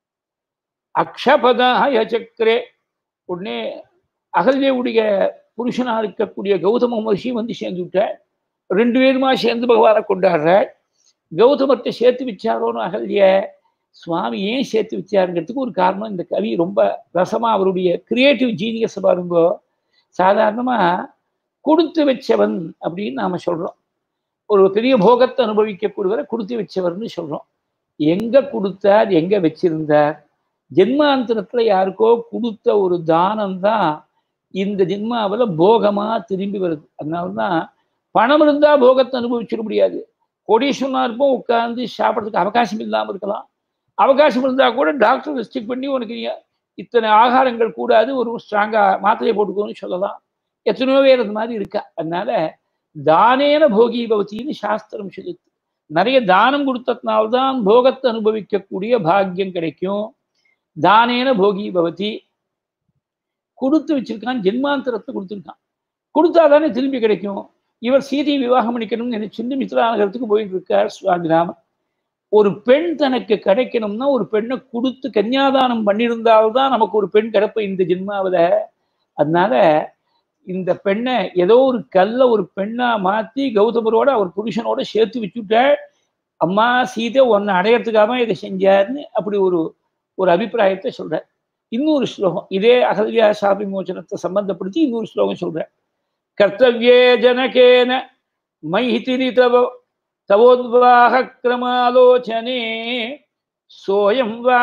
அக்ஷபதாய சக்கரே உடனே அகல்யவுடைய புருஷனா இருக்கக்கூடிய கௌதம மகர்ஷி வந்து சேர்ந்து விட்டார் ரெண்டு பேருமா சேர்ந்து பகவானை கொண்டாடுறாள் கௌதமத்தை சேர்த்து வச்சாரோன்னு அகல்ய சுவாமி ஏன் சேர்த்து வச்சாருங்கிறதுக்கு ஒரு காரணம் இந்த கவி ரொம்ப ரசமா அவருடைய கிரியேட்டிவ் ஜீனியஸ் பாருங்கோ சாதாரணமா கொடுத்து வச்சவன் அப்படின்னு நாம சொல்றோம் ஒரு பெரிய போகத்தை அனுபவிக்கக்கூடியவரை கொடுத்து வச்சவர்னு சொல்றோம் எங்க கொடுத்தார் எங்க வச்சிருந்தார் ஜென்மாந்தரத்துல யாருக்கோ கொடுத்த ஒரு தானம் தான் இந்த ஜென்மாவில் போகமா திரும்பி வருது அதனாலதான் பணம் இருந்தா போகத்தை அனுபவிச்சிட முடியாது கோடீஸ்வரனா இருப்போம் உட்கார்ந்து சாப்பிட்றதுக்கு அவகாசம் இல்லாமல் இருக்கலாம் அவகாசம் இருந்தால் கூட டாக்டர் ரெஸ்ட்ரிக்ட் பண்ணி உனக்கு இத்தனை ஆகாரங்கள் கூடாது ஒரு ஸ்ட்ராங்கா மாத்திரையை போட்டுக்கோன்னு சொல்லலாம் எத்தனையோ பேர் அந்த மாதிரி இருக்கா அதனால தானேன போகி பவத்தின்னு சாஸ்திரம் சொல்லுது நிறைய தானம் கொடுத்ததுனால்தான் போகத்தை அனுபவிக்கக்கூடிய பாக்கியம் கிடைக்கும் தானேன போகி பவதி கொடுத்து வச்சிருக்கான் ஜென்மாந்தரத்தை கொடுத்துருக்கான் கொடுத்தாதானே திரும்பி கிடைக்கும் இவர் சீதையை விவாகம் பண்ணிக்கணும்னு நினைச்சுட்டு மித்ரா நகரத்துக்கு போயிட்டு இருக்கார் சுவாமிராமன் ஒரு பெண் தனக்கு கிடைக்கணும்னா ஒரு பெண்ணை கொடுத்து கன்னியாதானம் பண்ணியிருந்தால்தான் நமக்கு ஒரு பெண் கிடைப்ப இந்த ஜென்மாவில் அதனால இந்த பெண்ணை ஏதோ ஒரு கல்ல ஒரு பெண்ணா மாத்தி கௌதமரோட அவர் புருஷனோட சேர்த்து வச்சுட்டாள் அம்மா சீதை உன்னை அடையறதுக்காக இதை செஞ்சாருன்னு அப்படி ஒரு ஒரு அபிப்பிராயத்தை சொல்றார் இன்னொரு ஸ்லோகம் இதே அகல்யா சாபி மோச்சனத்தை சம்பந்தப்படுத்தி இன்னொரு ஸ்லோகம் சொல்றேன் கர்த்தவியே ஜனகேன மைதிரி தவ தவோத்வாக கிரமாலோச்சனே சோயம் வா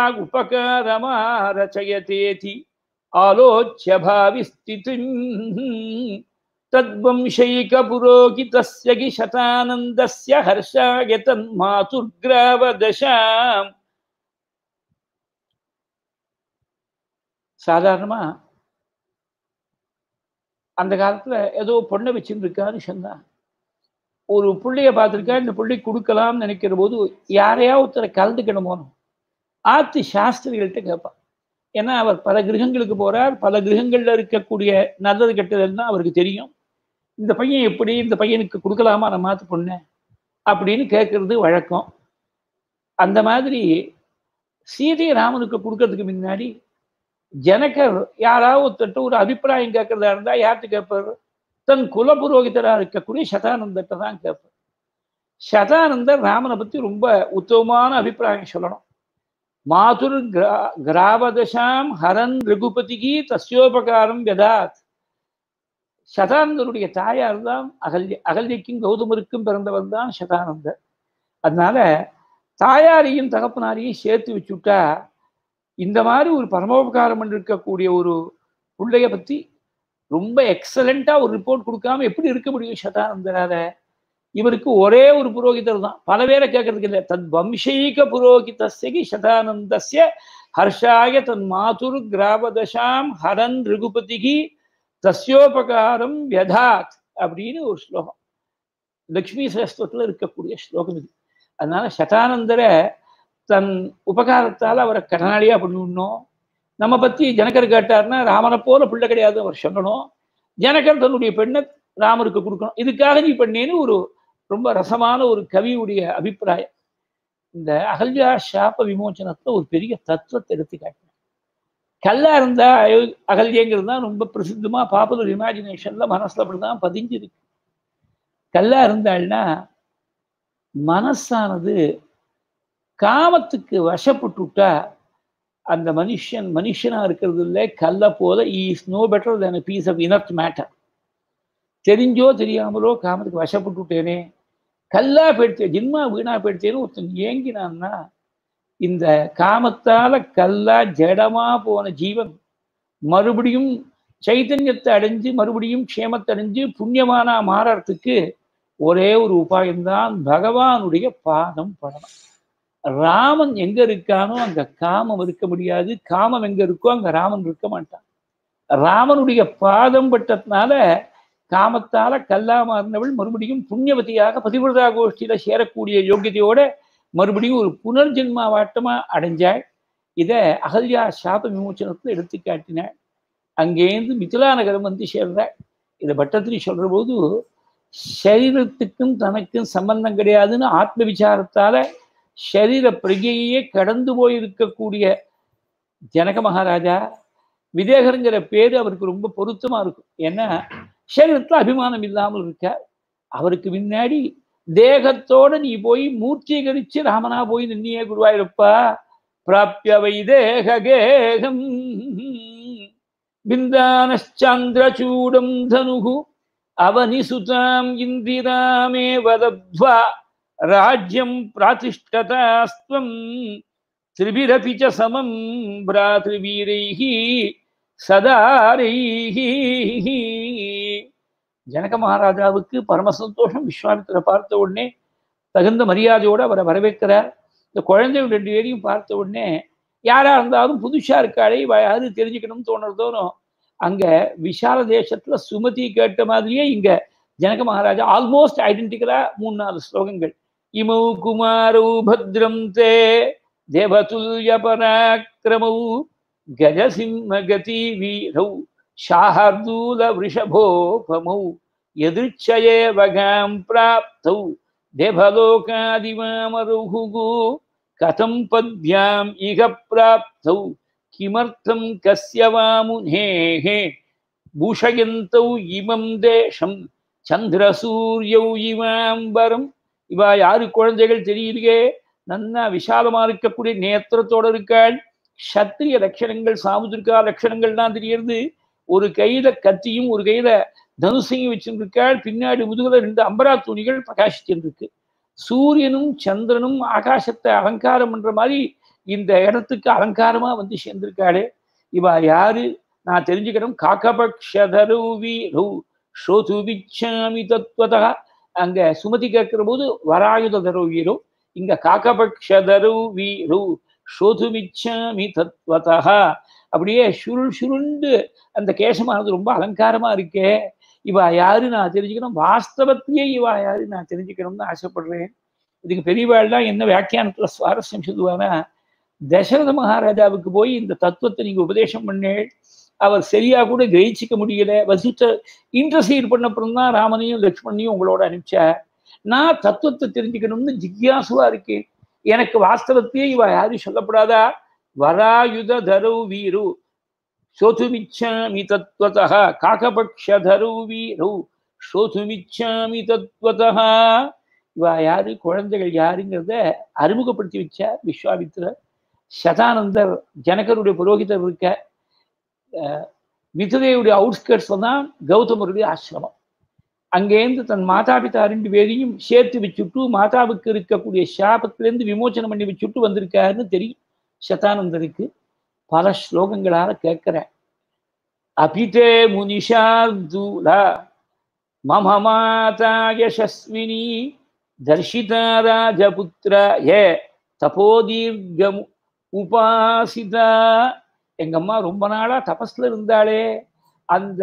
உபகாரமா ரச்சயதேதி ஆலோச்சிய பாவி ஸ்திதிம் தத்வம்சைக புரோகிதஸ்ய கி சதானந்தஸ்ய ஹர்ஷாய தன்மாதுர்கிராவதசாம் சாதாரணமா அந்த காலத்துல ஏதோ பொண்ணை வச்சுருக்கான்னு சொன்னா ஒரு புள்ளைய பார்த்துருக்கா இந்த புள்ளை கொடுக்கலாம்னு நினைக்கிற போது யாரையா ஒருத்தரை கலந்துக்கணுமோனும் ஆத்து சாஸ்திரிகள்கிட்ட கேட்பான் ஏன்னா அவர் பல கிரகங்களுக்கு போறார் பல கிரகங்கள்ல இருக்கக்கூடிய நல்லது கெட்டதெல்லாம் அவருக்கு தெரியும் இந்த பையன் எப்படி இந்த பையனுக்கு கொடுக்கலாமா நான் மாத்து பொண்ணு அப்படின்னு கேட்கறது வழக்கம் அந்த மாதிரி சீதை ராமனுக்கு கொடுக்கறதுக்கு முன்னாடி ஜனகர் யாராவது ஒருத்தட்ட ஒரு அபிப்பிராயம் கேட்கறதா இருந்தா யார்கிட்ட கேட்பார் தன் குல புரோகிதராக இருக்கக்கூடிய சதானந்தத்தை தான் கேட்பார் சதானந்தர் ராமனை பத்தி ரொம்ப உத்தமமான அபிப்பிராயம் சொல்லணும் மாதுர் கிரா கிராவதசாம் ஹரன் ரகுபதிக்கு தஸ்யோபகாரம் வெதாத் சதானந்தருடைய தாயார் தான் அகல்ய அகல்யக்கும் கௌதமருக்கும் பிறந்தவர் தான் சதானந்தர் அதனால தாயாரையும் தகப்பனாரையும் சேர்த்து வச்சுட்டா இந்த மாதிரி ஒரு பரமோபகாரம் இருக்கக்கூடிய ஒரு பிள்ளைய பத்தி ரொம்ப எக்ஸலண்டா ஒரு ரிப்போர்ட் கொடுக்காம எப்படி இருக்க முடியும் சதானந்தரால இவருக்கு ஒரே ஒரு புரோகிதர் தான் பல பேரை கேட்கறதுக்கு இல்லை தன் வம்சீக புரோகிதஸ்யகி சதானந்தஸ்ய ஹர்ஷாய தன் மாதுர் கிராவதசாம் ஹரன் ரிகுபதிகி தஸ்யோபகாரம் வியதாத் அப்படின்னு ஒரு ஸ்லோகம் லக்ஷ்மி சாஸ்திரத்துல இருக்கக்கூடிய ஸ்லோகம் இது அதனால சதானந்தரை தன் உபகாரத்தால் அவரை கடனாளியா பண்ணிவிடணும் நம்ம பத்தி ஜனகர் கேட்டார்னா ராமனை போல பிள்ளை கிடையாது அவர் சொல்லணும் ஜனகர் தன்னுடைய பெண்ணை ராமருக்கு கொடுக்கணும் இதுக்காக நீ பண்ணேன்னு ஒரு ரொம்ப ரசமான ஒரு கவியுடைய அபிப்பிராயம் இந்த அகல்யா சாப்ப விமோச்சனத்துல ஒரு பெரிய தத்துவத்தை எடுத்து காட்டினேன் கல்லா இருந்தா அகல்யங்கிறது தான் ரொம்ப பிரசித்தமா பாப்புலர் இமேஜினேஷன்ல மனசுல அப்படிதான் பதிஞ்சிருக்கு கல்லா இருந்தாள்னா மனசானது காமத்துக்கு வசப்பட்டுட்டா அந்த மனுஷன் மனுஷனா இருக்கிறது இல்லை கல்லை போல is no better than piece of inert matter தெரிஞ்சோ தெரியாமலோ காமத்துக்கு வசப்பட்டுட்டேனே கல்லா போயிடுச்சே ஜின்மா வீணா போயிடுச்சேன்னு ஒருத்தன் ஏங்கினான்னா இந்த காமத்தால கல்லா ஜடமா போன ஜீவன் மறுபடியும் சைத்தன்யத்தை அடைஞ்சு மறுபடியும் க்ஷேமத்தை அடைஞ்சு புண்ணியமானா மாறறதுக்கு ஒரே ஒரு உபாயம்தான் பகவானுடைய பாதம் படணும் ராமன் எங்க இருக்கானோ அங்க காமம் இருக்க முடியாது காமம் எங்க இருக்கோ அங்க ராமன் இருக்க மாட்டான் ராமனுடைய பாதம் பட்டதுனால காமத்தால கல்லா மாறினவள் மறுபடியும் புண்ணியவதியாக பதிவிரதா கோஷ்டியில சேரக்கூடிய யோகியதையோட மறுபடியும் ஒரு புனர்ஜென்மா வாட்டமா அடைஞ்சாள் இத அகல்யா சாப விமோச்சனத்துல எடுத்து காட்டினாள் அங்கேருந்து மிथिला நகரம் வந்து சேர்றாள் இதை பட்டத்திரி சொல்ற போது சரீரத்துக்கும் தனக்கும் சம்பந்தம் கிடையாதுன்னு ஆத்ம விசாரத்தால சரீர பிரகையே கடந்து போயிருக்கக்கூடிய ஜனக மகாராஜா விதேகருங்கிற பேரு அவருக்கு ரொம்ப பொருத்தமா இருக்கும் ஏன்னா சரீரத்துல அபிமானம் இல்லாமல் இருக்கார் அவருக்கு முன்னாடி தேகத்தோட நீ போய் மூர்த்தீகரிச்சு ராமனா போய் நின்னியே குருவாயிருப்பா பிராப்பிய வைதேகேகம் பிந்தானச்சந்திரச்சூடம் தனுகு அவனிசுதாம் இந்திராமே வதத்வா ராஜ்யம் பிராதிஷ்டதாஸ்துவம் திரிபிரபி ச சமம் பிராதிருவீரைः சதாரைः ஜனக மகாராஜாவுக்கு பரம சந்தோஷம் விஸ்வாமித்திர பார்த்த உடனே தகுந்த மரியாதையோடு அவரை வரவேற்கிறார் இந்த குழந்தைகள் ரெண்டு பேரையும் பார்த்த உடனே யாரா இருந்தாலும் புதுசா இருக்காளே இவ யாரு தெரிஞ்சுக்கணும்னு தோணுறதோனும் அங்க விஷால தேசத்துல சுமதி கேட்ட மாதிரியே இங்க ஜனக மகாராஜா ஆல்மோஸ்ட் ஐடென்டிக்கலா மூணு நாலு ஸ்லோகங்கள் இமௌ குமாரௌ பத்ரம் தே தேவதுல்ய பராக்கிரமௌ கஜசிம்ம கதி வீரௌ शाहर्दूल वृषभोपमौ यदृच्छयेवगां प्राप्तौ देवलोकादिवामरुहुः कथं पद्भ्याम् इह प्राप्तौ किमर्थं कस्य वामुनेः भूषयन्तौ इमं देशं சந்திரசூரியௌ இவாம்பரம் இவா யாரு குழந்தைகள் தெரியலையே நன்னா விசாலமா இருக்கக்கூடிய நேத்திரத்தோட இருக்காள் சத்திரிய லட்சணங்கள் சாமுதிரிகா லட்சணங்கள்லாம் தெரியறது ஒரு கையில கத்தியும் ஒரு கையில தனுசையும் வச்சிருக்காள் பின்னாடி முதுகுல ரெண்டு அம்பரா துணிகள் பிரகாசிச்சிருக்கு சூரியனும் சந்திரனும் ஆகாசத்தை அலங்காரம் பண்ற மாதிரி இந்த இடத்துக்கு அலங்காரமா வந்து சேர்ந்திருக்காளே இவ யாரு நான் தெரிஞ்சுக்கணும் காக்கபக்ஷதரு வீரு ஸ்ரோதுவிச்சாமி தத்வதா அங்க சுமதி கேட்கிற போது வராயுத தரு வீரோ இங்க காக்கபக்ஷதரு வீரு ஸ்ரோதுவிச்சாமி தத்வதா அப்படியே சுருள் சுருண்டு அந்த கேசமானது ரொம்ப அலங்காரமா இருக்கே இவா யாரு நான் தெரிஞ்சுக்கணும் வாஸ்தவத்தையே இவா யாரு நான் தெரிஞ்சுக்கணும்னு ஆசைப்படுறேன் இதுக்கு பெரியவாள்லாம் என்ன வியாக்கியானத்துல சுவாரஸ்யம் சொல்லுவானா தசரத மகாராஜாவுக்கு போய் இந்த தத்துவத்தை நீங்க உபதேசம் பண்ணேள் அவர் சரியா கூட கிரகிச்சிக்க முடியல வசிஷ்ட இன்டர்சீட் பண்ணப்புறம் தான் ராமனையும் லக்ஷ்மணையும் உங்களோட அனுப்பிச்சார் நான் தத்துவத்தை தெரிஞ்சுக்கணும்னு ஜிக்யாசுவா இருக்கேன் எனக்கு வாஸ்தவத்தையே இவ யாரும் சொல்லப்படாதா வராயுத தரு வீரு சோதுமிச்சாமி தத்வதா காகபக்ஷதரு வீரு சோதுமிச்சாமி தத்வதா இவ யாரு குழந்தைகள் யாருங்கிறத அறிமுகப்படுத்தி வச்சார் விஸ்வாமித்திரர் சதானந்தர் ஜனகருடைய புரோகிதர் இருக்க மிதுரையுடைய அவுட்ஸ்கர்ட்ஸ்ல தான் கௌதமருடைய ஆசிரமம் அங்கேருந்து தன் மாதா பிதா ரெண்டு பேரையும் சேர்த்து வச்சுட்டு மாதாவுக்கு இருக்கக்கூடிய சாபத்திலேருந்து விமோச்சனம் பண்ணி வச்சுட்டு வந்திருக்காருன்னு தெரியும் சதானந்தருக்கு பல ஸ்லோகங்களால கேட்கிறேன் அபிதே முனிஷார்தூலா மம மாதா யசஸ்வினி தர்ஷிதா ராஜபுத்திர ஏ தபோதீர்கம் உபாசிதா எங்க அம்மா ரொம்ப நாளா தபஸ்ல இருந்தாளே அந்த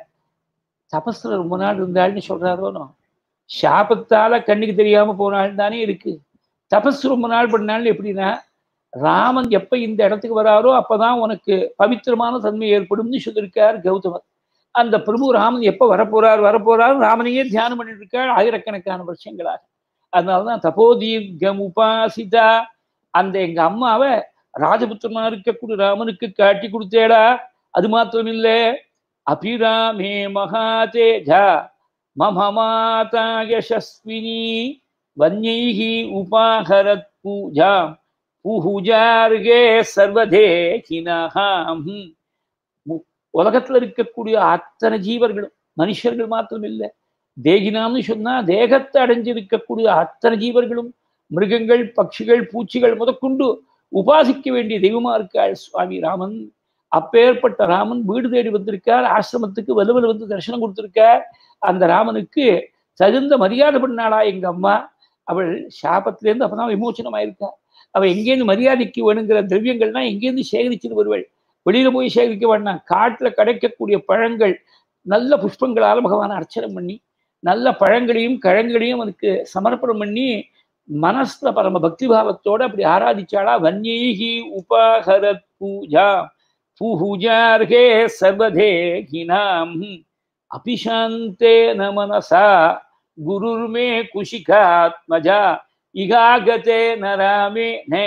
தபஸ்ல ரொம்ப நாள் இருந்தாள்னு சொல்றாரோனோ சாபத்தால கண்ணுக்கு தெரியாம போனாள் தானே இருக்கு தபஸ் ரொம்ப நாள் பண்ணாலும் எப்படின்னா ராமன் எப்ப இந்த இடத்துக்கு வராரோ அப்பதான் உனக்கு பவித்திரமான தன்மை ஏற்படும்னு சொல்லியிருக்கார் கௌதமர் அந்த பிரபு ராமன் எப்ப வரப்போறார் வரப்போறார் ராமனையே தியானம் பண்ணிட்டு இருக்காள் ஆயிரக்கணக்கான வருஷங்களாக அதனாலதான் தபோதீர்க்கம் உபாசிதா அந்த எங்க அம்மாவை ராஜபுத்திரமா இருக்கக்கூடிய ராமனுக்கு காட்டி கொடுத்தேடா அது மாத்திரம் இல்ல அபிராமே மகாதேஜா மம மாதா யசஸ்வினி வன்யைஹி உபாகரத் பூஜா பூஜார்கே சர்வதேகினாம் உலகத்துல இருக்கக்கூடிய அத்தனை ஜீவர்களும் மனுஷர்கள் மாத்திரம் இல்லை தேகினாம்னு சொன்னா தேகத்தை அடைஞ்சிருக்கக்கூடிய அத்தனை ஜீவர்களும் மிருகங்கள் பட்சிகள் பூச்சிகள் முதற்கொண்டு உபாசிக்க வேண்டிய தெய்வமா இருக்காள் சுவாமி ராமன் அப்பேற்பட்ட ராமன் வீடு தேடி வந்திருக்கார் ஆசிரமத்துக்கு வலுவல் வந்து தரிசனம் கொடுத்திருக்கார் அந்த ராமனுக்கு தகுந்த மரியாதை பண்ணாளா எங்க அம்மா அவள் சாபத்திலேருந்து அப்பதான் விமோச்சனம் ஆயிருக்கா அவ எங்கேருந்து மரியாதைக்கு வேணுங்கிற திரவியங்கள்னா எங்கேருந்து சேகரிச்சுட்டு வருவாள் வெளியில போய் சேகரிக்க வேண்டாம் காட்டுல கிடைக்கக்கூடிய பழங்கள் நல்ல புஷ்பங்களால பகவானை அர்ச்சனை பண்ணி நல்ல பழங்களையும் கழங்களையும் அவனுக்கு சமர்ப்பணம் பண்ணி மனசுல பரம பக்தி பாவத்தோட அப்படி ஆராதிச்சாளா வன்யைகி உபாகரத் பூஜா பூஜார்கே சர்வதேகினாம் அபிசாந்தே நமனசா குருர்மே குஷிகாத்மஜா இகாகதே நராமே நே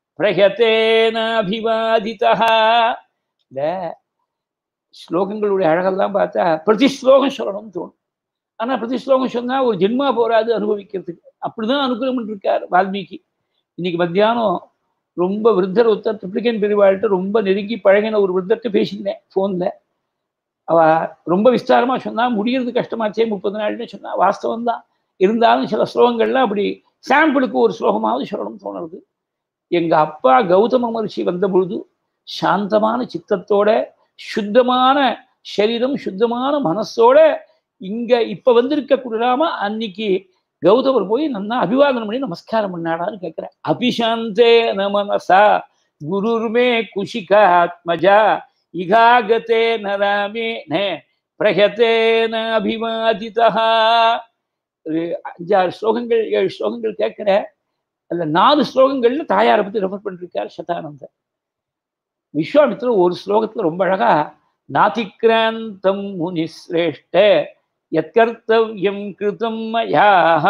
பிரகத்தேனாபிவாதிதா இந்த ஸ்லோகங்களுடைய அழகெல்லாம் பார்த்தா பிரதி ஸ்லோகம் சொல்லணும்னு தோணும் ஆனா பிரதி ஸ்லோகம் சொன்னா ஒரு ஜென்மா போராது அனுபவிக்கிறதுக்கு அப்படிதான் அனுகிரகம் இருக்கார் வால்மீகி இன்னைக்கு மத்தியானம் ரொம்ப விருத்தர் ஒருத்தர் ட்ரிப்ளிகன் பெரியவாழ்கிட்ட ரொம்ப நெருங்கி பழகின ஒரு விருத்தர்கிட்ட பேசியிருந்தேன் ஃபோன்ல அவ ரொம்ப விஸ்தாரமா சொன்னா முடியறது கஷ்டமாச்சே முப்பது நாள்னு சொன்னா வாஸ்தவம் தான் இருந்தாலும் சில ஸ்லோகங்கள்லாம் அப்படி சாம்பிளுக்கு ஒரு ஸ்லோகமாவது சொல்லணும்னு தோணுறது எங்க அப்பா கௌதம மகர்ஷி வந்த பொழுது சாந்தமான சித்தத்தோட சுத்தமான சரீரம் சுத்தமான மனசோட இங்க இப்ப வந்திருக்க ராம அன்னைக்கு கௌதமர் போய் நல்லா அபிவாதனம் பண்ணி நமஸ்காரம் பண்ணாடான்னு கேட்கிறேன் அபிசாந்தே நமனசா குருர்மே குஷிகாத்மஜா இகாகதே நராமே நே பிரகத்தேன அபிவாதிதா ஒரு அஞ்சாறு ஸ்லோகங்கள் ஏழு ஸ்லோகங்கள் கேட்கிற அதுல நாலு ஸ்லோகங்கள்ல தாயாரை பத்தி ரெஃபர் பண்ணிருக்கார் சதானந்தர் விஸ்வாமித்திரர் ஒரு ஸ்லோகத்துல ரொம்ப அழகா நாதிக்ராந்தம் முனி சிரேஷ்ட எத்கர்த்தவியம் கிருதம் மயாக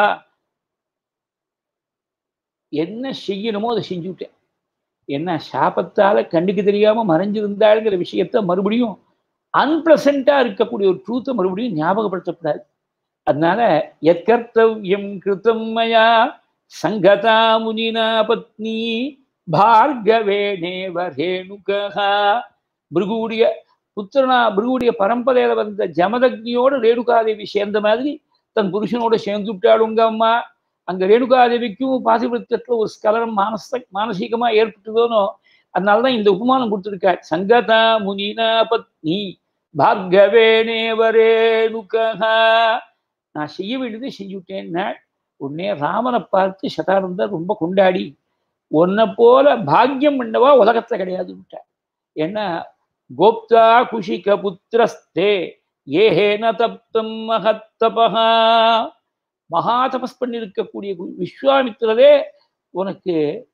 என்ன செய்யணுமோ அதை செஞ்சுட்டேன் என்ன சாபத்தால கண்ணுக்கு தெரியாம மறைஞ்சிருந்தாளுங்கிற விஷயத்த மறுபடியும் அன்பிளசண்டா இருக்கக்கூடிய ஒரு ட்ரூத்தை மறுபடியும் ஞாபகப்படுத்தக்கூடாது அதனால எத்கர்த்தவியம் கிருதம் மயா சங்கதா முனினா பத்னி பார்கவேணேவ ரேணுகா பிருகுடைய புத்திரனா பிருகுடைய பரம்பரையில வந்த ஜமதக்னியோட ரேணுகாதேவி சேர்ந்த மாதிரி தன் புருஷனோட சேர்ந்து விட்டாள் உங்க அம்மா அங்க ரேணுகாதேவிக்கும் பாசிபிரத்தத்துல ஒரு ஸ்கலனம் மானச மானசீகமா ஏற்பட்டதோனோ அதனாலதான் இந்த உபமானம் கொடுத்துருக்காள் சங்கதா முனினா பத்னி பார்கவேனேவரேனுகா நான் செய்ய வேண்டியதை செஞ்சுட்டேன்னா உடனே ராமனை பார்த்து சதானந்தர் ரொம்ப கொண்டாடி உன்னை போல பாக்கியம் பண்ணவா உலகத்துல கிடையாதுன்ட்டார் ஏன்னா கோப்தா குஷிக புத்திரஸ்தே ஏஹேன தப்தம் மகத்தபகா மகா தபஸ் பண்ணியிருக்கக்கூடிய விஸ்வாமித்திரரே உனக்கு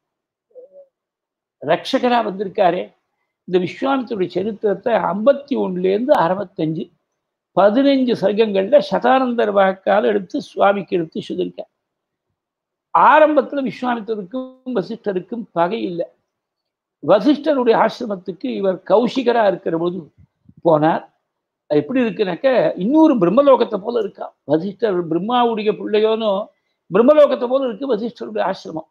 ரட்சகரா வந்திருக்காரே இந்த விஸ்வாமித்தருடைய சரித்திரத்தை ஐம்பத்தி ஒண்ணுலேருந்து அறுபத்தஞ்சு பதினஞ்சு சர்க்கங்கள்ல சதானந்தர் வாக்கால் எடுத்து சுவாமிக்கு எடுத்து சொல்லியிருக்கார் ஆரம்பத்துல விஸ்வாமித்தருக்கும் வசிஷ்டருக்கும் பகை இல்லை வசிஷ்டருடைய ஆசிரமத்துக்கு இவர் கௌஷிகரா இருக்கிற போது போனார் எப்படி இருக்குனாக்க இன்னொரு பிரம்மலோகத்தை போல இருக்கா வசிஷ்டர் பிரம்மாவுடைய பிள்ளையோனோ பிரம்மலோகத்தை போல இருக்கு வசிஷ்டருடைய ஆசிரமம்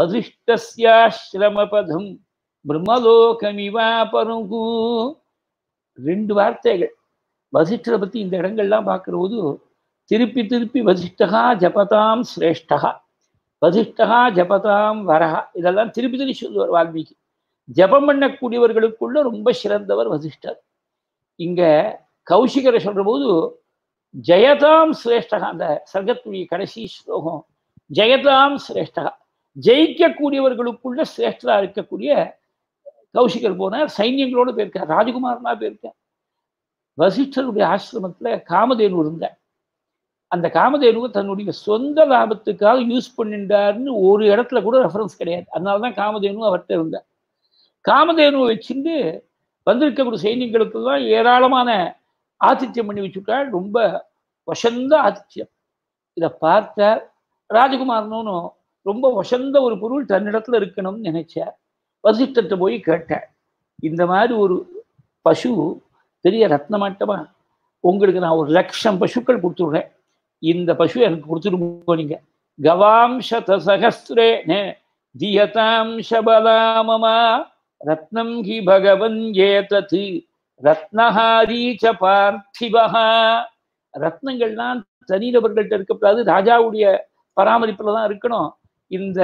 வசிஷ்டசியாசிரமபதம் பிரம்மலோகமிவா பருகு ரெண்டு வார்த்தைகள் வசிஷ்டரை பத்தி இந்த இடங்கள்லாம் பார்க்கிற போது திருப்பி திருப்பி வசிஷ்டகா ஜபதாம் சிரேஷ்டகா வசிஷ்டகா ஜபதாம் வரஹா இதெல்லாம் திருப்பி திருப்பி சொல்லுவார் வால்மீகி ஜபம் பண்ணக்கூடியவர்களுக்குள்ள ரொம்ப சிறந்தவர் வசிஷ்டர் இங்க கௌஷிகரை சொல்ற போது ஜெயதாம் சிரேஷ்டகா அந்த சர்க்கத்துடைய கடைசி ஸ்லோகம் ஜெயதாம் சிரேஷ்டகா ஜெயிக்கக்கூடியவர்களுக்குள்ள சிரேஷ்டரா இருக்கக்கூடிய கௌஷிகர் போனார் சைன்யங்களோடு போயிருக்கார் ராஜகுமாரனா போயிருக்கார் வசிஷ்டருடைய ஆசிரமத்துல காமதேனு இருந்தார் அந்த காமதேனுவை தன்னுடைய சொந்த லாபத்துக்காக யூஸ் பண்ணிட்டாருன்னு ஒரு இடத்துல கூட ரெஃபரன்ஸ் கிடையாது அதனாலதான் காமதேனு அவர்கிட்ட இருந்தார் காமதேனுவை வச்சுட்டு வந்திருக்கக்கூடிய சைன்யங்களுக்கெல்லாம் ஏராளமான ஆதித்யம் பண்ணி வச்சுட்டாள் ரொம்ப வசந்த ஆதித்யம் இதை பார்த்த ராஜகுமாரனும் ரொம்ப வசந்த ஒரு பொருள் தன்னிடத்துல இருக்கணும்னு நினைச்சார் வசிஷ்டத்தை போய் கேட்டார் இந்த மாதிரி ஒரு பசு பெரிய ரத்னமாட்டமா உங்களுக்கு நான் ஒரு லட்சம் பசுக்கள் கொடுத்துடுறேன் இந்த பசு எனக்கு கொடுத்துட்டு போனீங்க கவாம்சத சகஸ்ரேன தியதாம் சபலாமமா ரத்னம் ஹி பகவன் ஏதத் ரத்னஹாரி ச பார்த்திபா ரத்னங்கள்லாம் தனிநபர்கள்ட்ட இருக்கக்கூடாது ராஜாவுடைய பராமரிப்புல தான் இருக்கணும் இந்த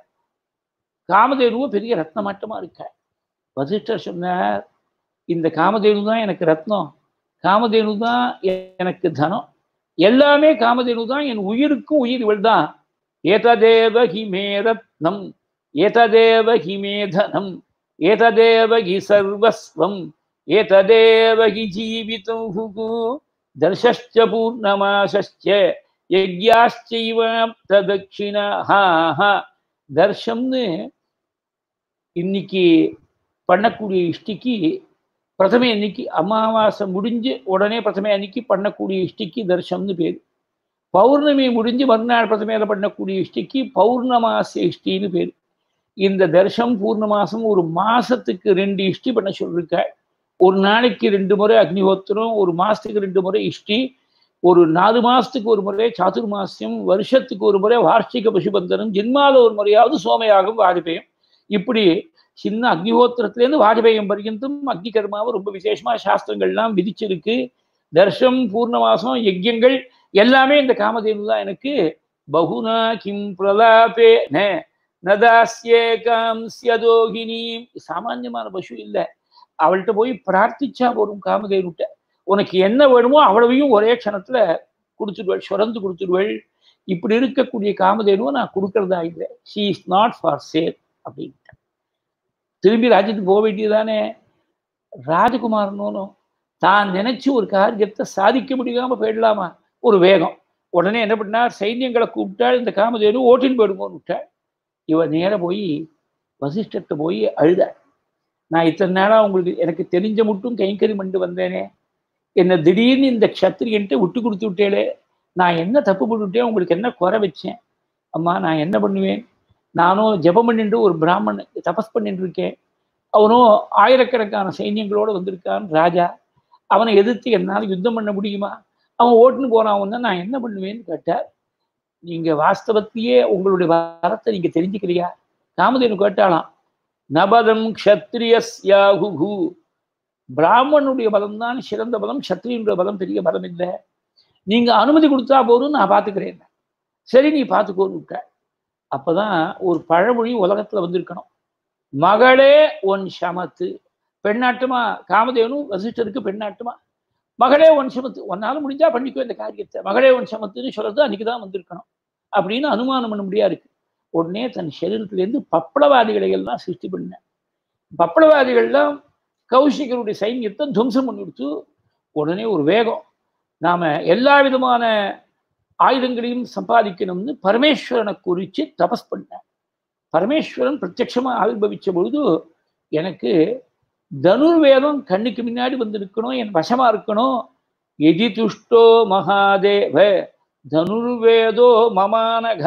காமதேனுவும் பெரிய ரத்னமாட்டமா இருக்க வசிஷ்டர் சொன்னார் இந்த காமதேனு தான் எனக்கு ரத்னம் காமதேனு தான் எனக்கு தனம் எல்லாமே காமதேனு தான் என் உயிருக்கும் உயிர் இவள் தான் ஏததேவ he may Ratnam ஏததேவ he may தனம் ஏததேவ ஹி சர்வஸ்வம் ஏததேவ ஹி ஜீவிதம் தர்ஷஸ்ச பூர்ணமாசஸ்ச யஜ்யாச்சைவாப்த தட்சிணா தர்ஷம்னு இன்னைக்கு பண்ணக்கூடிய இஷ்டிக்கு பிரதமை அன்னைக்கு அமாவாசை முடிஞ்சு உடனே பிரதமை அன்னைக்கு பண்ணக்கூடிய இஷ்டிக்கு தர்ஷம்னு பேர் பௌர்ணமி முடிஞ்சு மறுநாள் பிரதமையில பண்ணக்கூடிய இஷ்டிக்கு பௌர்ணமாச இஷ்டின்னு பேர் இந்த தர்ஷம் பூர்ணமாசம் ஒரு மாசத்துக்கு ரெண்டு இஷ்டி பண்ண சொல்லிருக்க ஒரு நாளைக்கு ரெண்டு முறை அக்னிஹோத்திரம் ஒரு மாசத்துக்கு ரெண்டு முறை இஷ்டி ஒரு நாலு மாசத்துக்கு ஒரு முறை சாதுர்மாசியம் வருஷத்துக்கு ஒரு முறை வார்ஷிக பசுபந்தனம் ஜென்மால ஒரு முறையாவது சோமயாகம் வாஜபேயம் இப்படி சின்ன அக்னிஹோத்திரத்திலேருந்து வாஜபேயம் பர்யந்தும் அக்னி கர்மாவை ரொம்ப விசேஷமா சாஸ்திரங்கள்லாம் விதிச்சிருக்கு தர்ஷம் பூர்ணமாசம் யஜ்யங்கள் எல்லாமே இந்த காமதேனு தான் எனக்கு பகுனா கிம் பிரலாபே நதாசியே காம்சியதோகினி சாமான்யமான பசு இல்லை அவள்கிட்ட போய் பிரார்த்திச்சா போரும் காமதேனுட்ட உனக்கு என்ன வேணுமோ அவ்வளவையும் ஒரே க்ஷணத்துல கொடுத்துடுவள் சுரந்து கொடுத்துடுவள் இப்படி இருக்கக்கூடிய காமதேனுவை நான் கொடுக்கறதா இல்லை she is not for sale அப்படின்ட்டு திரும்பி ராஜ்யத்துக்கு போக வேண்டியதானே ராஜகுமாரனும் தான் நினைச்சு ஒரு காரியத்தை சாதிக்க முடியாம போயிடலாமா ஒரு வேகம் உடனே என்ன பண்ணார் சைன்யங்களை கூப்பிட்டாள் இந்த காமதேனு ஓட்டின் போயிடுங்கன்னு விட்டாள் இவன் நேர போய் வசிஷ்டத்தை போய் அழுதாள் நான் இத்தனை நாளா உங்களுக்கு எனக்கு தெரிஞ்ச மட்டும் கைங்கறி பண்ணிட்டு வந்தேனே என்னை திடீர்னு இந்த க்ஷத்திரியன்ட்டு விட்டு கொடுத்து விட்டேளே நான் என்ன தப்பு பண்ணிவிட்டேன் உங்களுக்கு என்ன குறை வச்சேன் அம்மா நான் என்ன பண்ணுவேன் நானும் ஜெபம் பண்ணிட்டு ஒரு பிராமணன் தபஸ் பண்ணிட்டு இருக்கேன் அவனும் ஆயிரக்கணக்கான சைன்யங்களோடு வந்திருக்கான் ராஜா அவனை எதிர்த்து என்னால் யுத்தம் பண்ண முடியுமா அவன் ஓட்டுன்னு போனான் நான் என்ன பண்ணுவேன்னு கேட்டார் நீங்க வாஸ்தவத்திலேயே உங்களுடைய வரத்தை நீங்க தெரிஞ்சுக்கிறியா காமதேனு கேட்டாலாம் நபதம் க்ஷத்ரியஸ்யாகு பிராமணனுடைய பலம் தான் சிறந்த பலம் சத்திரியனுடைய பலம் பெரிய பலம் இல்லை நீங்க அனுமதி கொடுத்தா போதும் நான் பார்த்துக்கிறேன் சரி நீ பார்த்துக்கோன்னு விட்ட அப்பதான் ஒரு பழமொழி உலகத்துல வந்திருக்கணும் மகளே உன் சமத்து பெண்ணாட்டுமா காமதேனு வசிஷ்டருக்கு பெண்ணாட்டுமா மகளே ஒன் சமத்து ஒன்னால முடிஞ்சா பண்ணிக்கோ இந்த காரியத்தை மகளே ஒன் சமத்துன்னு சொல்றது அன்னைக்கு தான் வந்திருக்கணும் அப்படின்னு அனுமானம் பண்ண முடியா இருக்கு உடனே தன் சரீரத்திலேருந்து பப்பளவாதிகளை எல்லாம் சிருஷ்டி பண்ண பப்பளவாதிகள்லாம் கௌஷிகருடைய சைன்யத்தை துவம்சம் பண்ணி கொடுத்து உடனே ஒரு வேகம் நாம எல்லா விதமான ஆயுதங்களையும் சம்பாதிக்கணும்னு பரமேஸ்வரனை குறித்து தபஸ் பண்ண பரமேஸ்வரன் பிரத்யட்சமா ஆவிர்வவிச்ச பொழுது எனக்கு தனுர்வேதம் கண்ணுக்கு முன்னாடி வந்து இருக்கணும் என் வசமா இருக்கணும் எதி துஷ்டோ மகாதேவ தனுர்வேதோ மமானக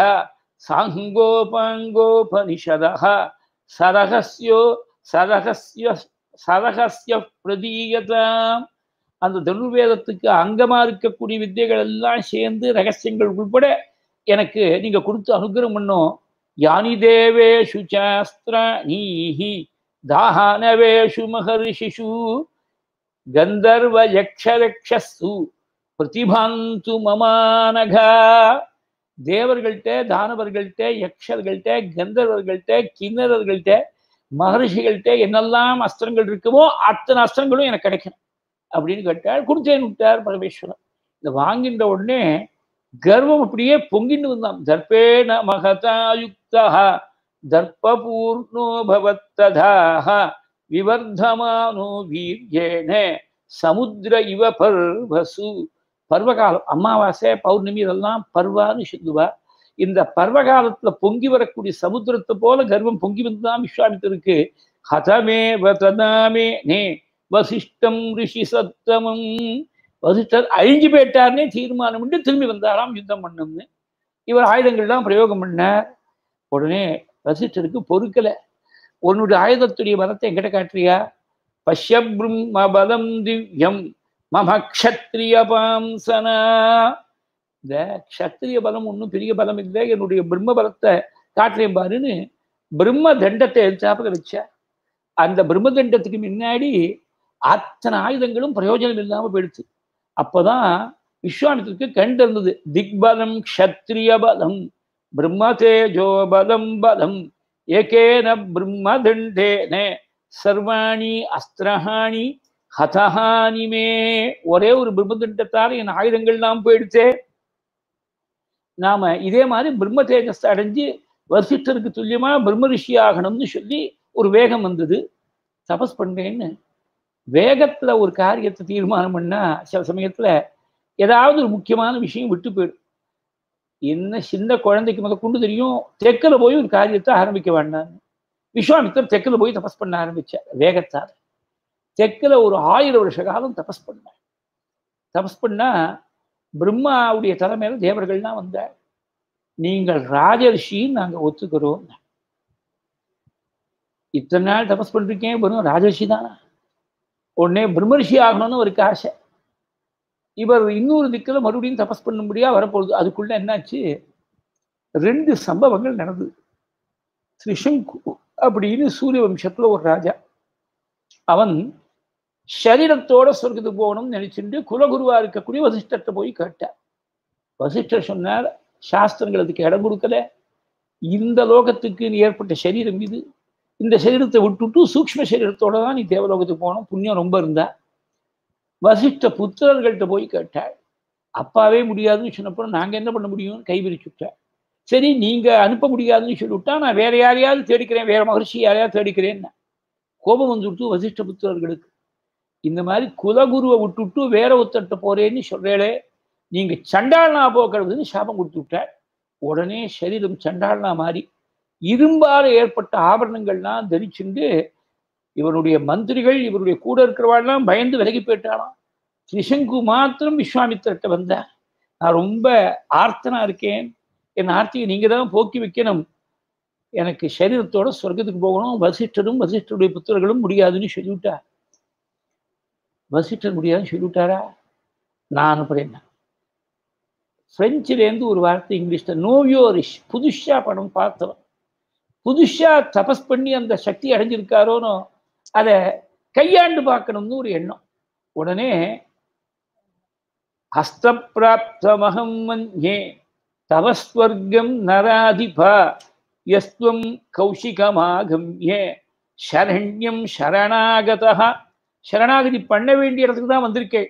சாங்கோபாங்கோபனிஷதா சரகஸ்யோ சரகஸ்ய சரகஸ்ய பிரதீயதாம் அந்த தனுர்வேதத்துக்கு அங்கமா இருக்கக்கூடிய வித்தைகள் எல்லாம் சேர்ந்து ரகசியங்கள் உள்பட எனக்கு நீங்க கொடுத்து அனுகிரகம் பண்ணும் யானி தேவேஷு சாஸ்திராணீஹி தானவேஷு மகர்ஷிஷு கந்தர்வ யக்ஷரக்ஷஸ்து பிரதிபாந்து மமானகா தேவர்கள்ட்ட தானவர்கள்ட்ட யக்ஷர்கள்ட்ட கந்தர்வர்கள்ட்ட கிண்ணறர்கள்ட்ட மகர்ஷிகள்கிட்ட என்னெல்லாம் அஸ்திரங்கள் இருக்குமோ அத்தனை அஸ்திரங்களும் எனக்கு கிடைக்கணும் அப்படின்னு கேட்டார் கொடுத்தேன்னு விட்டார் பரமேஸ்வரன் இந்த வாங்கின்ற உடனே கர்வம் அப்படியே பொங்கின்னு வந்தான் தர்ப்பேன மகதாயுக்தா தர்ப்பபூர்ணோ பவத்ததாக விவர்தமானோ வீரியேன சமுத்திர இவ பர்வசு பர்வகாலம் அமாவாசை பௌர்ணமி இதெல்லாம் பர்வான்னு சொல்லுவா இந்த பர்வகாலத்துல பொங்கி வரக்கூடிய சமுத்திரத்தை போல கர்வம் பொங்கி வந்துதான் விஸ்வாமித்தருக்கு ஹதமே வதனாமே நே வசிஷ்டம் ரிஷி சத்தமம் வசிஷ்டர் அழிஞ்சு போயிட்டார்னே தீர்மானம் பண்ணி திரும்பி வந்தாராம் யுத்தம் பண்ணும்னு இவர் ஆயுதங்கள்லாம் பிரயோகம் பண்ணார் உடனே வசிஷ்டருக்கு பொறுக்கல உன்னுடைய ஆயுதத்துடைய பலத்தை எங்கிட்ட காட்டுறியா பஷ்ய பிரம்ம பலம் திவ்யம் மம க்ஷத்ரிய பாம்சனா இந்த க்ஷத்ரிய பலம் ஒன்றும் பெரிய பலம் இல்லை என்னுடைய பிரம்ம பலத்தை காட்டுறேன் பாருன்னு பிரம்ம தண்டத்தை எடுத்தாப்புல வச்ச அந்த பிரம்ம தண்டத்துக்கு முன்னாடி அத்தனை ஆயுதங்களும் பிரயோஜனம் இல்லாம போயிடுச்சு அப்பதான் விஸ்வாமித்திற்கு கண் இருந்தது திக்பலம் க்ஷத்ரிய பலம் பிரம்ம தேஜோ பலம் பலம் ஏகேன பிரம்ம தண்டேன சர்வாணி அஸ்திரஹாணி ஹதஹானி மே ஒரே ஒரு பிரம்மதண்டத்தால் என் ஆயுதங்கள்லாம் போயிடுச்சே நாம இதே மாதிரி பிரம்ம தேஜஸ் அடைஞ்சு வசிஷ்டருக்கு துல்லியமா பிரம்ம ரிஷி ஆகணும்னு சொல்லி ஒரு வேகம் வந்தது தபஸ் பண்றேன்னு வேகத்துல ஒரு காரியத்தை தீர்மானம் பண்ணா சில சமயத்துல ஏதாவது ஒரு முக்கியமான விஷயம் விட்டு போயிடும் என்ன சின்ன குழந்தைக்கு முத கொண்டு தெரியும் தெற்குல போய் ஒரு காரியத்தை ஆரம்பிக்க வேண்டாம்னு விஸ்வாமித்தர் தெற்குல போய் தபஸ் பண்ண ஆரம்பிச்சார் வேகத்தால் தெற்குல ஒரு ஆயிரம் வருஷ காலம் தபஸ் பண்ணார் தபஸ் பண்ணா பிரம்மாவுடைய தலைமையில தேவர்கள்லாம் வந்தார் நீங்கள் ராஜரிஷின்னு நாங்க ஒத்துக்கிறோம் இத்தனை நாள் தபஸ் பண்ணிருக்கேன் வெறும் ராஜரிஷி தானா உடனே பிரம்மரிஷி ஆகணும்னு ஒரு ஆசை இவர் இன்னொரு திக்கில் மறுபடியும் தபஸ் பண்ண முடியா வரப்போகுது அதுக்குள்ள என்னாச்சு ரெண்டு சம்பவங்கள் நடந்தது திரிசங்கு அப்படின்னு சூரிய வம்சத்துல ஒரு ராஜா அவன் சரீரத்தோட சொர்க்கத்துக்கு போகணும்னு நினைச்சுட்டு குலகுருவா இருக்கக்கூடிய வசிஷ்டத்தை போய் கேட்டார் வசிஷ்டர் சொன்னார் சாஸ்திரங்கள் அதுக்கு இடம் கொடுக்கல இந்த லோகத்துக்கு நீ ஏற்பட்ட சரீரம் இது இந்த சரீரத்தை விட்டுட்டு சூக்ம சரீரத்தோட தான் நீ தேவலோகத்துக்கு போகணும் புண்ணியம் ரொம்ப இருந்தா வசிஷ்ட புத்திரர்கள்ட்ட போய் கேட்டாள் அப்பாவே முடியாதுன்னு சொன்னப்பறம் நாங்க என்ன பண்ண முடியும்னு கைவிரிச்சுட்டார் சரி நீங்க அனுப்ப முடியாதுன்னு சொல்லிவிட்டா நான் வேற யாரையாவது தேடிக்கிறேன் வேற மகர்ஷி யாரையாவது தேடிக்கிறேன்னு கோபம் வந்துவிட்டு வசிஷ்ட புத்திரர்களுக்கு இந்த மாதிரி குலகுருவை விட்டுட்டு வேற ஒருத்தட்ட போறேன்னு சொல்றேளே நீங்க சண்டாளனா போக்குறதுன்னு சாபம் கொடுத்து விட்டார் உடனே சரீரம் சண்டாளனா மாறி இரும்பால ஏற்பட்ட ஆபரணங்கள்லாம் தரிச்சுண்டு இவருடைய மந்திரிகள் இவருடைய கூட இருக்கிறவாள்லாம் பயந்து விலகி போயிட்டாலாம் திரிசங்கு மாத்திரம் விஸ்வாமித்திரட்ட வந்தார் நான் ரொம்ப ஆர்த்தனா இருக்கேன் என் ஆர்த்தியை நீங்க தான் போக்கி வைக்கணும் எனக்கு சரீரத்தோட சொர்க்கத்துக்கு போகணும் வசிஷ்டரும் வசிஷ்டருடைய புத்திரர்களும் முடியாதுன்னு சொல்லிவிட்டார் வசிஷ்டர் முடியாதுன்னு சொல்லிவிட்டாரா நான் அனுப்புறேன் பிரெஞ்சிலேருந்து ஒரு வார்த்தை இங்கிலீஷ்ல நோவியோரிஷ் புதுஷா படம் பார்த்தவன் புதுஷா தபஸ் பண்ணி அந்த சக்தி அடைஞ்சிருக்காரோனோ அதை கையாண்டு பார்க்கணும்னு ஒரு எண்ணம் உடனே ஹஸ்தப்பிராப்தமகம் மன்யே தவஸ்வர்க்கம் நராதிபா யஸ்துவம் கௌஷிகமாகம்ய சரண்யம் சரணாகதா சரணாகதி பண்ண வேண்டிய இடத்துக்கு தான் வந்திருக்கேன்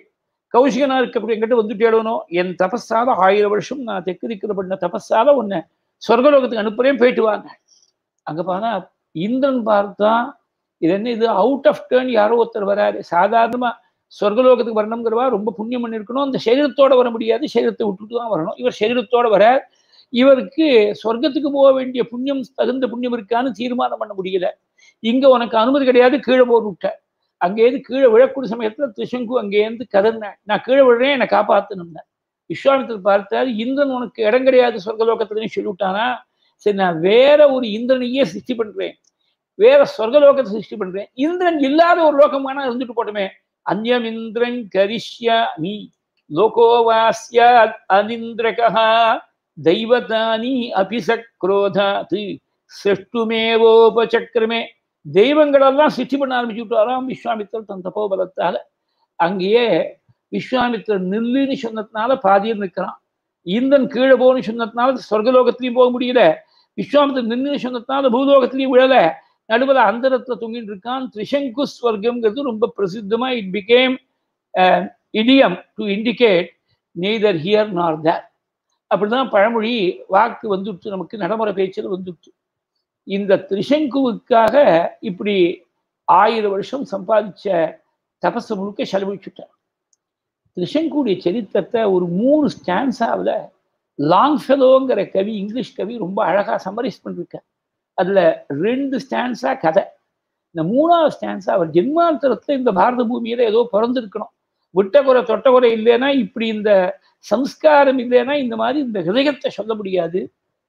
கௌசிகனா இருக்கக்கூடிய என்கிட்ட வந்துட்டு எழுதணும் என் தபஸால ஆயிரம் வருஷம் நான் தெற்கு திக்கிற பண்ண தபஸால உன்னை சொர்க்கலோகத்துக்கு அனுப்புறேன் போயிட்டு வாங்க அங்க பார்த்தா இந்திரன் பார்த்தா இது என்ன இது அவுட் ஆஃப் டேர்ன் யாரோ ஒருத்தர் வராரு சாதாரணமா சொர்க்கலோகத்துக்கு வரணுங்கிறவா ரொம்ப புண்ணியம் பண்ணிருக்கணும் அந்த சரீரத்தோட வர முடியாது சரீரத்தை விட்டுட்டு தான் வரணும் இவர் சரீரத்தோட வர இவருக்கு சொர்க்கத்துக்கு போக வேண்டிய புண்ணியம் தகுந்த புண்ணியம் இருக்கான்னு தீர்மானம் பண்ண முடியல இங்க உனக்கு அனுமதி கிடையாது கீழே போர் விட்ட அங்கேருந்து கீழே விழக்கூடிய சமயத்துல திரிசங்கு அங்கேருந்து கதறினேன் நான் கீழே விழுறேன் என்னை காப்பாத்தணும்னேன் விஸ்வாமித்தர் பார்த்தாரு இந்திரன் உனக்கு இடம் கிடையாது சொர்க்கலோகத்துலன்னு சொல்லிவிட்டானா சரி நான் வேற ஒரு இந்திரனையே சிருஷ்டி பண்றேன் வேற சொர்க்கலோகத்தை சிருஷ்டி பண்றேன் இந்திரன் இல்லாத ஒரு லோகம் வேணா இருந்துட்டு போட்டுமே அந்யம் இந்திரன் கரிஷ்யாமி லோகோவாஸ்ய அனிந்திரகா தெய்வதானி அபிசக்ரோதாத் சிருஷ்டுமேவோபசக்கிரமே தெய்வங்களெல்லாம் சிருஷ்டி பண்ண ஆரம்பிச்சு விட்டாராம் விஸ்வாமித்தர் தன் தப்போபலத்தால அங்கேயே விஸ்வாமித்தர் நில்லுன்னு சொன்னதுனால பாதியில் நிற்கிறான் இந்தன் கீழே போகணும்னு சொன்னதுனால சொர்க்கலோகத்திலையும் போக முடியல விஸ்வாமித்தர் நின்று சொன்னதுனால பூலோகத்திலையும் விழல நடுவில் அந்தரத்துல தொங்கிட்டு இருக்கான் திரிசங்கு ஸ்வர்க்கம்ங்கிறது ரொம்ப பிரசித்தமா it became idiom to indicate neither here nor there அப்படிதான் பழமொழி வாக்கு வந்துடுச்சு நமக்கு நடைமுறை பேச்சில் வந்துடுச்சு இந்த திரிசங்குவுக்காக இப்படி ஆயிரம் வருஷம் சம்பாதிச்ச தபசு முழுக்க செலவழிச்சுட்டார் திரிசங்குடைய சரித்திரத்தை ஒரு மூணு ஸ்டான்ஸாவில் லாங் ஃபெலோங்கிற கவி இங்கிலீஷ் கவி ரொம்ப அழகா சம்மரைஸ் பண்ணிருக்கார் அதுல ரெண்டு ஸ்டான்ஸா கதை இந்த மூணாவது ஸ்டான்ஸா அவர் ஜென்மாந்தரத்துல இந்த பாரத பூமியில ஏதோ பிறந்திருக்கணும் விட்டகுறை தொட்டகுறை இல்லைன்னா இப்படி இந்த சம்ஸ்காரம் இல்லைன்னா இந்த மாதிரி இந்த ஹிருதயத்தை சொல்ல முடியாது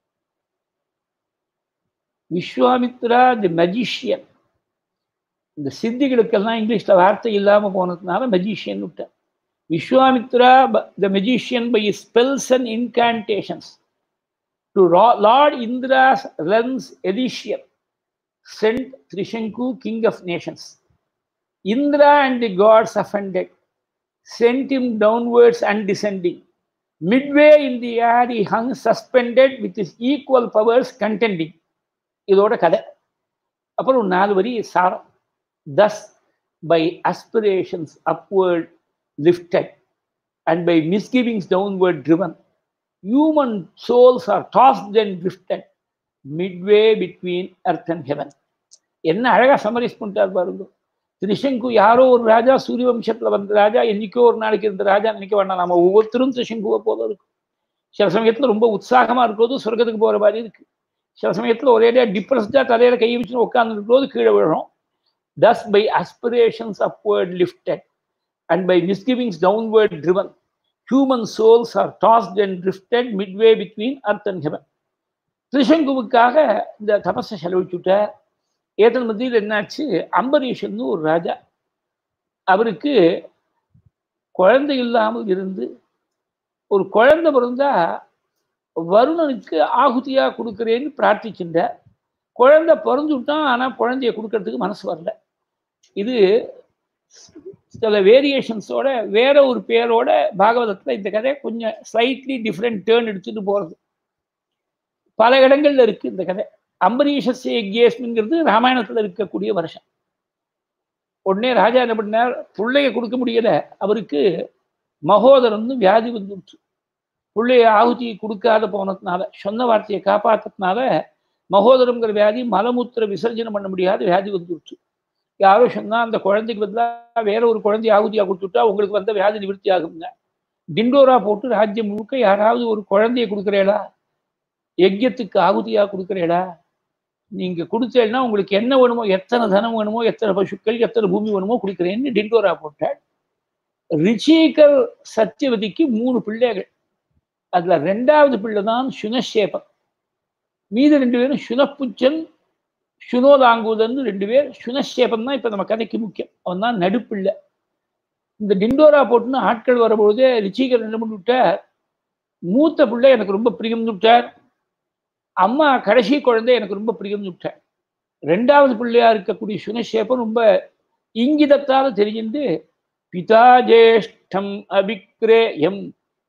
விஸ்வாமித்ரா தி மெஜிஷியன் இந்த சித்திகளுக்கெல்லாம் இங்கிலீஷ்ல வார்த்தை இல்லாம போனதுனால மெஜிஷியன் விட்டார் Vishwamitra the magician by spells and incantations to Lord Indra's realms magician sent Trishanku king of nations Indra and the gods offended sent him downwards and descending. Midway in the air, he hung suspended with his equal powers contending. இதோட கதை அப்புறம் நாலு வரி சாரம் thus by aspirations upward lifted and by misgivings downward driven human souls are tossed and drifted midway between earth and heaven என்ன அழகா சமரைஸ் பண்ணிட்டார் பாருங்க திரிசங்கு யாரோ ஒரு ராஜா சூரிய வம்சத்துல வந்த ராஜா என்னைக்கோ ஒரு நாளைக்கு இருந்த ராஜா நினைக்க வேண்டாம் நம்ம ஒவ்வொருத்தரும் திரிசங்குவை போல இருக்கும் சில சமயத்துல ரொம்ப உற்சாகமா இருக்கிறது சொர்க்கத்துக்கு போற மாதிரி இருக்கு சில சமயத்துல ஒரேடியா டிப்ரெஸ்டா தலையில கை வச்சுன்னு உட்கார்ந்து இருக்கிறது கீழே விழுறோம் thus by aspirations upward lifted and by misgivings downward driven human souls are tossed and drifted midway between earth and heaven திரிசங்குவுக்காக இந்த தபஸை செலவிச்சுட்ட ஏதன் மத்தியில் என்னாச்சு அம்பரீஷன் ஒரு ராஜா அவருக்கு குழந்தை இல்லாமல் இருந்து ஒரு குழந்தை பிறந்தா வருணனுக்கு ஆகுதியா கொடுக்குறேன்னு பிரார்த்திச்சுட்டார் குழந்தை பிறந்து விட்டான் ஆனால் குழந்தைய கொடுக்கறதுக்கு மனசு வரல இது சில வேரியேஷன்ஸோட வேற ஒரு பேரோட பாகவதத்தில் இந்த கதை கொஞ்சம் ஸ்லைட்லி டிஃப்ரெண்ட் டேர்ன் எடுத்துட்டு போகிறது பல இடங்கள்ல இருக்கு இந்த கதை அம்பரீஷஸ்ய யக்யேஸ்மிங்கிறது ராமாயணத்துல இருக்கக்கூடிய வருஷம் உடனே ராஜா என்ன பண்ணார் பிள்ளைய கொடுக்க முடியல அவருக்கு மகோதரம்னு வியாதி வந்துடுச்சு பிள்ளைய ஆகுதி கொடுக்காத போனதுனால சொன்ன வார்த்தையை காப்பாற்றதுனால மகோதரம்ங்கிற வியாதி மலமூத்திர விசர்ஜனம் பண்ண முடியாத வியாதி வந்துடுச்சு யாரோ சொன்னா அந்த குழந்தைக்கு பதிலாக வேற ஒரு குழந்தைய ஆகுதியா கொடுத்துட்டா உங்களுக்கு வந்த வியாதி நிவர்த்தி ஆகுங்க டிண்டோரா போட்டு ராஜ்யம் முழுக்க யாராவது ஒரு குழந்தைய கொடுக்குறேடா யஜ்யத்துக்கு ஆகுதியா கொடுக்குறேடா நீங்க கொடுத்தேன்னா உங்களுக்கு என்ன வேணுமோ எத்தனை தனம் வேணுமோ எத்தனை பசுக்கள் எத்தனை பூமி வேணுமோ கொடுக்குறேன்னு டிண்டோரா போட்டாள் ரிஷிகர் சத்தியவதிக்கு மூணு பிள்ளைகள் அதுல ரெண்டாவது பிள்ளை தான் சுனஷேபன் மீது ரெண்டு பேரும் சுனப்புச்சன் சுனோதாங்கூதன் ரெண்டு பேர் சுனஷேபன் தான் இப்ப நம்ம கதைக்கு முக்கியம் அவன் தான் நடுப்பிள்ளை இந்த டிண்டோரா போட்டுன்னு ஆட்கள் வரும்பொழுதே ரிச்சிகர் என்ன பண்ணி விட்டார் மூத்த பிள்ளை எனக்கு ரொம்ப பிரியம்னு விட்டார் அம்மா கடைசி குழந்தை எனக்கு ரொம்ப பிரியம்னு விட்டார் ரெண்டாவது பிள்ளையா இருக்கக்கூடிய சுனஷேபன் ரொம்ப இங்கிதத்தால தெரிஞ்சு பிதா ஜேஷ்டம் அபிக்ரேயம்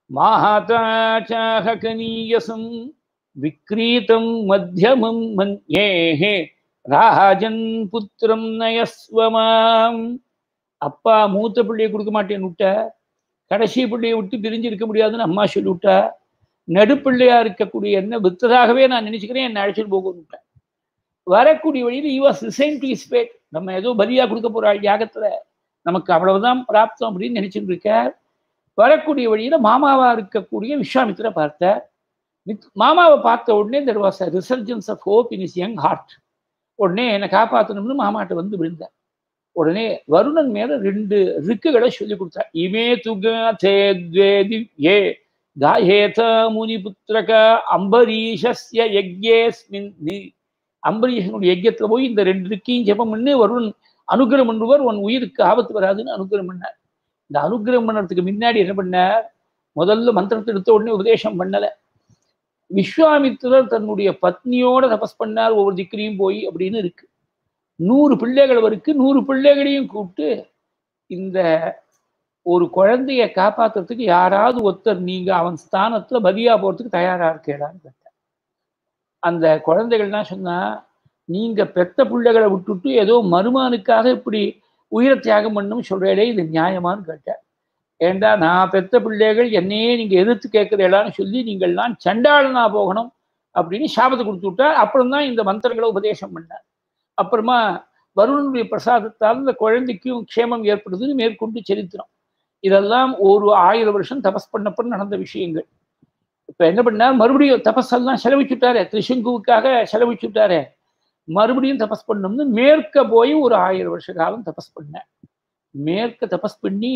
மாதாச்சாகனீயசம் விக்ரீதம் மத்தியமம் மன்யேஹே ராஜன் புத்திரம் நயஸ்வமாம் அப்பா மூத்த பிள்ளையை கொடுக்க மாட்டேன்னு விட்ட கடைசி பிள்ளையை விட்டு பிரிஞ்சு இருக்க முடியாதுன்னு அம்மா சொல்லிவிட்டா நடுப்பிள்ளையா இருக்கக்கூடிய என்ன வித்ததாகவே நான் நினைச்சுக்கிறேன் என்னை அழைச்சிட்டு போகணுட்டேன் வரக்கூடிய வழியில் ஈவாஸ் ரிசைன் டு இஸ்பேட் நம்ம ஏதோ பலியா கொடுக்க போற யாகத்துல நமக்கு அவ்வளவுதான் பிராப்தம் அப்படின்னு நினைச்சிட்டு இருக்கார் வரக்கூடிய வழியில மாமாவா இருக்கக்கூடிய விஸ்வாமித்திர பார்த்தார் மாமாவை பார்த்த உடனே there was a resurgence of hope in his young heart உடனே என்னை காப்பாற்றணும்னு மாமாட்ட வந்து விழுந்தார் உடனே வருணன் மேல ரெண்டு ரிக்குகளை சொல்லி கொடுத்தார் இமே துகேதி ஏ காயேத முனி புத்திரக அம்பரீஷஸ்ய யஜ்யேஸ்மின் அம்பரீஷனுடைய யஜ்யத்துல போய் இந்த ரெண்டு ரிக்கையும் ஜெபம் பண்ணி வருணன் அனுகிரகம் பண்ணுவார் உன் உயிருக்கு ஆபத்து வராதுன்னு அனுகிரகம் பண்ணார் இந்த அனுகிரகம் பண்ணுறதுக்கு முன்னாடி என்ன பண்ணார் முதல்ல மந்திரத்தை எடுத்த உடனே உபதேசம் பண்ணல விஸ்வாமித்திரர் தன்னுடைய பத்னியோட தபஸ் பண்ணார் ஒவ்வொரு திக்கிலையும் போய் அப்படின்னு இருக்கு நூறு பிள்ளைகள் அவருக்கு நூறு பிள்ளைகளையும் கூப்பிட்டு இந்த ஒரு குழந்தைய காப்பாத்துறதுக்கு யாராவது ஒருத்தர் நீங்க அவன் ஸ்தானத்துல பதியா போறதுக்கு தயாரா இருக்கேடான்னு கேட்டார் அந்த குழந்தைகள்லாம் சொன்னா நீங்க பெத்த பிள்ளைகளை விட்டுட்டு ஏதோ மருமானுக்காக இப்படி உயிரை தியாகம் பண்ணும் சொல்றேடே இது நியாயமான்னு கேட்டார் ஏண்டா நான் பெத்த பிள்ளைகள் என்னையே நீங்க எதிர்த்து கேட்கிறீங்களான்னு சொல்லி நீங்கள்லாம் சண்டாளனா போகணும் அப்படின்னு சாபத்தை கொடுத்து விட்டார் அப்புறம் தான் இந்த மந்திரங்களை உபதேசம் பண்ணார் அப்புறமா வருணனுடைய பிரசாதத்தால் இந்த குழந்தைக்கும் க்ஷேமம் ஏற்படுதுன்னு மேற்கொண்டு சரித்திரம் இதெல்லாம் ஒரு ஆயிரம் வருஷம் தபஸ் பண்ணப்ப நடந்த விஷயங்கள் இப்ப என்ன பண்ணார் மறுபடியும் தபஸெல்லாம் செலவிச்சுட்டாரே திரிசங்குவுக்காக செலவிச்சுட்டாரே மறுபடியும் தபஸ் பண்ணணும்னு மேற்க போய் ஒரு ஆயிரம் வருஷ காலம் தபஸ் பண்ணேன் மேற்க தபஸ் பண்ணி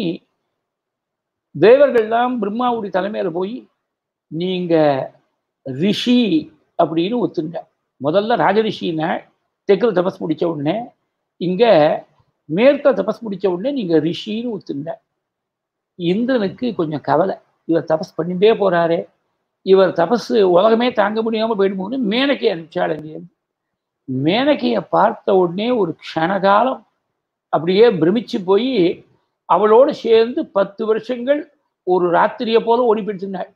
தேவர்கள்லாம் பிரம்மாவுடைய தலைமையில போய் நீங்க ரிஷி அப்படின்னு ஒத்துங்க முதல்ல ராஜரிஷின்னா தெற்கில் தபஸ் முடிச்ச உடனே இங்க மேற்க தபஸ் முடிச்ச உடனே நீங்க ரிஷின்னு ஒத்துங்க இந்திரனுக்கு கொஞ்சம் கவலை இவர் தபஸ் பண்ணிட்டே போறாரே இவர் தபஸ் உலகமே தாங்க முடியாம போயிடுமோன்னு மேனக்கை அனுப்பிச்சாள் மேனகையை பார்த்த உடனே ஒரு க்ஷணகாலம் அப்படியே பிரமிச்சு போய் அவளோடு சேர்ந்து பத்து வருஷங்கள் ஒரு ராத்திரியை போல ஓடி போயிட்டுருந்தாள்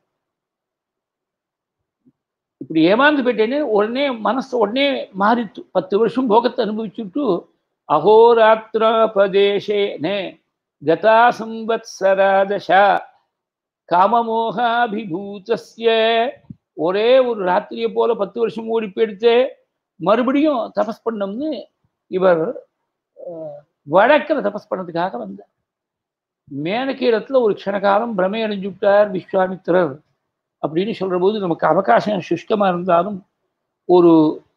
இப்படி ஏமாந்து போயிட்டேன்னு உடனே மனசு உடனே மாறித்து பத்து வருஷம் போகத்தை அனுபவிச்சுட்டு அகோராத்திரபதேசேனே கதா சம்பத்சராதசா காமமோகாபிபூதஸ்ய ஒரே ஒரு ராத்திரியை போல பத்து வருஷம் ஓடி போயிடுத்து மறுபடியும் தபஸ் பண்ணோம்னு இவர் வழக்கில் தபஸ் பண்ணதுக்காக வந்தார் மேனக்கீரத்தில் ஒரு க்ஷணகாலம் பிரமை அடைஞ்சு விட்டார் விஸ்வாமித்திரர் அப்படின்னு சொல்ற போது நமக்கு அவகாசம் சுஷ்கமா இருந்தாலும் ஒரு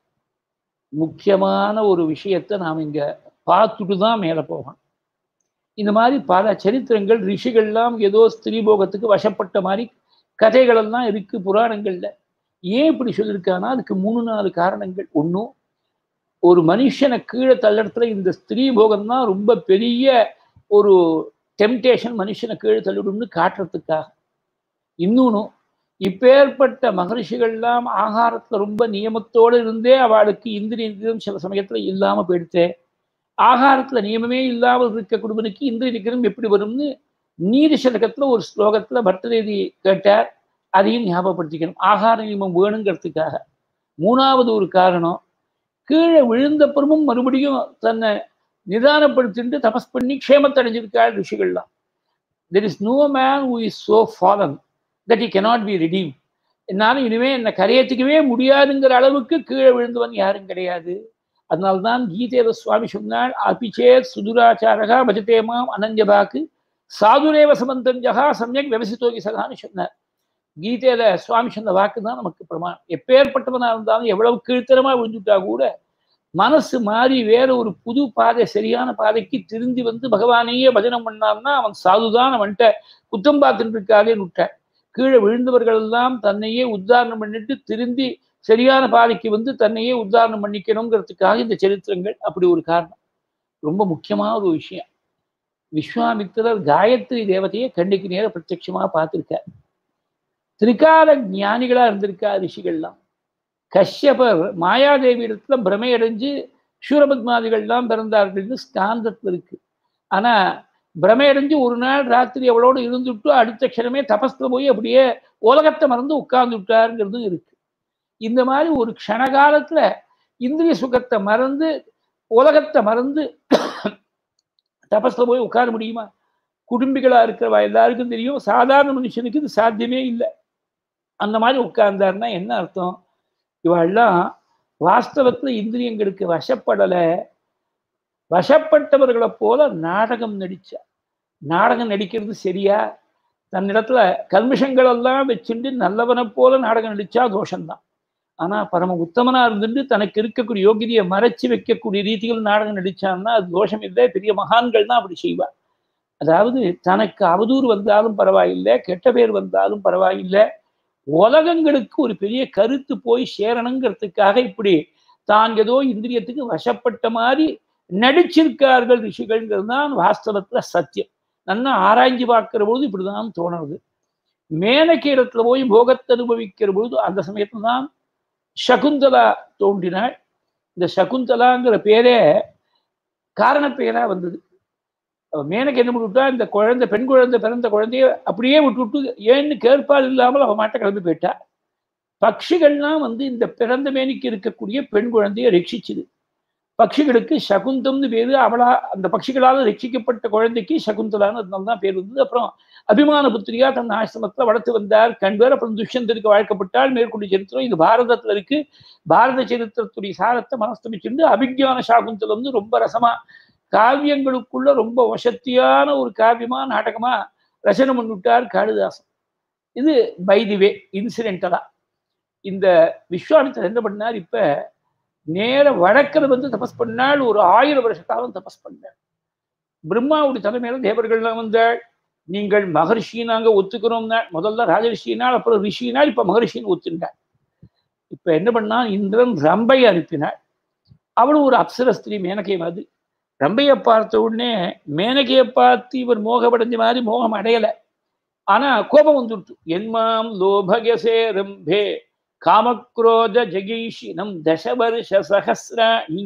முக்கியமான ஒரு விஷயத்தை நாம் இங்க பார்த்துட்டு தான் மேலே போகணும் இந்த மாதிரி பல சரித்திரங்கள் ரிஷிகள்லாம் ஏதோ ஸ்திரீபோகத்துக்கு வசப்பட்ட மாதிரி கதைகளெல்லாம் இருக்கு புராணங்கள்ல ஏன் இப்படி சொல்லியிருக்கானா அதுக்கு மூணு நாலு காரணங்கள் ஒன்றும் ஒரு மனுஷனை கீழே தள்ளஇடத்துல இந்த ஸ்திரீ போகம் தான் ரொம்ப பெரிய ஒரு டெம்டேஷன் மனுஷனை கீழே தள்ளிடும்னு காட்டுறதுக்காக இன்னொன்று இப்பேற்பட்ட மகரிஷிகள்லாம் ஆகாரத்துல ரொம்ப நியமத்தோடு இருந்தே அவளுக்கு இந்திரிய நிகிரம் சில சமயத்துல இல்லாம போயிடுத்தே ஆகாரத்துல நியமமே இல்லாமல் இருக்க குடும்பனுக்கு இந்திரிய நிகிரம் எப்படி வரும்னு நீதி சதகத்துல ஒரு ஸ்லோகத்துல பர்தரேதி கேட்டார் அதையும் ஞாபகப்படுத்திக்கணும் ஆகார நியமம் வேணுங்கிறதுக்காக மூணாவது ஒரு காரணம் கீழே விழுந்தப்புறமும் மறுபடியும் தன்னை நிதானப்படுத்திட்டு தபஸ் பண்ணி க்ஷேமத்தை அடைஞ்சிருக்காள் ரிஷிகள்லாம் there is no man who is so fallen that he cannot be redeem என்னாலும் இனிமே என்னை கரையத்துக்கவே முடியாதுங்கிற அளவுக்கு கீழே விழுந்தவன் யாரும் கிடையாது அதனால்தான் கீதையில சுவாமி சொன்னாள் அபிச்சேத் சுதுராச்சாரகா பஜதேமாம் அனஞ்சபாக்கு சாதுரேவ சமந்தஞ்சகா சமயக் விவசித்தோகி சகான்னு சொன்னார் கீதையில சுவாமி சொன்ன வாக்கு தான் நமக்கு பிரமாணம் எப்பேற்பட்டவனா இருந்தாலும் எவ்வளவு கீழ்த்தரமா விழுந்துட்டா கூட மனசு மாறி வேற ஒரு புது பாதை சரியான பாதைக்கு திருந்தி வந்து பகவானையே பஜனம் பண்ணான்னா அவன் சாதுதான் அவன்கிட்ட குத்தம் பார்த்துட்டு இருக்காதே நுட்டார் கீழே விழுந்தவர்கள் எல்லாம் தன்னையே உத்தாரணம் பண்ணிட்டு திருந்தி சரியான பாதைக்கு வந்து தன்னையே உத்தாரணம் பண்ணிக்கணுங்கிறதுக்காக இந்த சரித்திரங்கள் அப்படி ஒரு காரணம் ரொம்ப முக்கியமான ஒரு விஷயம் விஸ்வாமித்திரர் காயத்ரி தேவதையை கண்ணுக்கு நேர பிரத்யட்சமாக பார்த்துருக்கார் திரிகால ஞானிகளா இருந்திருக்கா ரிஷிகள்லாம் கஷ்யபர் மாயாதேவி இடத்துல பிரமையடைஞ்சு சூரபத்மாதிகள்லாம் பிறந்தார்கள்னு ஸ்காந்தத்தில் இருக்கு ஆனா பிரமையடைஞ்சு ஒரு நாள் ராத்திரி அவளோடு இருந்துட்டு அடுத்த க்ஷணமே தபஸ்ல போய் அப்படியே உலகத்தை மறந்து உட்கார்ந்து விட்டாருங்கிறதும் இருக்கு இந்த மாதிரி ஒரு க்ஷணகாலத்துல இந்திரிய சுகத்தை மறந்து உலகத்தை மறந்து தபஸ்ல போய் உட்கார முடியுமா குடும்பிகளா இருக்கிறவா எல்லாருக்கும் தெரியும் சாதாரண மனுஷனுக்கு இது சாத்தியமே இல்லை அந்த மாதிரி உட்கார்ந்தாருன்னா என்ன அர்த்தம் இவெல்லாம் வாஸ்தவத்துல இந்திரியங்களுக்கு வசப்படலை வசப்பட்டவர்களை போல நாடகம் நடிச்சா நாடகம் நடிக்கிறது சரியா தன்னிடத்துல கல்மிஷங்கள் எல்லாம் வச்சுட்டு நல்லவனை போல நாடகம் நடிச்சா தோஷம்தான் ஆனா பரம உத்தமனா இருந்துட்டு தனக்கு இருக்கக்கூடிய யோகியதையை மறைச்சு வைக்கக்கூடிய ரீதியில் நாடகம் நடிச்சான்னா அது தோஷம் இல்லை பெரிய மகான்கள் தான் அப்படி செய்வா அதாவது தனக்கு அவதூறு வந்தாலும் பரவாயில்லை கெட்ட பேர் வந்தாலும் பரவாயில்லை உலகங்களுக்கு ஒரு பெரிய கருத்து போய் சேரணுங்கிறதுக்காக இப்படி தான் ஏதோ இந்திரியத்துக்கு வசப்பட்ட மாதிரி நடிச்சிருக்கார்கள் ரிஷிகள்ங்கிறது தான் வாஸ்தவத்துல சத்தியம் நல்லா ஆராய்ஞ்சு பார்க்கிற பொழுது இப்படிதான் தோணுது மேனக்கீரத்துல போய் போகத்தை அனுபவிக்கிற பொழுது அந்த சமயத்துல தான் சகுந்தலா தோன்றினாள் இந்த சகுந்தலாங்கிற பேரே காரண பெயரா வந்தது மேனக்கு என்ன பண்ணிவிட்டா இந்த குழந்தை பெண் குழந்தை பிறந்த குழந்தைய அப்படியே விட்டுவிட்டு ஏன்னு கேட்பால் இல்லாமல் அவன் மாட்ட கிளம்பி போயிட்டா பட்சிகள்லாம் வந்து இந்த பிறந்த மேனிக்கு இருக்கக்கூடிய பெண் குழந்தைய ரட்சிச்சுது பட்சிகளுக்கு சகுந்தம்னு பேரு அவளா அந்த பட்சிகளால் ரட்சிக்கப்பட்ட குழந்தைக்கு சகுந்தலான்னு அதனால தான் பேர் வந்தது அப்புறம் அபிமான புத்திரியா தன் ஆசிரமத்தில் வளர்த்து வந்தார் கண்பேர் அப்புறம் துஷ்யந்தருக்கு வாழ்க்கப்பட்டால் மேற்கொண்டு சரித்திரம் இது பாரதத்துல இருக்கு பாரத சரித்திரத்துடைய சாரத்தை மனஸ்தமிச்சுண்டு அபிஜான சாகுந்தலம்னு ரொம்ப ரசமா காவியங்களுக்குள்ள ரொம்ப வசத்தியான ஒரு காவியமா நாடகமா ரசனை பண்ணிவிட்டார் காளிதாசன் இது பைதிவே இன்சிடென்டலா இந்த விஸ்வாமித்தர் என்ன பண்ணார் இப்ப நேர வழக்கில் வந்து தபஸ் பண்ணால் ஒரு ஆயிரம் வருஷ காலம் தபஸ் பண்ணார் பிரம்மாவுடைய தலைமையில தேவர்கள்லாம் வந்தாள் நீங்கள் மகர்ஷி நாங்க ஒத்துக்கிறோம்னா முதல்ல ராஜரிஷினால் அப்புறம் ரிஷினால் இப்ப மகர்ஷின்னு ஒத்துண்டாள் இப்ப என்ன பண்ணா இந்திரன் ரம்பையை அனுப்பினாள் அவளும் ஒரு அப்சரஸ்திரி மேனகை மாதிரி ரம்பையை பார்த்த உடனே மேனகையை பார்த்து இவர் மோகமடைஞ்ச மாதிரி மோகம் அடையலை ஆனா கோபம் வந்துடுச்சு என்மாம் லோபகசே ரம்பே காமக்ரோத ஜெகீஷினம் தசவர்ஷ சகசிராணி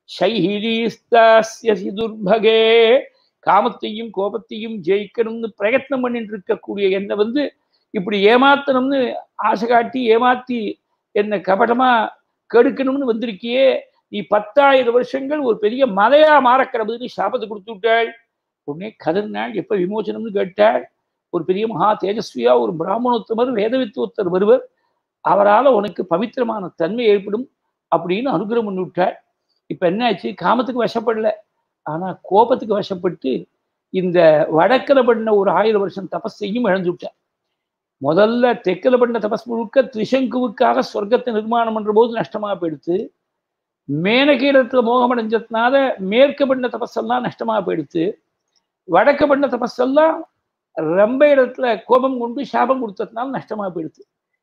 சைஹிரீஸ்தாஸ்யசி துர்பகே காமத்தையும் கோபத்தையும் ஜெயிக்கணும்னு பிரயத்னம் பண்ணிட்டு இருக்கக்கூடிய என்னை வந்து இப்படி ஏமாத்தணும்னு ஆசை காட்டி ஏமாத்தி என்னை கபடமா கெடுக்கணும்னு வந்திருக்கியே நீ பத்தாயிரம் வருஷங்கள் ஒரு பெரிய மலையா மாறக்கிறதுன்னு சாபத்தை கொடுத்து விட்டாள் உடனே கதறினாள் எப்ப விமோச்சனம்னு கேட்டாள் ஒரு பெரிய மகா தேஜஸ்வியா ஒரு பிராமணோத்தமர் வேதவித்துவத்தர் வருவர் அவரால் உனக்கு பவித்திரமான தன்மை ஏற்படும் அப்படின்னு அனுகிரகம் பண்ணி விட்டாள் இப்ப என்னாச்சு காமத்துக்கு வசப்படல ஆனா கோபத்துக்கு வசப்பட்டு இந்த வடக்கில் பண்ண ஒரு ஆயிரம் வருஷம் தபஸையும் இழந்து விட்டார் முதல்ல தெற்கில் பண்ண தபஸ் முழுக்க திரிசங்குவுக்காக சொர்க்கத்தை நிர்மாணம் பண்ற போது நஷ்டமா போயிடுத்து மேனகீரத்துல மோகம் அடைஞ்சதுனால மேற்கு பண்ண தபஸெல்லாம் நஷ்டமா போயிடுத்து வடக்கு பண்ண தபஸெல்லாம் ரொம்ப இடத்துல கோபம் கொண்டு சாபம் கொடுத்ததுனால நஷ்டமா போயிடுது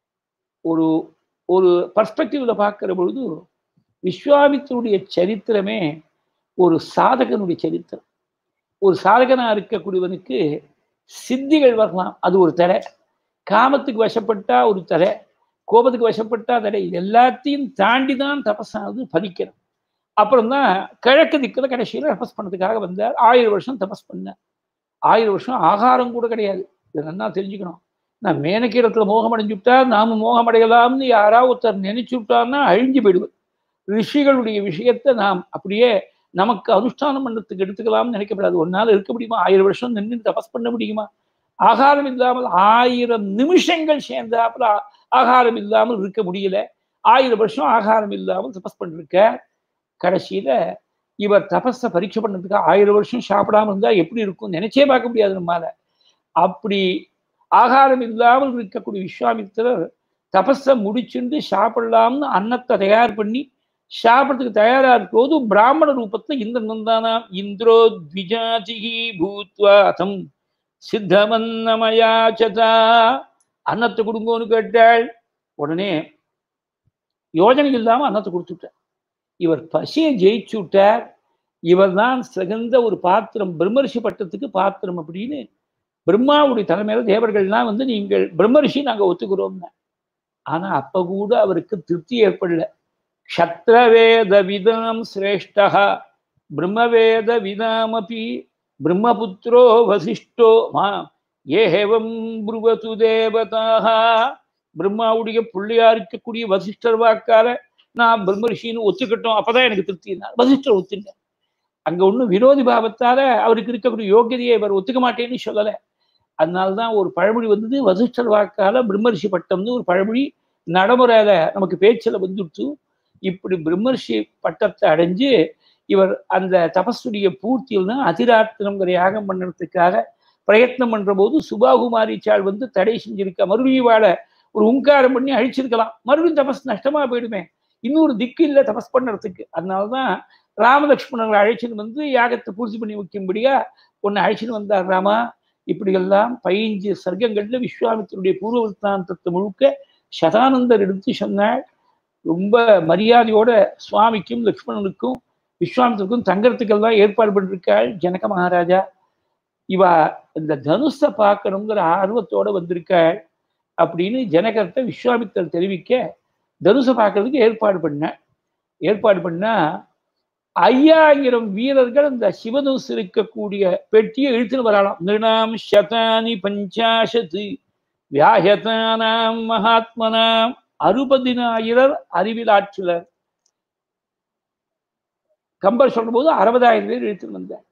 ஒரு ஒரு பர்ஸ்பெக்டிவ்ல பார்க்கிற பொழுது விஸ்வாமித்தருடைய சரித்திரமே ஒரு சாதகனுடைய சரித்திரம் ஒரு சாதகனா இருக்கக்கூடியவனுக்கு சித்திகள் வரலாம் அது ஒரு தடை காமத்துக்கு வசப்பட்டா ஒரு தடை கோபத்துக்கு வசப்பட்டா தடை இது எல்லாத்தையும் தாண்டி தான் தபஸானது பதிக்கணும் அப்புறம் தான் கிழக்கு திக்கில் கடைசியில் தபஸ் பண்ணதுக்காக வந்தார் ஆயிரம் வருஷம் தபஸ் பண்ணார் ஆயிரம் வருஷம் ஆகாரம் கூட கிடையாது இதை நல்லா தெரிஞ்சுக்கணும் நான் மேனக்கீரத்தில் மோகம் அடைஞ்சுட்டா நாம மோகம் அடையலாம்னு யாராவது ஒருத்தர் நினைச்சு விட்டார்னா அழிஞ்சு போயிடுவது ரிஷிகளுடைய விஷயத்தை நாம் அப்படியே நமக்கு அனுஷ்டானம் பண்ணத்துக்கு எடுத்துக்கலாம்னு நினைக்கப்படாது ஒன்னால இருக்க முடியுமா ஆயிரம் வருஷம் நின்று தபஸ் பண்ண முடியுமா ஆகாரம் இல்லாமல் ஆயிரம் நிமிஷங்கள் சேர்ந்தாப்புல ஆகாரம் இல்லாமல் இருக்க முடியல ஆயிரம் வருஷம் ஆகாரம் இல்லாமல் தபஸ் பண்ணிருக்க கடைசியில இவர் தபஸை பரீட்சை பண்ணதுக்கு ஆயிரம் வருஷம் சாப்பிடாம இருந்தா எப்படி இருக்கும் நினைச்சே பார்க்க முடியாது நம்மால அப்படி ஆகாரம் இல்லாமல் இருக்கக்கூடிய விஸ்வாமித்திரர் தபஸை முடிச்சுட்டு சாப்பிடலாம்னு அன்னத்தை தயார் பண்ணி சாப்பிட்றதுக்கு தயாரா இருக்கும்போது பிராமண ரூபத்துல இந்திரன் வந்தானா இந்திரோ த்விஜாதிகி பூத்வா அதம் சித்தமன்னமயாச்சதா அன்னத்தை கொடுங்கோன்னு கேட்டாள் உடனே யோஜனை இல்லாம அன்னத்தை கொடுத்துட்டார் இவர் பசியை ஜெயிச்சு விட்டார் இவர் தான் சிறந்த ஒரு பாத்திரம் பிரம்மரிஷி பட்டத்துக்கு பாத்திரம் அப்படின்னு பிரம்மாவுடைய தலைமையில தேவர்கள்லாம் வந்து நீங்கள் பிரம்மரிஷி நாங்க ஒத்துக்கிறோம்னா ஆனா அப்ப கூட அவருக்கு திருப்தி ஏற்படல க்ஷத்ரவேத விதாம் சிரேஷ்டா பிரம்மவேத விதாமபி பிரம்மபுத்திரோ வசிஷ்டோ மா ஏஹேவம் புருவது தேவதாக பிரம்மாவுடைய பிள்ளையா இருக்கக்கூடிய வசிஷ்டர் வாக்கால நான் பிரம்ம ரிஷின்னு ஒத்துக்கிட்டோம் அப்பதான் எனக்கு திருப்தி வசிஷ்டர் ஒத்துட்டேன் அங்க ஒன்றும் விரோதி பாவத்தால அவருக்கு இருக்கக்கூடிய யோகியதையை அவர் ஒத்துக்க மாட்டேன்னு சொல்லலை அதனால்தான் ஒரு பழமொழி வந்தது வசிஷ்டர் வாக்கால பிரம்மரிஷி பட்டம்னு ஒரு பழமொழி நடைமுறையில நமக்கு பேச்சில் வந்துடுச்சு இப்படி பிரம்மர்ஷி பட்டத்தை அடைஞ்சு இவர் அந்த தபஸ்துடைய பூர்த்தியில் தான் அதிராத்திரங்கிற யாகம் பண்ணுறதுக்காக பிரயத்னம் பண்ற போது சுபாகுமாரிச்சாள் வந்து தடை செஞ்சிருக்க மறுபடியும் வாழ ஒரு உங்காரம் பண்ணி அழிச்சிருக்கலாம் மறுபடியும் தபஸ் நஷ்டமா போயிடுமே இன்னொரு திக்கு இல்லை தபஸ் பண்ணுறதுக்கு அதனால்தான் ராமலக்ஷ்மணர்களை அழைச்சின்னு வந்து யாகத்தை பூர்த்தி பண்ணி வைக்கும்படியா ஒன்று அழைச்சின்னு வந்தார் ராமா இப்படியெல்லாம் பதினஞ்சு சர்க்கங்கள்ல விஸ்வாமித்தருடைய பூர்வ விற்த்தாந்தத்தை முழுக்க சதானந்தர் எடுத்து சொன்னாள் ரொம்ப மரியாதையோட சுவாமிக்கும் லக்ஷ்மணனுக்கும் விஸ்வாமித்தருக்கும் தங்கறதுக்கெல்லாம் ஏற்பாடு பண்ணிருக்காள் ஜனக மகாராஜா இவ இந்த தனுஷை பார்க்கணுங்கிற ஆர்வத்தோட வந்திருக்காள் அப்படின்னு ஜனகர்த்த விஸ்வாமித்தர் தெரிவிக்க தனுஷை பார்க்கறதுக்கு ஏற்பாடு பண்ண ஏற்பாடு பண்ணா ஐயாயிரம் வீரர்கள் அந்த சிவதனுசு இருக்கக்கூடிய பெட்டியை இழுத்துன்னு வரலாம் நிருணாம் சதானி பஞ்சாசத்து வியாயதானாம் மகாத்மனாம் அறுபதினாயிரர் அறிவிலாற்றுலர் கம்பர் சொல்ற போது அறுபதாயிரம் பேர் இழுத்துன்னு வந்தார்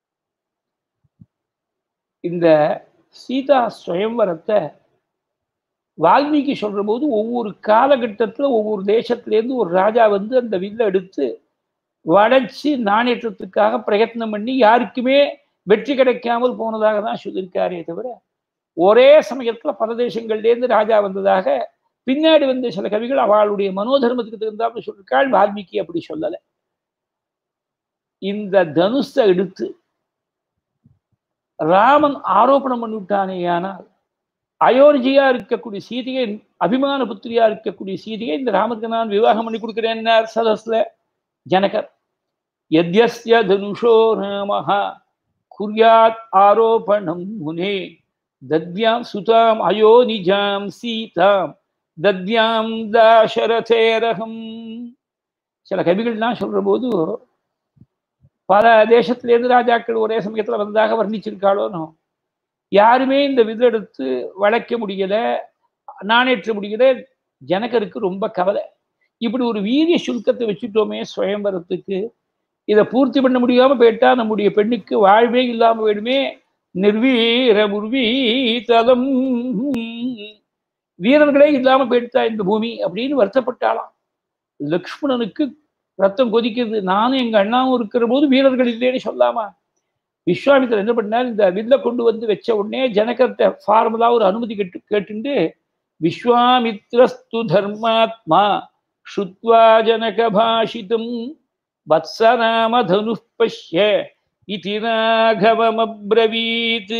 இந்த சீதா சுயம்வரத்தை வால்மீகி சொல்ற போது ஒவ்வொரு காலகட்டத்துல ஒவ்வொரு தேசத்திலேருந்து ஒரு ராஜா வந்து அந்த வில்ல எடுத்து வளைச்சு நாணேற்றத்துக்காக பிரயத்னம் பண்ணி யாருக்குமே வெற்றி கிடைக்காமல் போனதாக தான் சொல்லியிருக்காரே தவிர ஒரே சமயத்துல பல தேசங்கள்லேருந்து ராஜா வந்ததாக பின்னாடி வந்த சில கவிகள் அவளுடைய மனோதர்மத்துக்கு தகுந்தாப்புல சொல்லியிருக்காள் வால்மீகி அப்படி சொல்லலை இந்த தனுஷை எடுத்து ராமன் ஆரோபணம் பண்ணிவிட்டானே ஆனால் அயோனிஜியா இருக்கக்கூடிய சீதையை அபிமான புத்திரியா இருக்கக்கூடிய சீதையை இந்த ராமருக்கு நான் விவாகம் பண்ணி கொடுக்கிறேன்னார் சதஸ்ல ஜனகர் எத்யஸ்ய தனுஷோ ராமஹ குர்யாத் ஆரோபணம் முனே தத்யாம் சுதாம் அயோனிஜாம் சீதாம் தத்யாம் தாசரதேரகம் சில கவிகள்லாம் சொல்ற போது பல தேசத்திலேருந்து ராஜாக்கள் ஒரே சமயத்துல வந்ததாக வர்ணிச்சிருக்காளோனோ யாருமே இந்த விதெடுத்து வளைக்க முடியல நாணேற்ற முடியல ஜனகருக்கு ரொம்ப கவலை இப்படி ஒரு வீரிய சுல்கத்தை வச்சுட்டோமே சுயம்பரத்துக்கு இதை பூர்த்தி பண்ண முடியாம போயிட்டா நம்முடைய பெண்ணுக்கு வாழ்வே இல்லாம போயிடுமே நிர்வீர முர்வீதலம் வீரர்களே இல்லாம போயிட்டா இந்த பூமி அப்படின்னு வருத்தப்பட்டாலாம் லக்ஷ்மணனுக்கு ரத்தம் கொதிக்கிறது நானும் எங்க அண்ணாவும் இருக்கிற போது வீரர்கள் இல்லைன்னு சொல்லாமா விஸ்வாமித்தர் என்ன பண்ணார் இந்த வில்ல கொண்டு வந்து வச்ச உடனே ஜனகர்த்த ஃபார்முலா ஒரு அனுமதி கேட்டு கேட்டுண்டு விஸ்வாமித்ரஸ்து தர்மாத்மா ஸ்ருத்வா ஜனக பாஷிதம் வத்சராம தனு பஷ்ய இதி ராகவமப்ரவீத்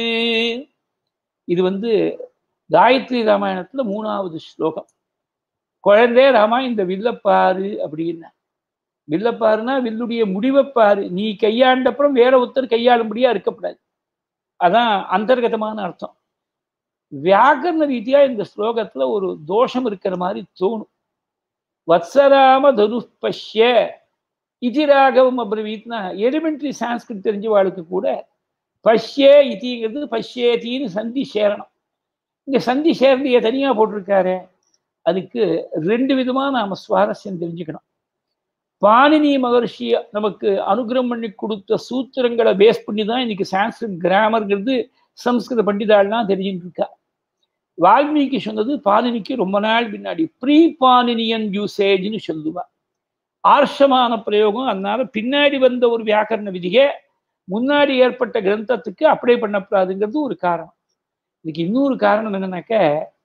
இது வந்து காயத்ரி ராமாயணத்துல மூணாவது ஸ்லோகம் குழந்தை ராமா இந்த வில்லப்பாரு அப்படின்னா வில்லப்பாருனா வில்லுடைய முடிவைப்பாரு நீ கையாண்டப்புறம் வேற ஒருத்தர் கையாளும்படியா இருக்கப்படாது அதான் அந்தர்கதமான அர்த்தம் வியாக்கரண ரீதியா இந்த ஸ்லோகத்துல ஒரு தோஷம் இருக்கிற மாதிரி தோணும் வத்சராம தனு பஷ்ய இதிராகவும் அப்ரவீத்னா எலிமெண்ட்ரி சான்ஸ்கிரிட் தெரிஞ்சவாளுக்கு கூட பஷ்ய இதிங்கிறது பஷ்யேத்தின்னு சந்தி சேரணும் இங்க சந்தி சேர்ந்திய தனியா போட்டிருக்காரு அதுக்கு ரெண்டு விதமா நாம சுவாரஸ்யம் தெரிஞ்சுக்கணும் பாணினி மகர்ஷி நமக்கு அனுகிரகம் பண்ணி கொடுத்த சூத்திரங்களை பேஸ் பண்ணி தான் இன்னைக்கு சான்ஸ்கிரிட் கிராமர்ங்கிறது சம்ஸ்கிருத பண்டிதாள்லாம் தெரிஞ்சுட்டு இருக்கா வால்மீகி சொன்னது பாணினிக்கு ரொம்ப நாள் பின்னாடி ப்ரீ பாணினியன் யூசேஜ்னு சொல்லுவா ஆர்ஷமான பிரயோகம் அதனால பின்னாடி வந்த ஒரு வியாக்கரண விதியை முன்னாடி ஏற்பட்ட கிரந்தத்துக்கு அப்ளை பண்ணக்கூடாதுங்கிறது ஒரு காரணம் இதுக்கு இன்னொரு காரணம் என்னன்னாக்க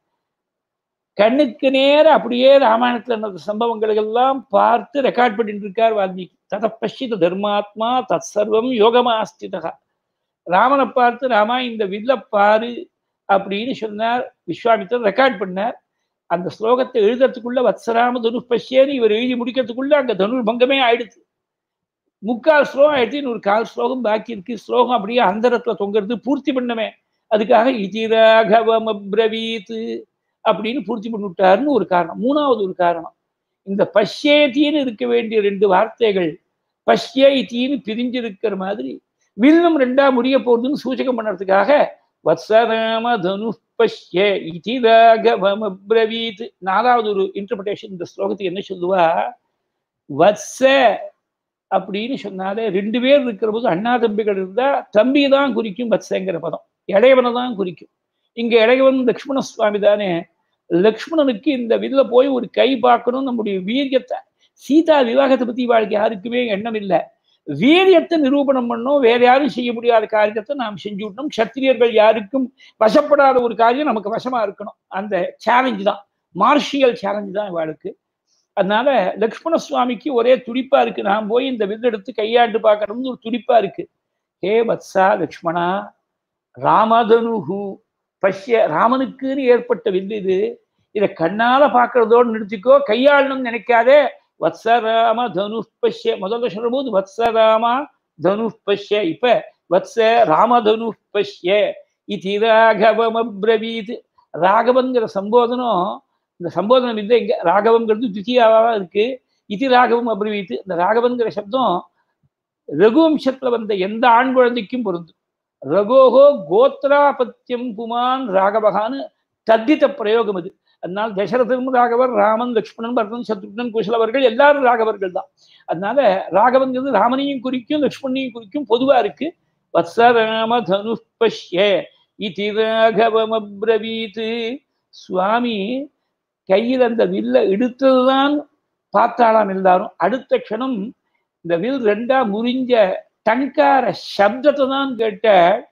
கண்ணுக்கு நேர அப்படியே ராமாயணத்துல நடந்த சம்பவங்களை எல்லாம் பார்த்து ரெக்கார்ட் பண்ணிட்டு இருக்கார் வால்மீகி தத பஷ்டித தர்மாத்மா தத் சர்வம் யோகமாஸ்திதா ராமனை பார்த்து ராமா இந்த வில்ல பாரு அப்படின்னு சொன்னார் விஸ்வாமித்தர் ரெக்கார்ட் பண்ணார் அந்த ஸ்லோகத்தை எழுதுறதுக்குள்ள வத்சராம தனு பஷ்யன்னு இவர் எழுதி முடிக்கிறதுக்குள்ள அங்க தனுர் பங்கமே ஆயிடுச்சு முக்கால் ஸ்லோகம் ஆயிடுச்சு இன்னொரு கால் ஸ்லோகம் பாக்கி இருக்கு ஸ்லோகம் அப்படியே அந்தரத்துல தொங்குறது பூர்த்தி பண்ணமே அதுக்காக இதிராகவம் அப்ரவீத் அப்படின்னு பூர்த்தி பண்ணிவிட்டாருன்னு ஒரு காரணம் மூணாவது ஒரு காரணம் இந்த பஷ்யேத்தின்னு இருக்க வேண்டிய ரெண்டு வார்த்தைகள் பஷ்யேத்தின்னு பிரிஞ்சிருக்கிற மாதிரி வில்லும் ரெண்டா முடிய போகுதுன்னு சூச்சகம் பண்ணுறதுக்காக வத்சராம தனு பஷ்ய இதிராகவம் அப்ரவீத் நாலாவது ஒரு இன்டர்பிரேஷன் இந்த ஸ்லோகத்துக்கு என்ன சொல்லுவா வத்ச அப்படின்னு சொன்னாலே ரெண்டு பேர் இருக்கிற போது அண்ணா தம்பிகள் இருந்தா தம்பி தான் குறிக்கும் வத்சங்கிற பதம் இளையவனை தான் குறிக்கும் இங்க இளையவன் லக்ஷ்மண சுவாமி தானே லக்ஷ்மணனுக்கு இந்த வில்ல போய் ஒரு கை பார்க்கணும் நம்முடைய வீரியத்தை சீதா விவாகத்தை பத்தி வாழ்க்கை யாருக்குமே எண்ணம் இல்லை வீரியத்தை நிரூபணம் பண்ணோம் வேற யாரும் செய்ய முடியாத காரியத்தை நாம் செஞ்சு விட்டோம் சத்திரியர்கள் யாருக்கும் வசப்படாத ஒரு காரியம் நமக்கு வசமா இருக்கணும் அந்த சேலஞ்சு தான் மார்ஷியல் சேலஞ்சு தான் இவாளுக்கு அதனால லக்ஷ்மண சுவாமிக்கு ஒரே துடிப்பா இருக்கு நான் போய் இந்த வில் எடுத்து கையாண்டு பார்க்கணும்னு ஒரு துடிப்பா இருக்கு ஹே வத்சா லக்ஷ்மணா ராமதனுகு பஷ்ய ராமனுக்குன்னு ஏற்பட்ட வில்லு இது இதை கண்ணால பார்க்கறதோடு நிறுத்திக்கோ கையாளணும்னு நினைக்காதே வத்சராம தனு பஷ்ய முதல்ல சொல்லும் போது வத்சராமா தனு பஷ்ய இப்ப வத்ச ராமதனு பஷ்ய இது ராகவம் அப்ரவீத் ராகவன்கிற சம்போதனம் இந்த சம்போதனம் இல்லை இங்க ராகவங்கிறது துத்தியாவா இருக்கு இது ராகவம் அப்ரவீத் இந்த ராகவன்கிற சப்தம் ரகுவம்சத்துல வந்த எந்த ஆண் குழந்தைக்கும் பொருந்தும் ரகோகோ கோத்ராபத்தியம் புமான் ராகவகான்னு தத்தித்த பிரயோகம் அது அதனால தசரதனும் ராகவர் ராமன் லக்ஷ்மணன் பரதன் சத்ருக்னன் குசலவர்கள் எல்லாரும் ராகவர்கள் தான் அதனால ராகவங்கிறது ராமனையும் குறிக்கும் லக்ஷ்மணையும் குறிக்கும் பொதுவா இருக்கு வத்சராம தனுஷ்பஷ்ய இதி ராகவம் அப்ரவீத் சுவாமி கையில் அந்த வில்ல எடுத்ததுதான் பார்த்தாலாம் எல்லாரும் அடுத்த க்ஷணம் இந்த வில் ரெண்டா முறிஞ்ச டங்கார சப்தத்தை தான் கேட்ட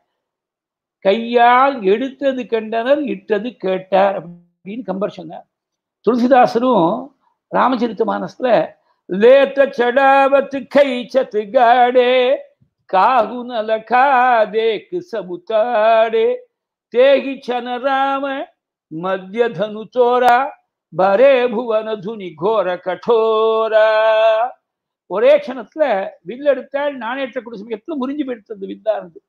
கையால் எடுத்தது கண்டனர் இட்டது கேட்டார் அப்படின்னு கம்பர் சொன்னார் துளசிதாசரும் ராமச்சரித்த மானஸ்ல லேத்த சடாவத்து கை சத்து காடே காகுனல காதேக்கு சபுத்தாடே தேகி சன ராம மத்திய தனு தோரா பரே புவன துனி கோர கட்டோரா ஒரே க்ஷணத்துல வில் எடுத்தால் நாணயற்ற குடி சமயத்துல முறிஞ்சு போயிடுத்தது வில்லானது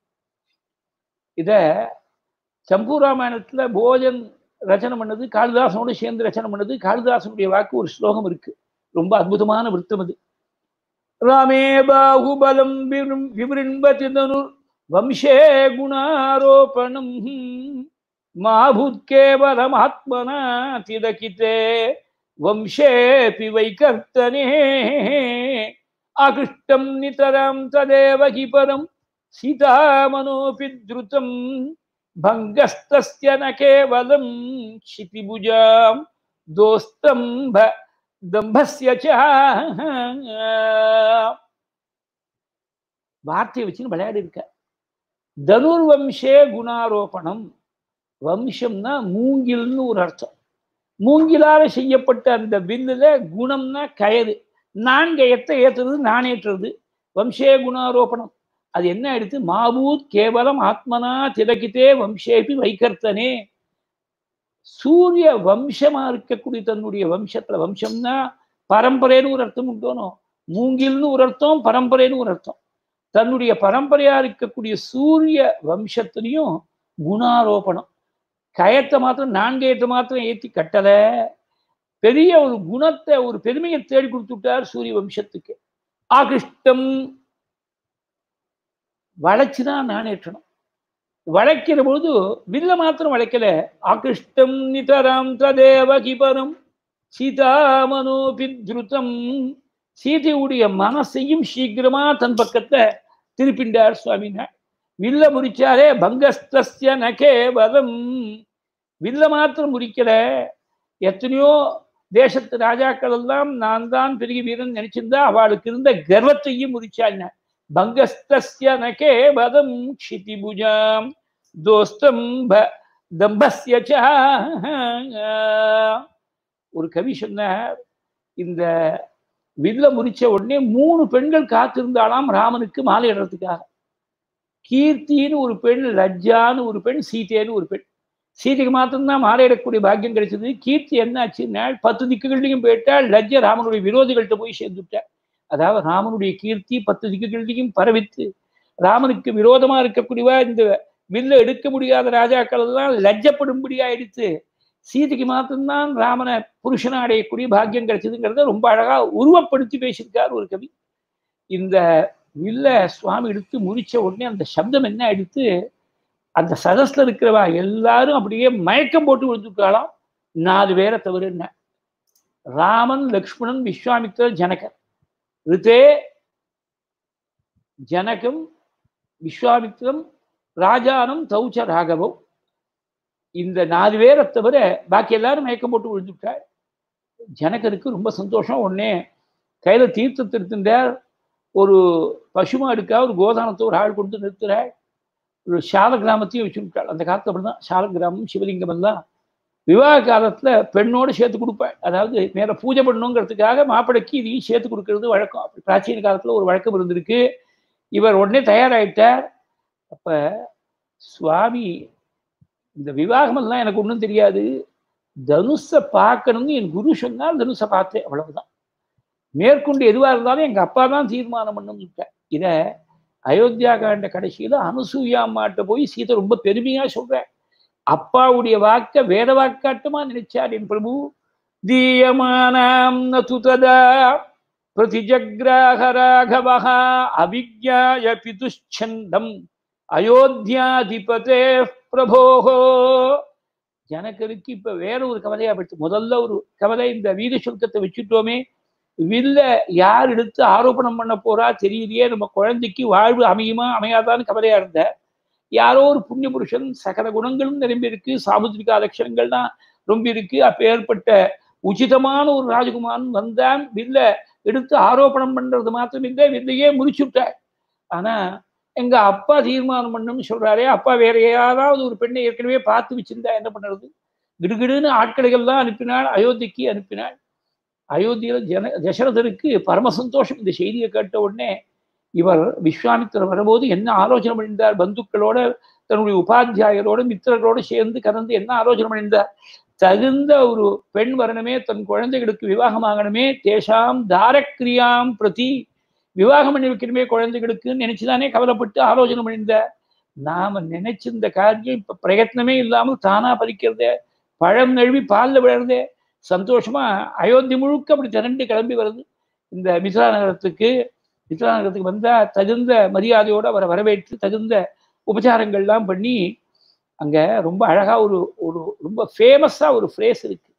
இத சம்பூ ராமாயணத்துல போஜன் ரச்சனை பண்ணது காளிதாசனோடு சேர்ந்து ரச்சனை பண்ணது காளிதாசனுடைய வாக்கு ஒரு ஸ்லோகம் இருக்கு ரொம்ப அற்புதமான விருத்தம் அது ராமே பாகுபலம் விபிரும்பதி தனுர் வம்சே குணாரோபணம் மாபுத்கேவலமாத்மனா திதகிதே வம்சேபி வைகர்த்தனே ஆகிருஷ்டம் நிதரம் ததேவ ஹி பரம் சீதாமனோபி திருத்தம் भङ्गस्तस्य न केवलं क्षितिभुजां दोस्तम्भ दम्भस्य च வார்த்தையை வச்சுன்னு விளையாடி இருக்க தனுர்வம்சே குணாரோபணம் வம்சம்னா மூங்கில்னு ஒரு அர்த்தம் மூங்கிலால செய்யப்பட்ட அந்த வில்லுல குணம்னா கயறு நான்கயத்தை ஏற்றுறது நானேற்றுறது வம்சே குணாரோபணம் அது என்ன ஆயிடுத்து மாபூத் கேவலம் ஆத்மனா திலகித்தே வம்சேபி வைகர்த்தனே சூரிய வம்சமா இருக்கக்கூடிய தன்னுடைய வம்சத்துல வம்சம்னா பரம்பரைன்னு ஒரு அர்த்தம் உண்டோனும் மூங்கில்னு ஒரு அர்த்தம் பரம்பரைன்னு ஒரு அர்த்தம் தன்னுடைய பரம்பரையா இருக்கக்கூடிய சூரிய வம்சத்திலையும் குணாரோபணம் கயத்தை மாத்திரம் நான்கயத்தை மாத்திரம் ஏற்றி கட்டல பெரிய ஒரு குணத்தை ஒரு பெருமையை தேடி கொடுத்துட்டார் சூரிய வம்சத்துக்கு ஆகிருஷ்டம் வளைச்சுதான் நாணேற்றணும் வளைக்கிற பொழுது வில்ல மாத்திரம் வளைக்கல ஆகிருஷ்டம் நிதராம் ததேவ கிபரம் சீதாமனோபி திருத்தம் சீதையுடைய மனசையும் சீக்கிரமா தன் பக்கத்தை திருப்பிண்டார் சுவாமினா வில்ல முறிச்சாரே பங்கஸ்தஸ்ய ந கேவலம் வில்ல மாத்திரம் முறிக்கல எத்தனையோ தேசத்து ராஜாக்கள் எல்லாம் நான் தான் பெரிய வீரன் நினைச்சிருந்தா அவளுக்கு இருந்த கர்வத்தையும் முறிச்சாங்க பங்கஸ்தஸ்ய ந கேவலம் க்ஷிதிபுஜாம் தோஸ்தம் தம்பஸ்ய ஒரு கவி சொன்னார் இந்த வில்ல முறிச்ச உடனே மூணு பெண்கள் காத்திருந்தாலாம் ராமனுக்கு மாலை இடறதுக்காக கீர்த்தின்னு ஒரு பெண் லஜ்ஜான்னு ஒரு பெண் சீதேன்னு ஒரு பெண் சீதைக்கு மாத்திரம்தான் மாலையிடக்கூடிய பாக்கியம் கிடைச்சது கீர்த்தி என்னாச்சுன்னா பத்து திக்குகள்லையும் போயிட்டால் லஜ்ஜ ராமனுடைய விரோதிகள்கிட்ட போய் சேர்ந்துட்டார் அதாவது ராமனுடைய கீர்த்தி பத்து திக்குகள்லையும் பரவித்து ராமனுக்கு விரோதமா இருக்கக்கூடியவா இந்த வில்ல எடுக்க முடியாத ராஜாக்கள் எல்லாம் லஜ்ஜப்படும்படியா எடுத்து சீதைக்கு மாத்திரம்தான் ராமனை புருஷனா அடையக்கூடிய பாக்கியம் கிடைச்சதுங்கிறத ரொம்ப அழகா உருவப்படுத்தி பேசியிருக்கார் ஒரு கவி இந்த வில்ல சுவாமி எடுத்து முறிச்ச உடனே அந்த சப்தம் என்ன எடுத்து அந்த சதஸ்ல இருக்கிறவா எல்லாரும் அப்படியே மயக்கம் போட்டு விழுந்துட்டாலாம் நாலு பேரை தவிர என்ன ராமன் லக்ஷ்மணன் விஸ்வாமித்திரர் ஜனகர் ரித்தே ஜனகம் விஸ்வாமித்திரம் ராஜானம் தௌச்ச ராகவம் இந்த நாலு பேரை தவிர பாக்கி எல்லாரும் மயக்கம் போட்டு விழுந்துட்டாள் ஜனகருக்கு ரொம்ப சந்தோஷம் உடனே கையில தீர்த்தத்தை எடுத்துட்டார் ஒரு பசுமாடுக்கா ஒரு கோதானத்தை ஒரு ஆள் கொண்டு நிறுத்துறாள் ஒரு சால கிராமத்தையும் வச்சுட்டாள் அந்த காலத்துல அப்படிதான் சால கிராமம் சிவலிங்கம் எல்லாம் விவாக காலத்துல பெண்ணோடு சேர்த்து கொடுப்பாள் அதாவது மேல பூஜை பண்ணணுங்கிறதுக்காக மாப்பிளைக்கு இதையும் சேர்த்து கொடுக்கறது வழக்கம் அப்படி பிராச்சீன காலத்துல ஒரு வழக்கம் இருந்திருக்கு இவர் உடனே தயாராயிட்டார் அப்ப சுவாமி இந்த விவாகமெல்லாம் எனக்கு ஒன்றும் தெரியாது தனுஷை பார்க்கணும்னு என் குரு சொன்னால் தனுஷை பார்த்தேன் அவ்வளவுதான் மேற்கொண்டு எதுவாக இருந்தாலும் எங்க அப்பா தான் தீர்மானம் பண்ணும் இத அயோத்தியா காண்ட கடைசியில அனுசூயா அம்மாட்ட போய் சீதை ரொம்ப பெருமையா சொல்றேன் அப்பாவுடைய வாக்க வேத வாக்காட்டுமா நினைச்சார் என் பிரபு தீயமானாம் நது ததா பிரதிஜக்ராக ராகவஹா அவிஜ்ஞாய பிதுச்சந்தம் அயோத்தியாதிபதே பிரபோகோ ஜனகருக்கு இப்ப வேற ஒரு கவலையா போயிடுச்சு முதல்ல ஒரு கவலை இந்த வீர சுல்கத்தை வச்சுட்டோமே வில்ல யார் எடுத்து ஆரோபணம் பண்ண போறா தெரியலையே நம்ம குழந்தைக்கு வாழ்வு அமையுமா அமையாதான்னு கவலையா இருந்த யாரோ ஒரு புண்ணிய புருஷன் சகல குணங்களும் நிரம்பி இருக்கு சாமுத்திரிகா லட்சணங்கள்லாம் ரொம்ப இருக்கு அப்ப ஏற்பட்ட உச்சிதமான ஒரு ராஜகுமாரன் வந்தான் வில்ல எடுத்து ஆரோபணம் பண்றது மாத்திரம் இல்லை வில்லையே முறிச்சுட்டார் ஆனா எங்க அப்பா தீர்மானம் பண்ணணும்னு சொல்றாரே அப்பா வேற யாராவது ஒரு பெண்ணை ஏற்கனவே பார்த்து வச்சிருந்தா என்ன பண்ணுறது கிடுகிடுன்னு ஆட்களைகள்லாம் அனுப்பினாள் அயோத்திக்கு அனுப்பினாள் அயோத்தியில ஜன தசரதருக்கு பரம சந்தோஷம் இந்த செய்தியை கேட்ட உடனே இவர் விஸ்வாமித்திரர் வரும்போது என்ன ஆலோசனை பண்ணியிருந்தார் பந்துக்களோட தன்னுடைய உபாத்தியாயரோட மித்திரர்களோட சேர்ந்து கலந்து என்ன ஆலோசனை பண்ணியிருந்தார் தகுந்த ஒரு பெண் வரணுமே தன் குழந்தைகளுக்கு விவாகமாகணுமே தேசாம் தாரக்கிரியாம் பிரதி விவாகம் பண்ணி வைக்கணுமே குழந்தைகளுக்கு நினைச்சுதானே கவலைப்பட்டு ஆலோசனை பண்ணியிருந்த நாம நினைச்சிருந்த காரியம் இப்ப பிரயத்னமே இல்லாமல் தானா பறிக்கிறதே பழம் நழுவி பால்ல விழறதே சந்தோஷமா அயோத்தி முழுக்க அப்படி திரண்டு கிளம்பி வருது இந்த மித்ரா நகரத்துக்கு மித்ரா நகரத்துக்கு வந்தா தகுந்த மரியாதையோட அவரை வரவேற்று தகுந்த உபச்சாரங்கள்லாம் பண்ணி அங்க ரொம்ப அழகா ஒரு ஒரு ரொம்ப ஃபேமஸா ஒரு ஃப்ரேஸ் இருக்கு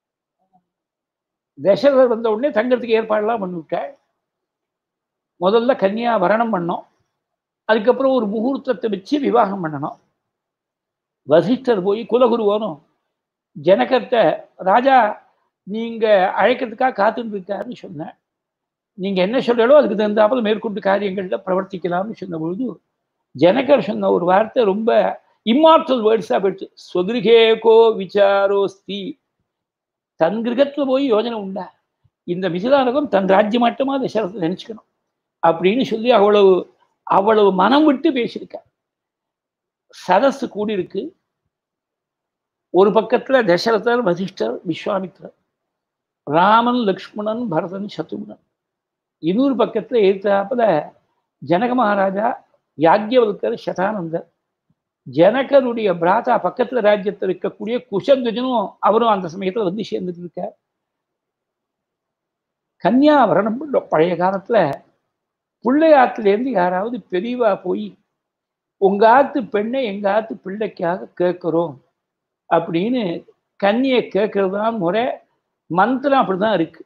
தசரதர் வந்த உடனே தங்கறதுக்கு ஏற்பாடெல்லாம் பண்ணிவிட்டாள் முதல்ல கன்னியா வரணம் பண்ணோம் அதுக்கப்புறம் ஒரு முகூர்த்தத்தை வச்சு விவாகம் பண்ணணும் வசிஷ்டர் போய் குலகுருவோனும் ஜனகத்தை ராஜா நீங்க அழைக்கிறதுக்காக காத்துட்டு இருக்காருன்னு சொன்னேன் நீங்க என்ன சொல்றீங்களோ அதுக்கு தகுந்தாப்புல மேற்கொண்டு காரியங்கள்ல பிரவர்த்திக்கலாம்னு சொன்ன பொழுது ஜனகர் சொன்ன ஒரு வார்த்தை ரொம்ப இம்மார்டல் வேர்ட்ஸா போயிடுச்சு சொகிருகேகோ விசாரோஸ்தி தன் கிரகத்துல போய் யோஜனை உண்டா இந்த மிசிலாரகம் தன் ராஜ்யமாட்டமா தசரத்தை நினைச்சுக்கணும் அப்படின்னு சொல்லி அவ்வளவு அவ்வளவு மனம் விட்டு பேசியிருக்க சதஸ் கூடியிருக்கு ஒரு பக்கத்துல தசரதர் வசிஷ்டர் விஸ்வாமித்ரர் ராமன் லக்ஷ்மணன் பரதன் சத்ருகுணன் இன்னொரு பக்கத்துல எதிர்த்தாப்புல ஜனக மகாராஜா யாக்யவல்கர் சதானந்தர் ஜனகருடைய பிராதா பக்கத்துல ராஜ்யத்தில் இருக்கக்கூடிய குஷத்வஜனும் அவரும் அந்த சமயத்துல வந்து சேர்ந்துட்டு இருக்கார் கன்னியாவரணம் பழைய காலத்துல பிள்ளையாத்துலேருந்து யாராவது பெரியவா போய் உங்க ஆத்து பெண்ணை எங்க ஆத்து பிள்ளைக்காக கேட்குறோம் அப்படின்னு கன்னியை கேட்கறது தான் முறை மந்திரம் அப்படிதான் இருக்கு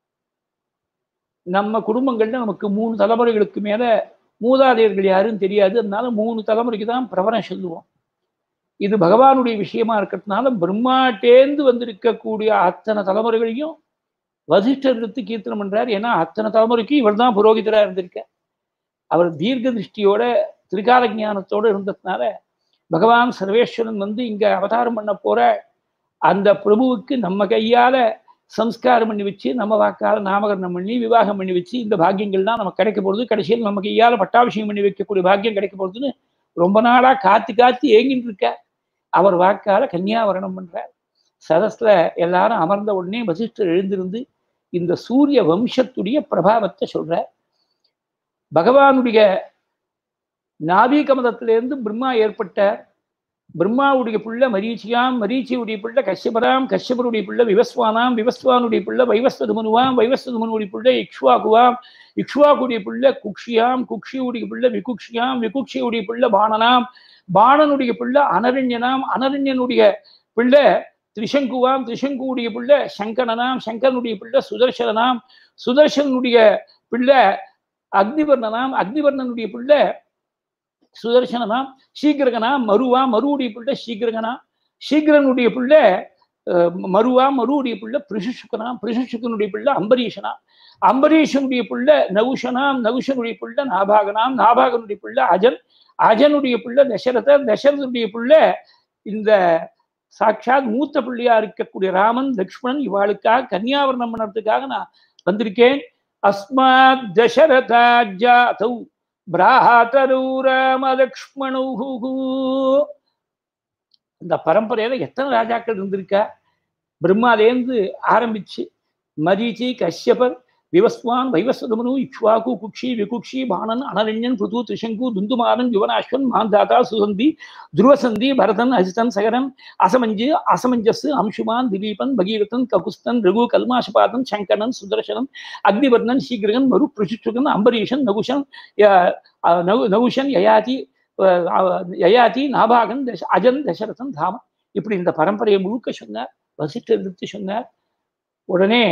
நம்ம குடும்பங்கள்ல நமக்கு மூணு தலைமுறைகளுக்கு மேல மூதாதையர்கள் யாருன்னு தெரியாது அதனால மூணு தலைமுறைக்கு தான் பிரபலம் சொல்லுவோம் இது பகவானுடைய விஷயமா இருக்கிறதுனால பிரம்மாட்டேந்து வந்திருக்கக்கூடிய அத்தனை தலைமுறைகளையும் வசிஷ்டர் எடுத்து கீர்த்தனம் பண்றார் ஏன்னா அத்தனை தலைமுறைக்கும் இவர் தான் புரோகிதரா இருந்திருக்க அவர் தீர்க்க திருஷ்டியோட திரிகால ஞானத்தோட இருந்ததுனால பகவான் சர்வேஸ்வரன் வந்து இங்க அவதாரம் பண்ண போற அந்த பிரபுவுக்கு நம்ம கையால சம்ஸ்காரம் பண்ணி வச்சு நம்ம வாக்கால நாமகரணம் பண்ணி விவாகம் பண்ணி வச்சு இந்த பாக்கியங்கள்லாம் நமக்கு கிடைக்க போகிறது கடைசியில் நம்ம கையால பட்டாபிஷேகம் பண்ணி வைக்கக்கூடிய பாக்கியம் கிடைக்க போகிறதுன்னு ரொம்ப நாளா காத்து காத்து ஏங்கிட்டு இருக்க அவர் வாக்கால கன்னியாவரணம் பண்றார் சதஸ்ல எல்லாரும் அமர்ந்த உடனே வசிஷ்டர் எழுந்திருந்து இந்த சூரிய வம்சத்துடைய பிரபாவத்தை சொல்ற பகவானுடைய நாபி கமலத்திலிருந்து பிரம்மா ஏற்பட்டார் பிரம்மாவுடைய பிள்ளை மரீச்சியாம் மரீச்சியுடைய பிள்ளை கஷ்யபராம் கஷ்யபருடைய பிள்ளை விவஸ்வானாம் விவஸ்வானுடைய பிள்ளை வைவஸ்வதுமனுவாம் வைவஸ்வதுமனுடைய பிள்ளை இக்ஷ்வாகுவாம் இக்ஷ்வாக்குடைய பிள்ளை குக்ஷியாம் குக்ஷியுடைய பிள்ளை விகுக்ஷியாம் விகுக்ஷியுடைய பிள்ளை பாணனாம் பாணனுடைய பிள்ளை அனரண்யனாம் அனரண்யனுடைய பிள்ளை திரிசங்குவாம் திரிசங்குடைய பிள்ளை சங்கரனாம் சங்கரனுடைய பிள்ளை சுதர்சனாம் சுதர்சனுடைய பிள்ளை அக்னிவர்ணனாம் அக்னிவர்ணனுடைய பிள்ளை சுதர்சனனாம் சீக்கிரகனாம் மருவா மருவுடைய பிள்ளை சீக்கிரகனா சீக்கிரனுடைய பிள்ளை அஹ், மருவா மருவுடைய பிள்ளை பிரிசுசுக்கனாம் பிரிசுசுக்கனுடைய பிள்ளை அம்பரீஷனா அம்பரீஷனுடைய பிள்ளை நகுஷனாம் நகுஷனுடைய பிள்ளை நாபாகனாம் நாபாகனுடைய பிள்ளை அஜன் அஜனுடைய பிள்ளை தசரதர் தசரதனுடைய பிள்ளை இந்த சாட்சாத் மூத்த பிள்ளையா இருக்கக்கூடிய ராமன் லக்ஷ்மணன் இவாளுக்காக கன்னியாவரணம் பண்ணறதுக்காக நான் வந்திருக்கேன் அஸ்மாத் தசரதா ஜாதௌ பிராதரு ராம லக்ஷ்மணு இந்த பரம்பரையில எத்தனை ராஜாக்கள் இருந்திருக்கா பிரம்மாலேருந்து ஆரம்பிச்சு மரீச்சி கஷ்யபர் விவஸ்வான் வைவஸ்வதமனு இக்ஷ்வாகு குக்ஷி விகுக்ஷி பாணன் அனரண்யன் புது திரிசங்கு துந்துமாரன் யுவனாஸ்வன் மாந்தாதா சுசந்தி துருவசந்தி பரதன் அஜிதன் சகரன் அசமஞ்சு அசமஞ்சஸ் அம்சுமான் திலீபன் பகீரதன் ககுஸ்தன் ரகு கல்மாஷபாதன் சங்கரன் சுதர்சனன் அக்னிவர்ணன் சீக்கிரகன் மரு பிரசுச்சுகன் அம்பரீஷன் நகுஷன் ய- அஹ் நகு- நகுஷன் யயாதி அஹ் அஹ் யயாதி நாபாகன் தச அஜன் தசரதன் தாமன் இப்படி இந்த பரம்பரையை முழுக்க சொன்னார் வசிஷ்டர் எடுத்து சொன்னார் உடனே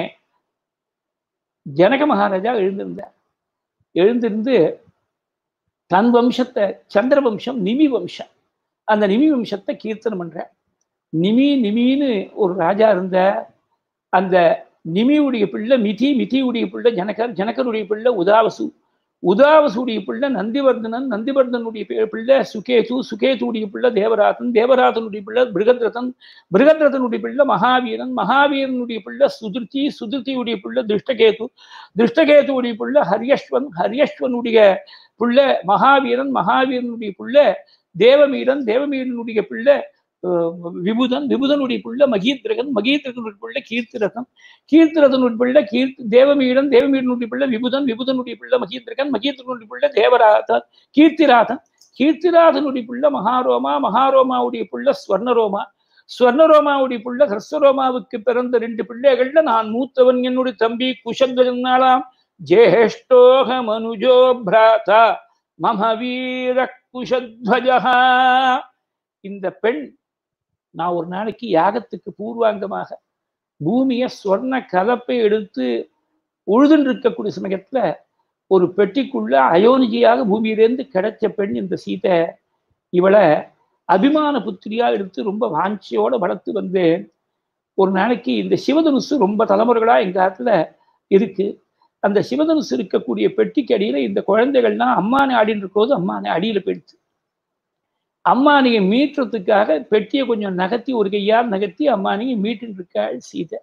ஜனக மகாராஜா எழுந்திருந்தார் எழுந்திருந்து தன் வம்சத்தை சந்திர வம்சம் நிமி வம்சம் அந்த நிமி வம்சத்தை கீர்த்தனம் பண்ற நிமி நிமின்னு ஒரு ராஜா இருந்த அந்த நிமியுடைய பிள்ளை மிதி மிதியுடைய பிள்ளை ஜனகர் ஜனகருடைய பிள்ளை உதாவசு உதாவசுடைய பிள்ளை நந்திவர்தனன் நந்திவர்தனுடைய பி- பிள்ளை சுகேது சுகேதுடைய பிள்ளை தேவராதன் தேவராதனுடைய பிள்ளை பிருகத்ரதன் பிருகத்ரதனுடைய பிள்ளை மகாவீரன் மகாவீரனுடைய பிள்ளை சுதிருத்தி சுதிருத்தியுடைய பிள்ளை திருஷ்டகேது திருஷ்டகேதுவுடைய பிள்ளை ஹரியஸ்வன் ஹரியஸ்வனுடைய பிள்ளை மகாவீரன் மகாவீரனுடைய பிள்ளை தேவமீரன் தேவமீரனுடைய பிள்ளை அஹ், விபுதன் விபுதனுடைய பிள்ளை மகீந்திரகன் மகீந்திரகனுடைய பிள்ளை கீர்த்திரதன் கீர்த்திரதனுடைய பிள்ளை கீர்த்தி தேவமீரன் தேவமீரனுடைய பிள்ளை விபுதன் விபுதனுடைய பிள்ளை மகீந்திரகன் மகீந்திரனுடைய பிள்ளை தேவராதன் கீர்த்திராதன் கீர்த்திராதனுடைய பிள்ளை மகாரோமா மகாரோமாவுடைய பிள்ளை ஸ்வர்ணரோமா ஸ்வர்ணரோமாவுடைய பிள்ளை ஹர்ஸ்வரோமாவுக்கு பிறந்த ரெண்டு பிள்ளைகள்ல நான் மூத்தவன் என்னுடைய தம்பி குஷத்வஜனாலாம் ஜேஷ்டோக மனுஜோ பிராதா மம வீர குஷத்வஜா இந்த பெண் நான் ஒரு நாளைக்கு யாகத்துக்கு பூர்வாங்கமாக பூமியை சொர்ண கலப்பை எடுத்து உழுதுன்னு இருக்கக்கூடிய சமயத்துல ஒரு பெட்டிக்குள்ள அயோனிஜியாக பூமியிலேருந்து கிடைச்ச பெண் இந்த சீதை இவளை அபிமான புத்திரியா எடுத்து ரொம்ப வாஞ்சியோட வளர்த்து வந்தேன் ஒரு நாளைக்கு இந்த சிவதனுசு ரொம்ப தலைமுறைகளா எங்க ஆத்துல இருக்கு அந்த சிவதனுசு இருக்கக்கூடிய பெட்டிக்கு அடியில இந்த குழந்தைகள்லாம் அம்மானை ஆடின்னு இருக்கும்போது அம்மானை அடியில போயிடுச்சு அம்மானியை மீட்டுறதுக்காக பெட்டியை கொஞ்சம் நகர்த்தி ஒரு கையால் நகர்த்தி அம்மானியை மீட்டுன்னு இருக்காள் சீதை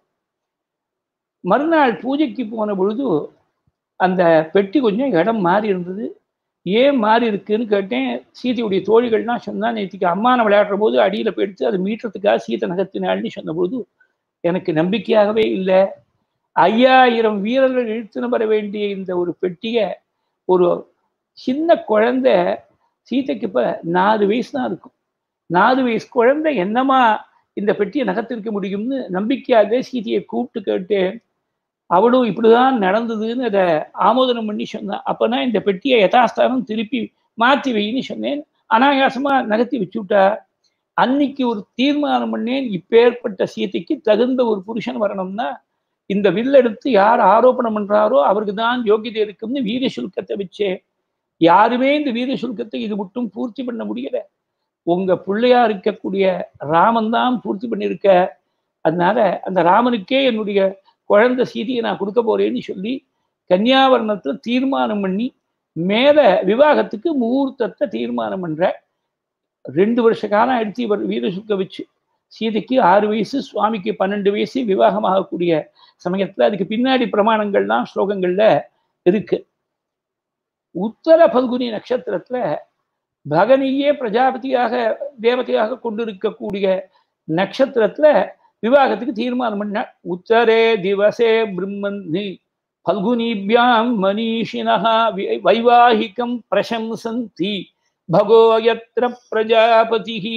மறுநாள் பூஜைக்கு போன பொழுது அந்த பெட்டி கொஞ்சம் இடம் மாறி இருந்தது ஏன் மாறி இருக்குன்னு கேட்டேன் சீதையுடைய தோழிகள்லாம் சொன்னா நேற்றுக்கு அம்மானை விளையாடுற போது அடியில் போயிடுத்து அதை மீட்டுறதுக்காக சீதை நகர்த்தினாள்னு சொன்ன பொழுது எனக்கு நம்பிக்கையாகவே இல்லை ஐயாயிரம் வீரர்கள் இழுத்துன்னு வர வேண்டிய இந்த ஒரு பெட்டியை ஒரு சின்ன குழந்தை சீதைக்கு இப்ப நாலு வயசு தான் இருக்கும் நாலு வயசு குழந்தை என்னமா இந்த பெட்டியை நகர்த்திருக்க முடியும்னு நம்பிக்கையாகவே சீதையை கூப்பிட்டு கேட்டேன் அவளும் இப்படிதான் நடந்ததுன்னு அதை ஆமோதனம் பண்ணி சொன்னான் அப்பனா இந்த பெட்டியை யதாஸ்தானம் திருப்பி மாற்றி வைன்னு சொன்னேன் அனாயாசமா நகர்த்தி வச்சுட்டா அன்னைக்கு ஒரு தீர்மானம் பண்ணேன் இப்பேற்பட்ட சீதைக்கு தகுந்த ஒரு புருஷன் வரணும்னா இந்த வில் எடுத்து யார் ஆரோபணம் பண்றாரோ அவருக்கு தான் யோகிதை இருக்கும்னு வீர சுல்கத்தை வச்சே யாருமே இந்த வீர சுல்கத்தை இது மட்டும் பூர்த்தி பண்ண முடியல உங்க பிள்ளையா இருக்கக்கூடிய ராமன் தான் பூர்த்தி பண்ணியிருக்க அதனால அந்த ராமனுக்கே என்னுடைய குழந்தை சீதையை நான் கொடுக்க போறேன்னு சொல்லி கன்னியாவரணத்துல தீர்மானம் பண்ணி மேல விவாகத்துக்கு முகூர்த்தத்தை தீர்மானம் பண்ற ரெண்டு வருஷ காலம் ஆயிடுச்சு இவர் வீரசுக்க வச்சு சீதைக்கு ஆறு வயசு சுவாமிக்கு பன்னெண்டு வயசு விவாகமாகக்கூடிய சமயத்துல அதுக்கு பின்னாடி பிரமாணங்கள்லாம் ஸ்லோகங்கள்ல இருக்கு உத்தர பல்குனி நட்சத்திரத்துல பகனியே பிரஜாபதியாக தேவதையாக கொண்டிருக்கக்கூடிய நட்சத்திரத்துல விவாகத்துக்கு தீர்மானம் பண்ண உத்தரே திவசே பிரம்மந்தி பல்குனிபியாம் மனிஷினஹா வை- வைவாஹிகம் பிரசம்சந்தி பகோயத்ர பிரஜாபதிஹி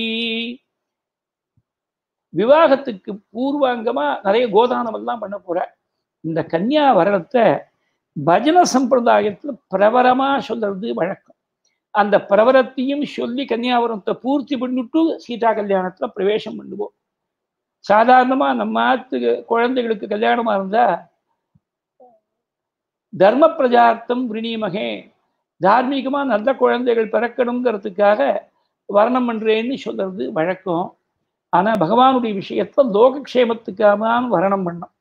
விவாகத்துக்கு பூர்வாங்கமா நிறைய கோதானம் எல்லாம் பண்ண போற இந்த கன்னியா வரத்தை பஜன சம்பிரதாயத்துல பிரபரமா சொல்றது வழக்கம் அந்த பிரபரத்தையும் சொல்லி கன்னியாவரத்தை பூர்த்தி பண்ணிட்டு சீதா கல்யாணத்துல பிரவேசம் பண்ணுவோம் சாதாரணமா நம்ம ஆத்து குழந்தைகளுக்கு கல்யாணமா இருந்தா தர்ம பிரஜார்த்தம் விரணீமகே தார்மீகமா நல்ல குழந்தைகள் பிறக்கணுங்கிறதுக்காக வர்ணம் பண்றேன்னு சொல்றது வழக்கம் ஆனா பகவானுடைய விஷயத்துல லோகக்ஷேமத்துக்காக தான் வரணம் பண்ணோம்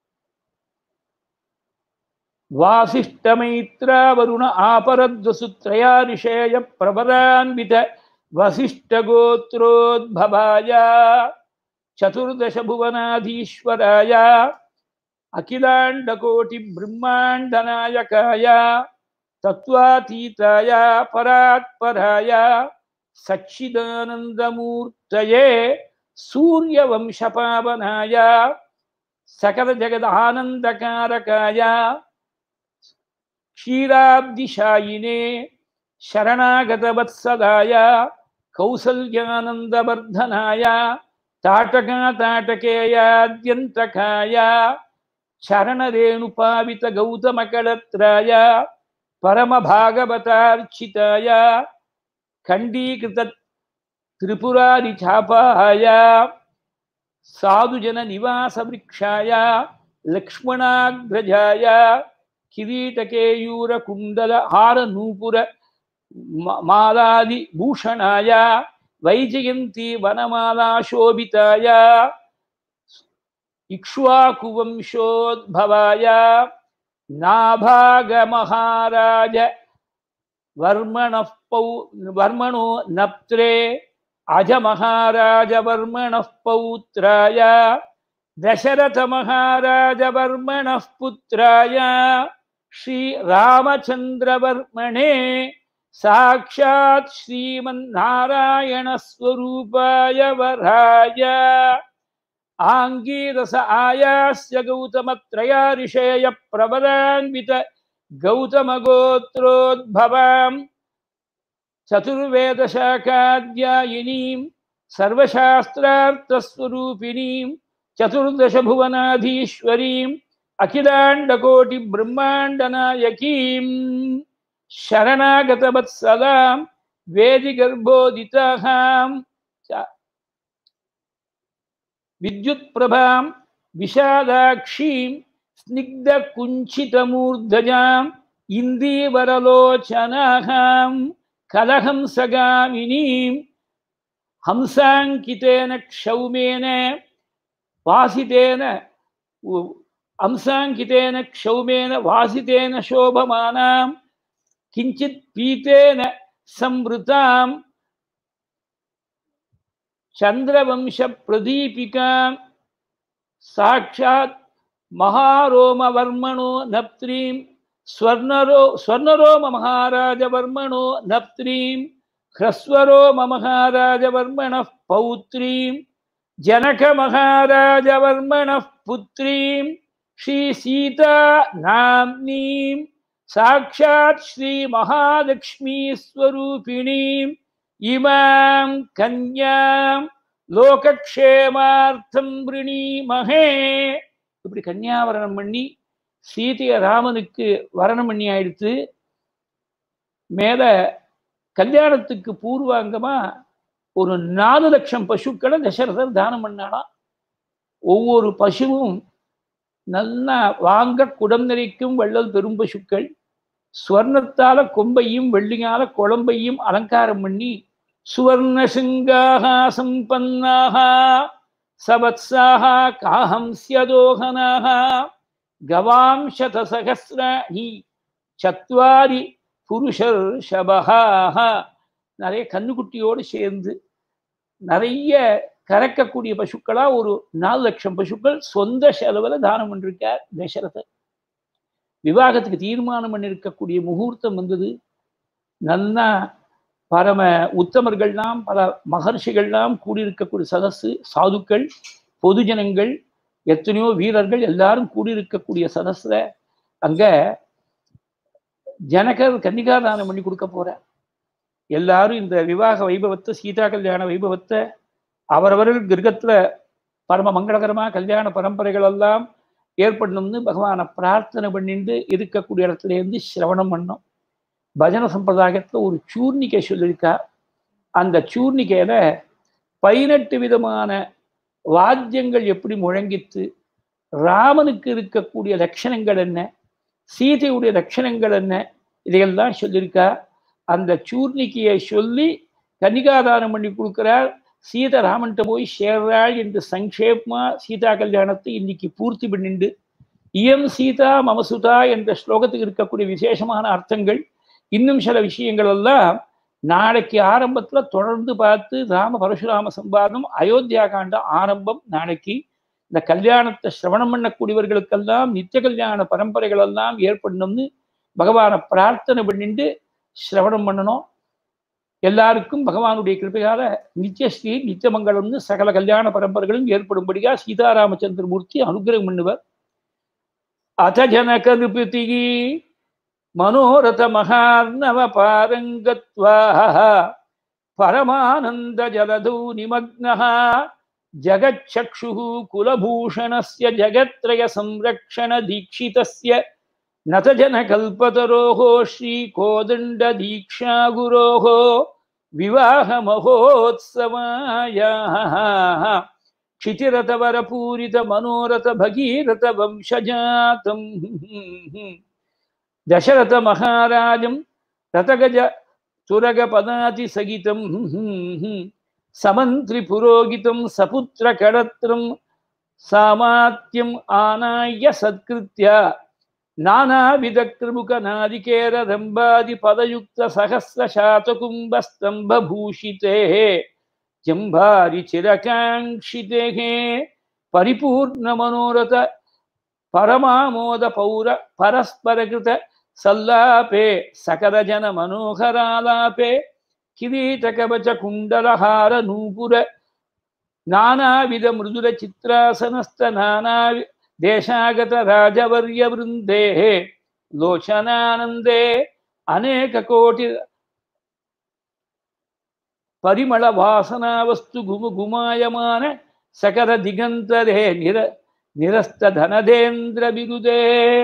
வாசிஷ்டமைத்ரா வருண ஆபரத்வசுத்ரயா ரிஷேய பிரபரான்வித வசிஷ்டகோத்ரோத்பவாய சதுர்தச புவனாதீஸ்வராய அகிலாண்டகோட்டி பிரம்மாண்டநாயகாய தத்வாதீதாய பராத்பராய சச்சிதானந்தமூர்த்தயே சூரியவம்சபாவனாய சகல ஜெகதானந்தகாரகாய क्षीराब्दिशायिने शरणागतवत्सदाय कौसल्यानन्दवर्धनाय ताटकाताटकेयाद्यन्तकाय चरणरेणुपावितगौतमकलत्राय परमभागवतार्चिताय खण्डीकृत त्रिपुरारिचापाय साधुजननिवासवृक्षाय लक्ष्मणाग्रजाय किरीटकेयूर कुण्डल हार नूपुर मालादि भूषणाय वैजयन्ती वनमाला शोभिताय इक्ष्वाकुवंशोद्भवाय नाभागमहाराज वर्मणः पौ वर्मणो नप्त्रे अजमहाराजवर्मणः पौत्राय दशरथमहाराजवर्मणः पुत्राय श्रीरामचन्द्रवर्मणे साक्षात् श्रीमन्नारायणस्वरूपाय वराय आङ्गीरस आयास्य गौतमत्रया ऋषेय प्रबलान्वित गौतमगोत्रोद्भवां चतुर्वेदशाखाध्यायिनीं सर्वशास्त्रार्थस्वरूपिणीं चतुर्दशभुवनाधीश्वरीम् अखिलाण्डकोटिब्रह्माण्डनायकीं शरणागतवत्सलां वेदिगर्भोदिताहां विद्युत्प्रभां विशालाक्षीं स्निग्धकुञ्चितमूर्धजाम् इन्दीवरलोचनाहां कलहंसगामिनीं हंसाङ्कितेन क्षौमेन वासितेन अंसाङ्कितेन क्षौमेन वासितेन शोभमानां किञ्चित् पीतेन संवृतां चन्द्रवंशप्रदीपिकां साक्षात् महारोमवर्मणो नप्त्रीं स्वर्णरो स्वर्णरोममहाराजवर्मणो नप्त्रीं ह्रस्वरोममहाराजवर्मणः पौत्रीं जनकमहाराजवर्मणः पुत्रीं श्रीसीता नाम्नीं साक्षात् श्रीमहालक्ष्मीस्वरूपिणीम् इमां कन्यां லோகக்ஷேமார்த்தம் விரணீமகே இப்படி கன்னியாவரணம் பண்ணி சீதைய ராமனுக்கு வரணம் பண்ணி ஆயிடுத்து மேல கல்யாணத்துக்கு பூர்வாங்கமா ஒரு நாலு லட்சம் பசுக்களை தசரதர் தானம் பண்ணாலாம் ஒவ்வொரு பசுவும் நல்லா வாங்க குடம் நிறைக்கும் வள்ளல் பெரும் பசுக்கள் ஸ்வர்ணத்தால கொம்பையும் வெள்ளியால குழம்பையும் அலங்காரம் பண்ணி சுவர்ணசிங்காக சம்பன்னாக சவத்ஸாக காஹம்ஸ்யதோகனாக கவாம் சதசகசிராணி சத்வாரி புருஷர் ஷபஹாக நிறைய கண்ணுக்குட்டியோடு சேர்ந்து நிறைய கறக்கக்கூடிய பசுக்களா ஒரு நாலு லட்சம் பசுக்கள் சொந்த செலவில் தானம் பண்ணிருக்கார் தசரதர் விவாகத்துக்கு தீர்மானம் பண்ணியிருக்கக்கூடிய முகூர்த்தம் வந்தது நல்லா பரம உத்தமர்கள்லாம் பல மகர்ஷிகள்லாம் கூடியிருக்கக்கூடிய சதசு சாதுக்கள் பொதுஜனங்கள் எத்தனையோ வீரர்கள் எல்லாரும் கூடியிருக்கக்கூடிய சதஸ்ல அங்க ஜனகர் கன்னிகாதானம் பண்ணி கொடுக்க போற எல்லாரும் இந்த விவாக வைபவத்தை சீதா கல்யாண வைபவத்தை அவரவர்கள் கிரகத்துல பரம மங்களகரமா கல்யாண பரம்பரைகள் எல்லாம் ஏற்படணும்னு பகவானை பிரார்த்தனை பண்ணிட்டு இருக்கக்கூடிய இடத்துல இருந்து சிரவணம் பண்ணோம் பஜன சம்பிரதாயத்துல ஒரு சூர்ணிகை சொல்லியிருக்கா அந்த சூர்ணிகையில பதினெட்டு விதமான வாத்தியங்கள் எப்படி முழங்கித்து ராமனுக்கு இருக்கக்கூடிய லட்சணங்கள் என்ன சீதையுடைய லட்சணங்கள் என்ன இதையெல்லாம் சொல்லியிருக்கா அந்த சூர்ணிக்கியை சொல்லி கன்னிகாதானம் பண்ணி கொடுக்கிறார் சீதை ராமன்ட்ட போய் சேர்றாள் என்று சங்கேபமா சீதா கல்யாணத்தை இன்னைக்கு பூர்த்தி பண்ணிண்டு இயம் சீதா மமசுதா என்ற ஸ்லோகத்துக்கு இருக்கக்கூடிய விசேஷமான அர்த்தங்கள் இன்னும் சில விஷயங்கள் எல்லாம் நாளைக்கு ஆரம்பத்துல தொடர்ந்து பார்த்து ராம பரசுராம சம்பாதம் அயோத்தியா காண்ட ஆரம்பம் நாளைக்கு இந்த கல்யாணத்தை சிரவணம் பண்ணக்கூடியவர்களுக்கெல்லாம் நித்திய கல்யாண பரம்பரைகள் எல்லாம் ஏற்படணும்னு பகவானை பிரார்த்தனை பண்ணிட்டு சிரவணம் பண்ணணும் எல்லாருக்கும் பகவானுடைய கிருப்பையால நித்தியஸ்ரீ நித்தியமங்கலம்னு சகல கல்யாண பரம்பரைகளும் ஏற்படும்படியா சீதாராமச்சந்திரமூர்த்தி அனுகிரகம் பண்ணுவர் அத ஜனக நிருபதி மனோரத மகார்ணவ பாரங்கத்வா பரமானந்த ஜலதௌ நிமக்னः जगच्छक्षुः कुलभूषणस्य जगत्त्रयसंरक्षणदीक्षितस्य नतजनकल्पतरोः श्रीकोदण्डदीक्षागुरोः विवाहमहोत्सवायाः क्षितिरथवरपूरितमनोरथभगीरथवंशजातम् दशरथमहाराजं रथगज तुरगपदातिसगितं समन्त्रिपुरोगितं सपुत्रकडत्रं सामात्यम् आनाय्य सत्कृत्य नानाविधकृमुकनादिकेररम्बादिपदयुक्तसहस्रशातकुम्भस्तम्भभूषितेः जम्भारिचिरकाङ्क्षितेः परिपूर्णमनोरथ परमामोदपौर परस्परकृत सल्लापे सकलजनमनोहरालापे किरीटकवचकुण्डलहार नूपुर नानाविधमृदुलचित्रासनस्थ नाना देशागतराजवर्यवृन्देः लोचनानन्दे अनेककोटि परिमलवासनावस्तु गुमु गुमायमान सकरदिगन्तरे निर निरस्तधनदेन्द्रबिरुदे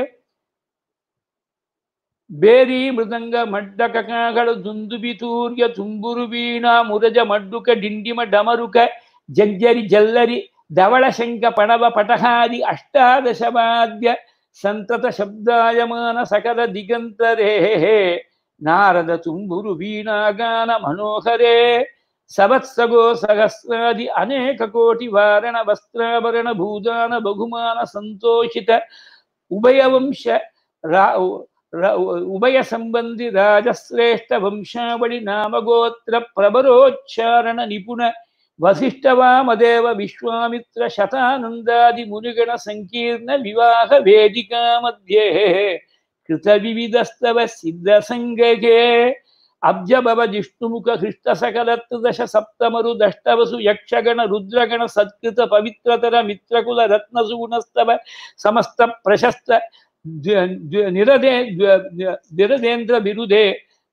ಬೇರಿ ಮೃದಂಗ ಮಡ್ಡ ಕಕಾಗಳು ದುಂದುಬಿ ತೂರ್ಯ ತುಂಬುರು ವೀಣಾ ಮುರಜ ಮಡ್ಡುಕ ಡಿಂಡಿಮ ಡಮರುಕ ಜಗ್ಜರಿ ಜಲ್ಲರಿ ಧವಳ ಶಂಕ ಪಣವ ಪಟಹಾದಿ ಅಷ್ಟಾದಶವಾದ್ಯ ಸಂತತ ಶಬ್ದಾಯಮಾನ ಸಕಲ ದಿಗಂತರೇ ನಾರದ ತುಂಬುರು ವೀಣಾಗಾನ ಮನೋಹರೇ ಸವತ್ಸಗೋ ಸಹಸ್ರಾದಿ ಅನೇಕ ಕೋಟಿ ವಾರಣ ವಸ್ತ್ರಾಭರಣ ಭೂದಾನ ಬಹುಮಾನ ಸಂತೋಷಿತ ಉಭಯವಂಶ ರಾ ಉಭಯ ಸಂಬಂಧಿ ರಾಜಶ್ರೇಷ್ಠ ವಂಶಾವಳಿ ನಾಮಗೋತ್ರ ಪ್ರಬರೋಚ್ಚಾರಣ ನಿಪುಣ ವಸಿಷ್ಠವಾಮದೇವ ವಿಶ್ವಾಮಿತ್ರ ಶತಾನಂದಾದಿ ಮುನಿಗಣ ಸಂಕೀರ್ಣ ವಿವಾಹ ವೇದಿಕಾ ಮಧ್ಯೆ ಕೃತ ವಿವಿಧಸ್ತವ ಸಿದ್ಧ ಸಂಗಗೆ ಅಬ್ಜ ಭವ ಜಿಷ್ಣುಮುಖ ಹೃಷ್ಟ ಸಕಲತ್ತು ದಶ ಸಪ್ತಮರು ದಷ್ಟವಸು ಯಕ್ಷಗಣ ರುದ್ರಗಣ ಸತ್ಕೃತ ಪವಿತ್ರತರ ಮಿತ್ರಕುಲ ರತ್ನಸೂನಸ್ತವ ಸಮಸ್ತ ಪ್ರಶಸ್ತ ನಿರದೇ ನಿರದೇಂದ್ರ ಬಿರುದೆ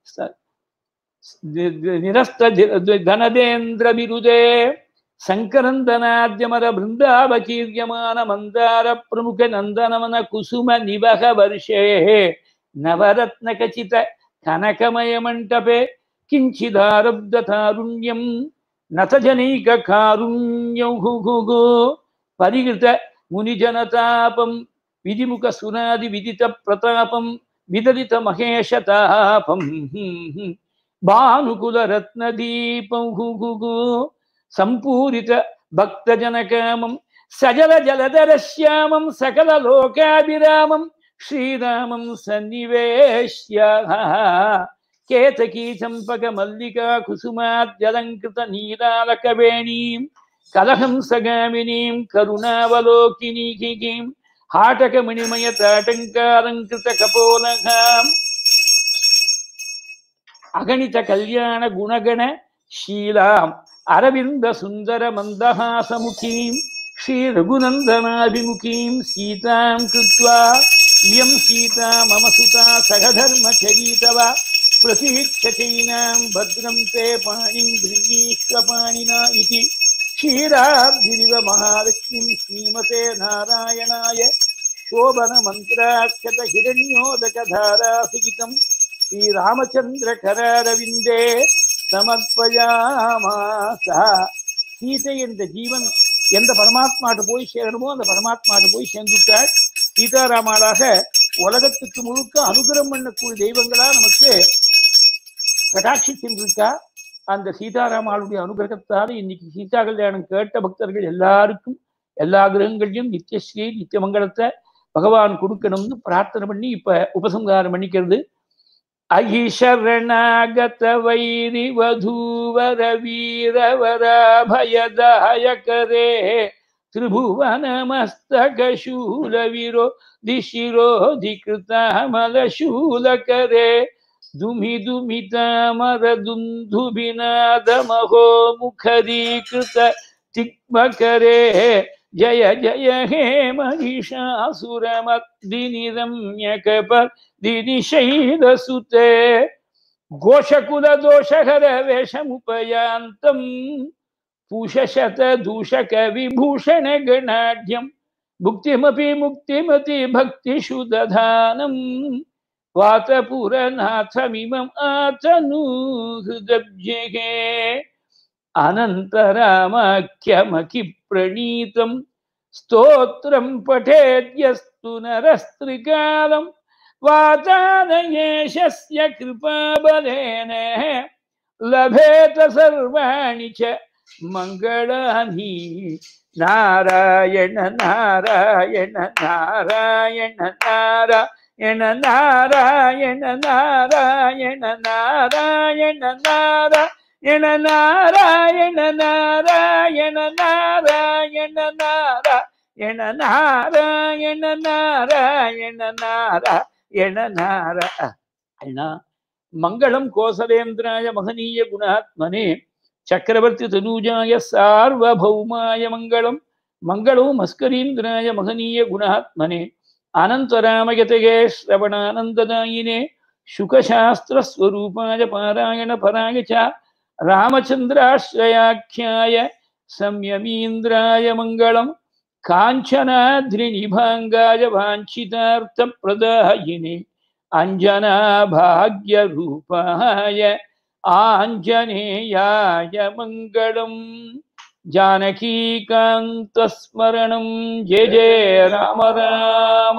ನಿರಸ್ತ ಧನದೇಂದ್ರ ಬಿರುದೆ ಸಂಕರಂದನಾದ್ಯಮರ ಬೃಂದಾವಕೀರ್ಯಮಾನ ಮಂದಾರ ಪ್ರಮುಖ ನಂದನವನ ಕುಸುಮ ನಿವಹ ವರ್ಷೇ ನವರತ್ನ ಖಚಿತ ಕನಕಮಯ ಮಂಟಪೆ ಕಿಂಚಿದಾರಬ್ಧ ತಾರುಣ್ಯಂ ನತಜನೈಕ ಕಾರುಣ್ಯೌ ಪರಿಗೃತ ಮುನಿಜನತಾಪಂ ವಿಧಿಮುಖ ಸುನಾದಿ ವಿದಿತ ಪ್ರತಾಪಂ ವಿದಲಿತ ಮಹೇಶತಾಪಂ ಭಾನುಕುಲ ರತ್ನ ದೀಪಂ ಸಂಪೂರಿತ ಭಕ್ತ ಜನಕಾಮಂ ಸಜಲ ಜಲಧರ ಶ್ಯಾಮಂ ಸಕಲ ಲೋಕಾಭಿರಾಮಂ ಶ್ರೀರಾಮಂ ಸನ್ನಿವೇಶ್ಯ ಕೇತಕೀ ಚಂಪಕ ಮಲ್ಲಿಕಾ ಕುಸುಮಾದ್ಯಲಂಕೃತ ನೀರಾಲಕವೇಣೀಂ ಕಲಹಂಸಗಾಮಿನೀಂ ಕರುಣಾವಲೋಕಿನೀಂ ಹಾಟಕ ಮಣಿಮಯ ತಾಟಂಕಾಲಂಕೃತ ಕಪೋಲಘಾಂ ಅಗಣಿತ ಕಲ್ಯಾಣ ಗುಣಗಣ ಶೀಲಾಂ ಅರವಿಂದ ಸುಂದರ ಮಂದಹಾಸಮುಖೀಂ ಶ್ರೀ ರಘುನಂದನಾಭಿಮುಖೀಂ ಸೀತಾಂ ಕೃತ್ವಾ ಇಯಂ ಸೀತಾ ಮಮ ಸುತಾ ಸಹಧರ್ಮಚರೀತವ ಪ್ರತೀಕ್ಷಚೈನಾಂ ಭದ್ರಂ ತೇ ಪಾಣಿಂ ಗೃಹೀಶ್ವ ಪಾಣಿನಾ ಇತಿ ಕ್ಷೀರಾಬ್ಧಿರಿವ ಮಹಾಲಕ್ಷ್ಮೀಂ ಶ್ರೀಮತೆ ನಾರಾಯಣಾಯ ಶೋಭನ ಮಂತ್ರಾಕ್ಷತ ಹಿರಣ್ಯೋದಕ ಧಾರಾಸಿಗಿತಂ ಶ್ರೀರಾಮಚಂದ್ರ ಕರಾರವಿಂದೇ சமர்ப்பயாமாச சீதை என்ற ஜீவன் எந்த பரமாத்மாட்ட போய் சேரணுமோ அந்த பரமாத்மாட்ட போய் சேர்ந்துட்டாள் சீதாராமாளாக உலகத்துக்கு முழுக்க அனுகிரம் பண்ணக்கூடிய தெய்வங்களா நமக்கு கடாட்சிச்சிருக்கா அந்த சீதாராமாளுடைய அனுகிரகத்தால இன்னைக்கு சீதா கல்யாணம் கேட்ட பக்தர்கள் எல்லாருக்கும் எல்லா கிரகங்களையும் நித்தியஸ்ரீ நித்தியமங்கலத்தை பகவான் கொடுக்கணும்னு பிரார்த்தனை பண்ணி இப்ப உபசம்ஹாரம் பண்ணிக்கிறது அயி சரணாகத வைரி வதூவர வீரவராபயதாயகரே त्रिभुवनमस्तकशूल विरो दिशिरोधिकृतामलशूलकरे दुमि दुमितामरदुन्धुभिनादमहो मुखरीकृत तिक्मकरे जय जय हे महिषासुरमर्दिनिरम्यकपर्दिनिशैलसुते घोषकुलदोषहर वेषमुपयान्तम् पूषशतदूषकविभूषणगणाढ्यं भुक्तिमपि मुक्तिमति भक्तिषु दधानम् वातपुरनाथमिमम् आतनूहृदब्जेहे अनन्तरामाख्यमखिप्रणीतं स्तोत्रं पठेद्यस्तु नरस्त्रिकालं वातानयेशस्य कृपाबलेन लभेत सर्वाणि च मङ्गलानि नारायण नारायण नारायण नारायण नारायण नारायण नारायण नारायण नारायण नारायण नारायण नारायण नारायण नारायण नारायण नारायण मङ्गलं कोसलेन्द्राय महनीय गुणात्मने चक्रवर्ति तनूजाय सार्वभौमाय मङ्गलं मङ्गलो मस्करीन्द्राय महनीय गुणात्मने अनन्तरामयतये श्रवणानन्ददायिने शुकशास्त्रस्वरूपाय पारायणपराय च रामचन्द्राश्रयाख्याय संयमीन्द्राय मङ्गलं काञ्चनाद्रिनिभाङ्गाय वाञ्छितार्थप्रदायिने अञ्जनाभाग्यरूपाय आञ्जनेयाय मङ्गलम् जानकीकान्तस्मरणं जय जय राम राम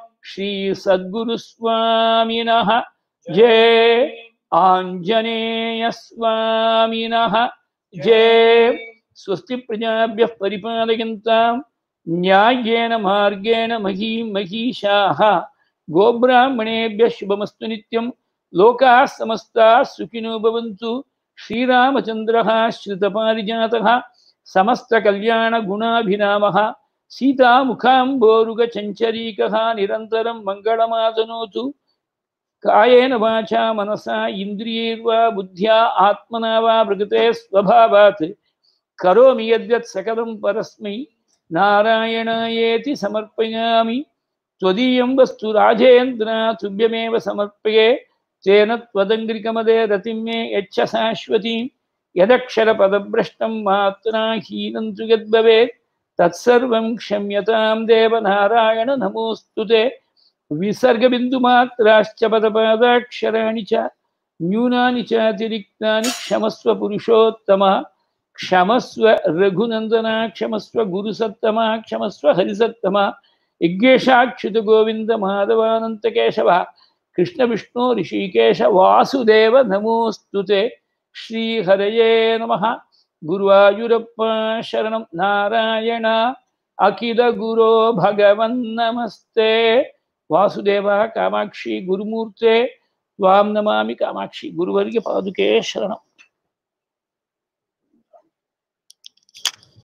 श्रीसद्गुरुस्वामिनः जय आञ्जनेयस्वामिनः जय स्वस्ति प्रजाभ्यः परिपालयन्तां न्याय्येन मार्गेण महीं महीषाः गोब्राह्मणेभ्यः शुभमस्तु नित्यं लोकाः समस्ताः सुखिनो भवन्तु श्रीरामचन्द्रः श्रितपारिजातः समस्तकल्याणगुणाभिरामः सीतामुखाम्बोरुगचञ्चरीकः निरन्तरं मङ्गलमातनोतु कायेन वाचा मनसा इन्द्रियैर्वा बुद्ध्या आत्मना वा प्रकृते स्वभावात् करोमि यद्यत् सकलं परस्मै नारायणायेति समर्पयामि त्वदीयं वस्तु राजेन्द्र तुभ्यमेव समर्पये तेन त्वदङ्घ्रिकमदे रतिं मे यच्छ शाश्वतीं यदक्षरपदभ्रष्टं मात्रा हीनं तु यद्भवेत् तत्सर्वं क्षम्यतां देवनारायण नमोऽस्तु ते विसर्गबिन्दुमात्राश्च पदपादाक्षराणि च न्यूनानि चातिरिक्तानि क्षमस्व पुरुषोत्तमः क्षमस्व रघुनन्दना क्षमस्व गुरुसत्तमा क्षमस्व हरिसत्तमा यज्ञेशाच्युत गोविन्द माधवानन्तकेशव कृष्णविष्णु ऋषिकेश वासुदेव नमोऽस्तु ते श्रीहरये नमः गुरुवायुरप्प शरणं नारायण अखिलगुरो भगवन्नमस्ते वासुदेव कामाक्षी गुरुमूर्ते त्वां नमामि कामाक्षी गुरुवर्य पादुके शरणम्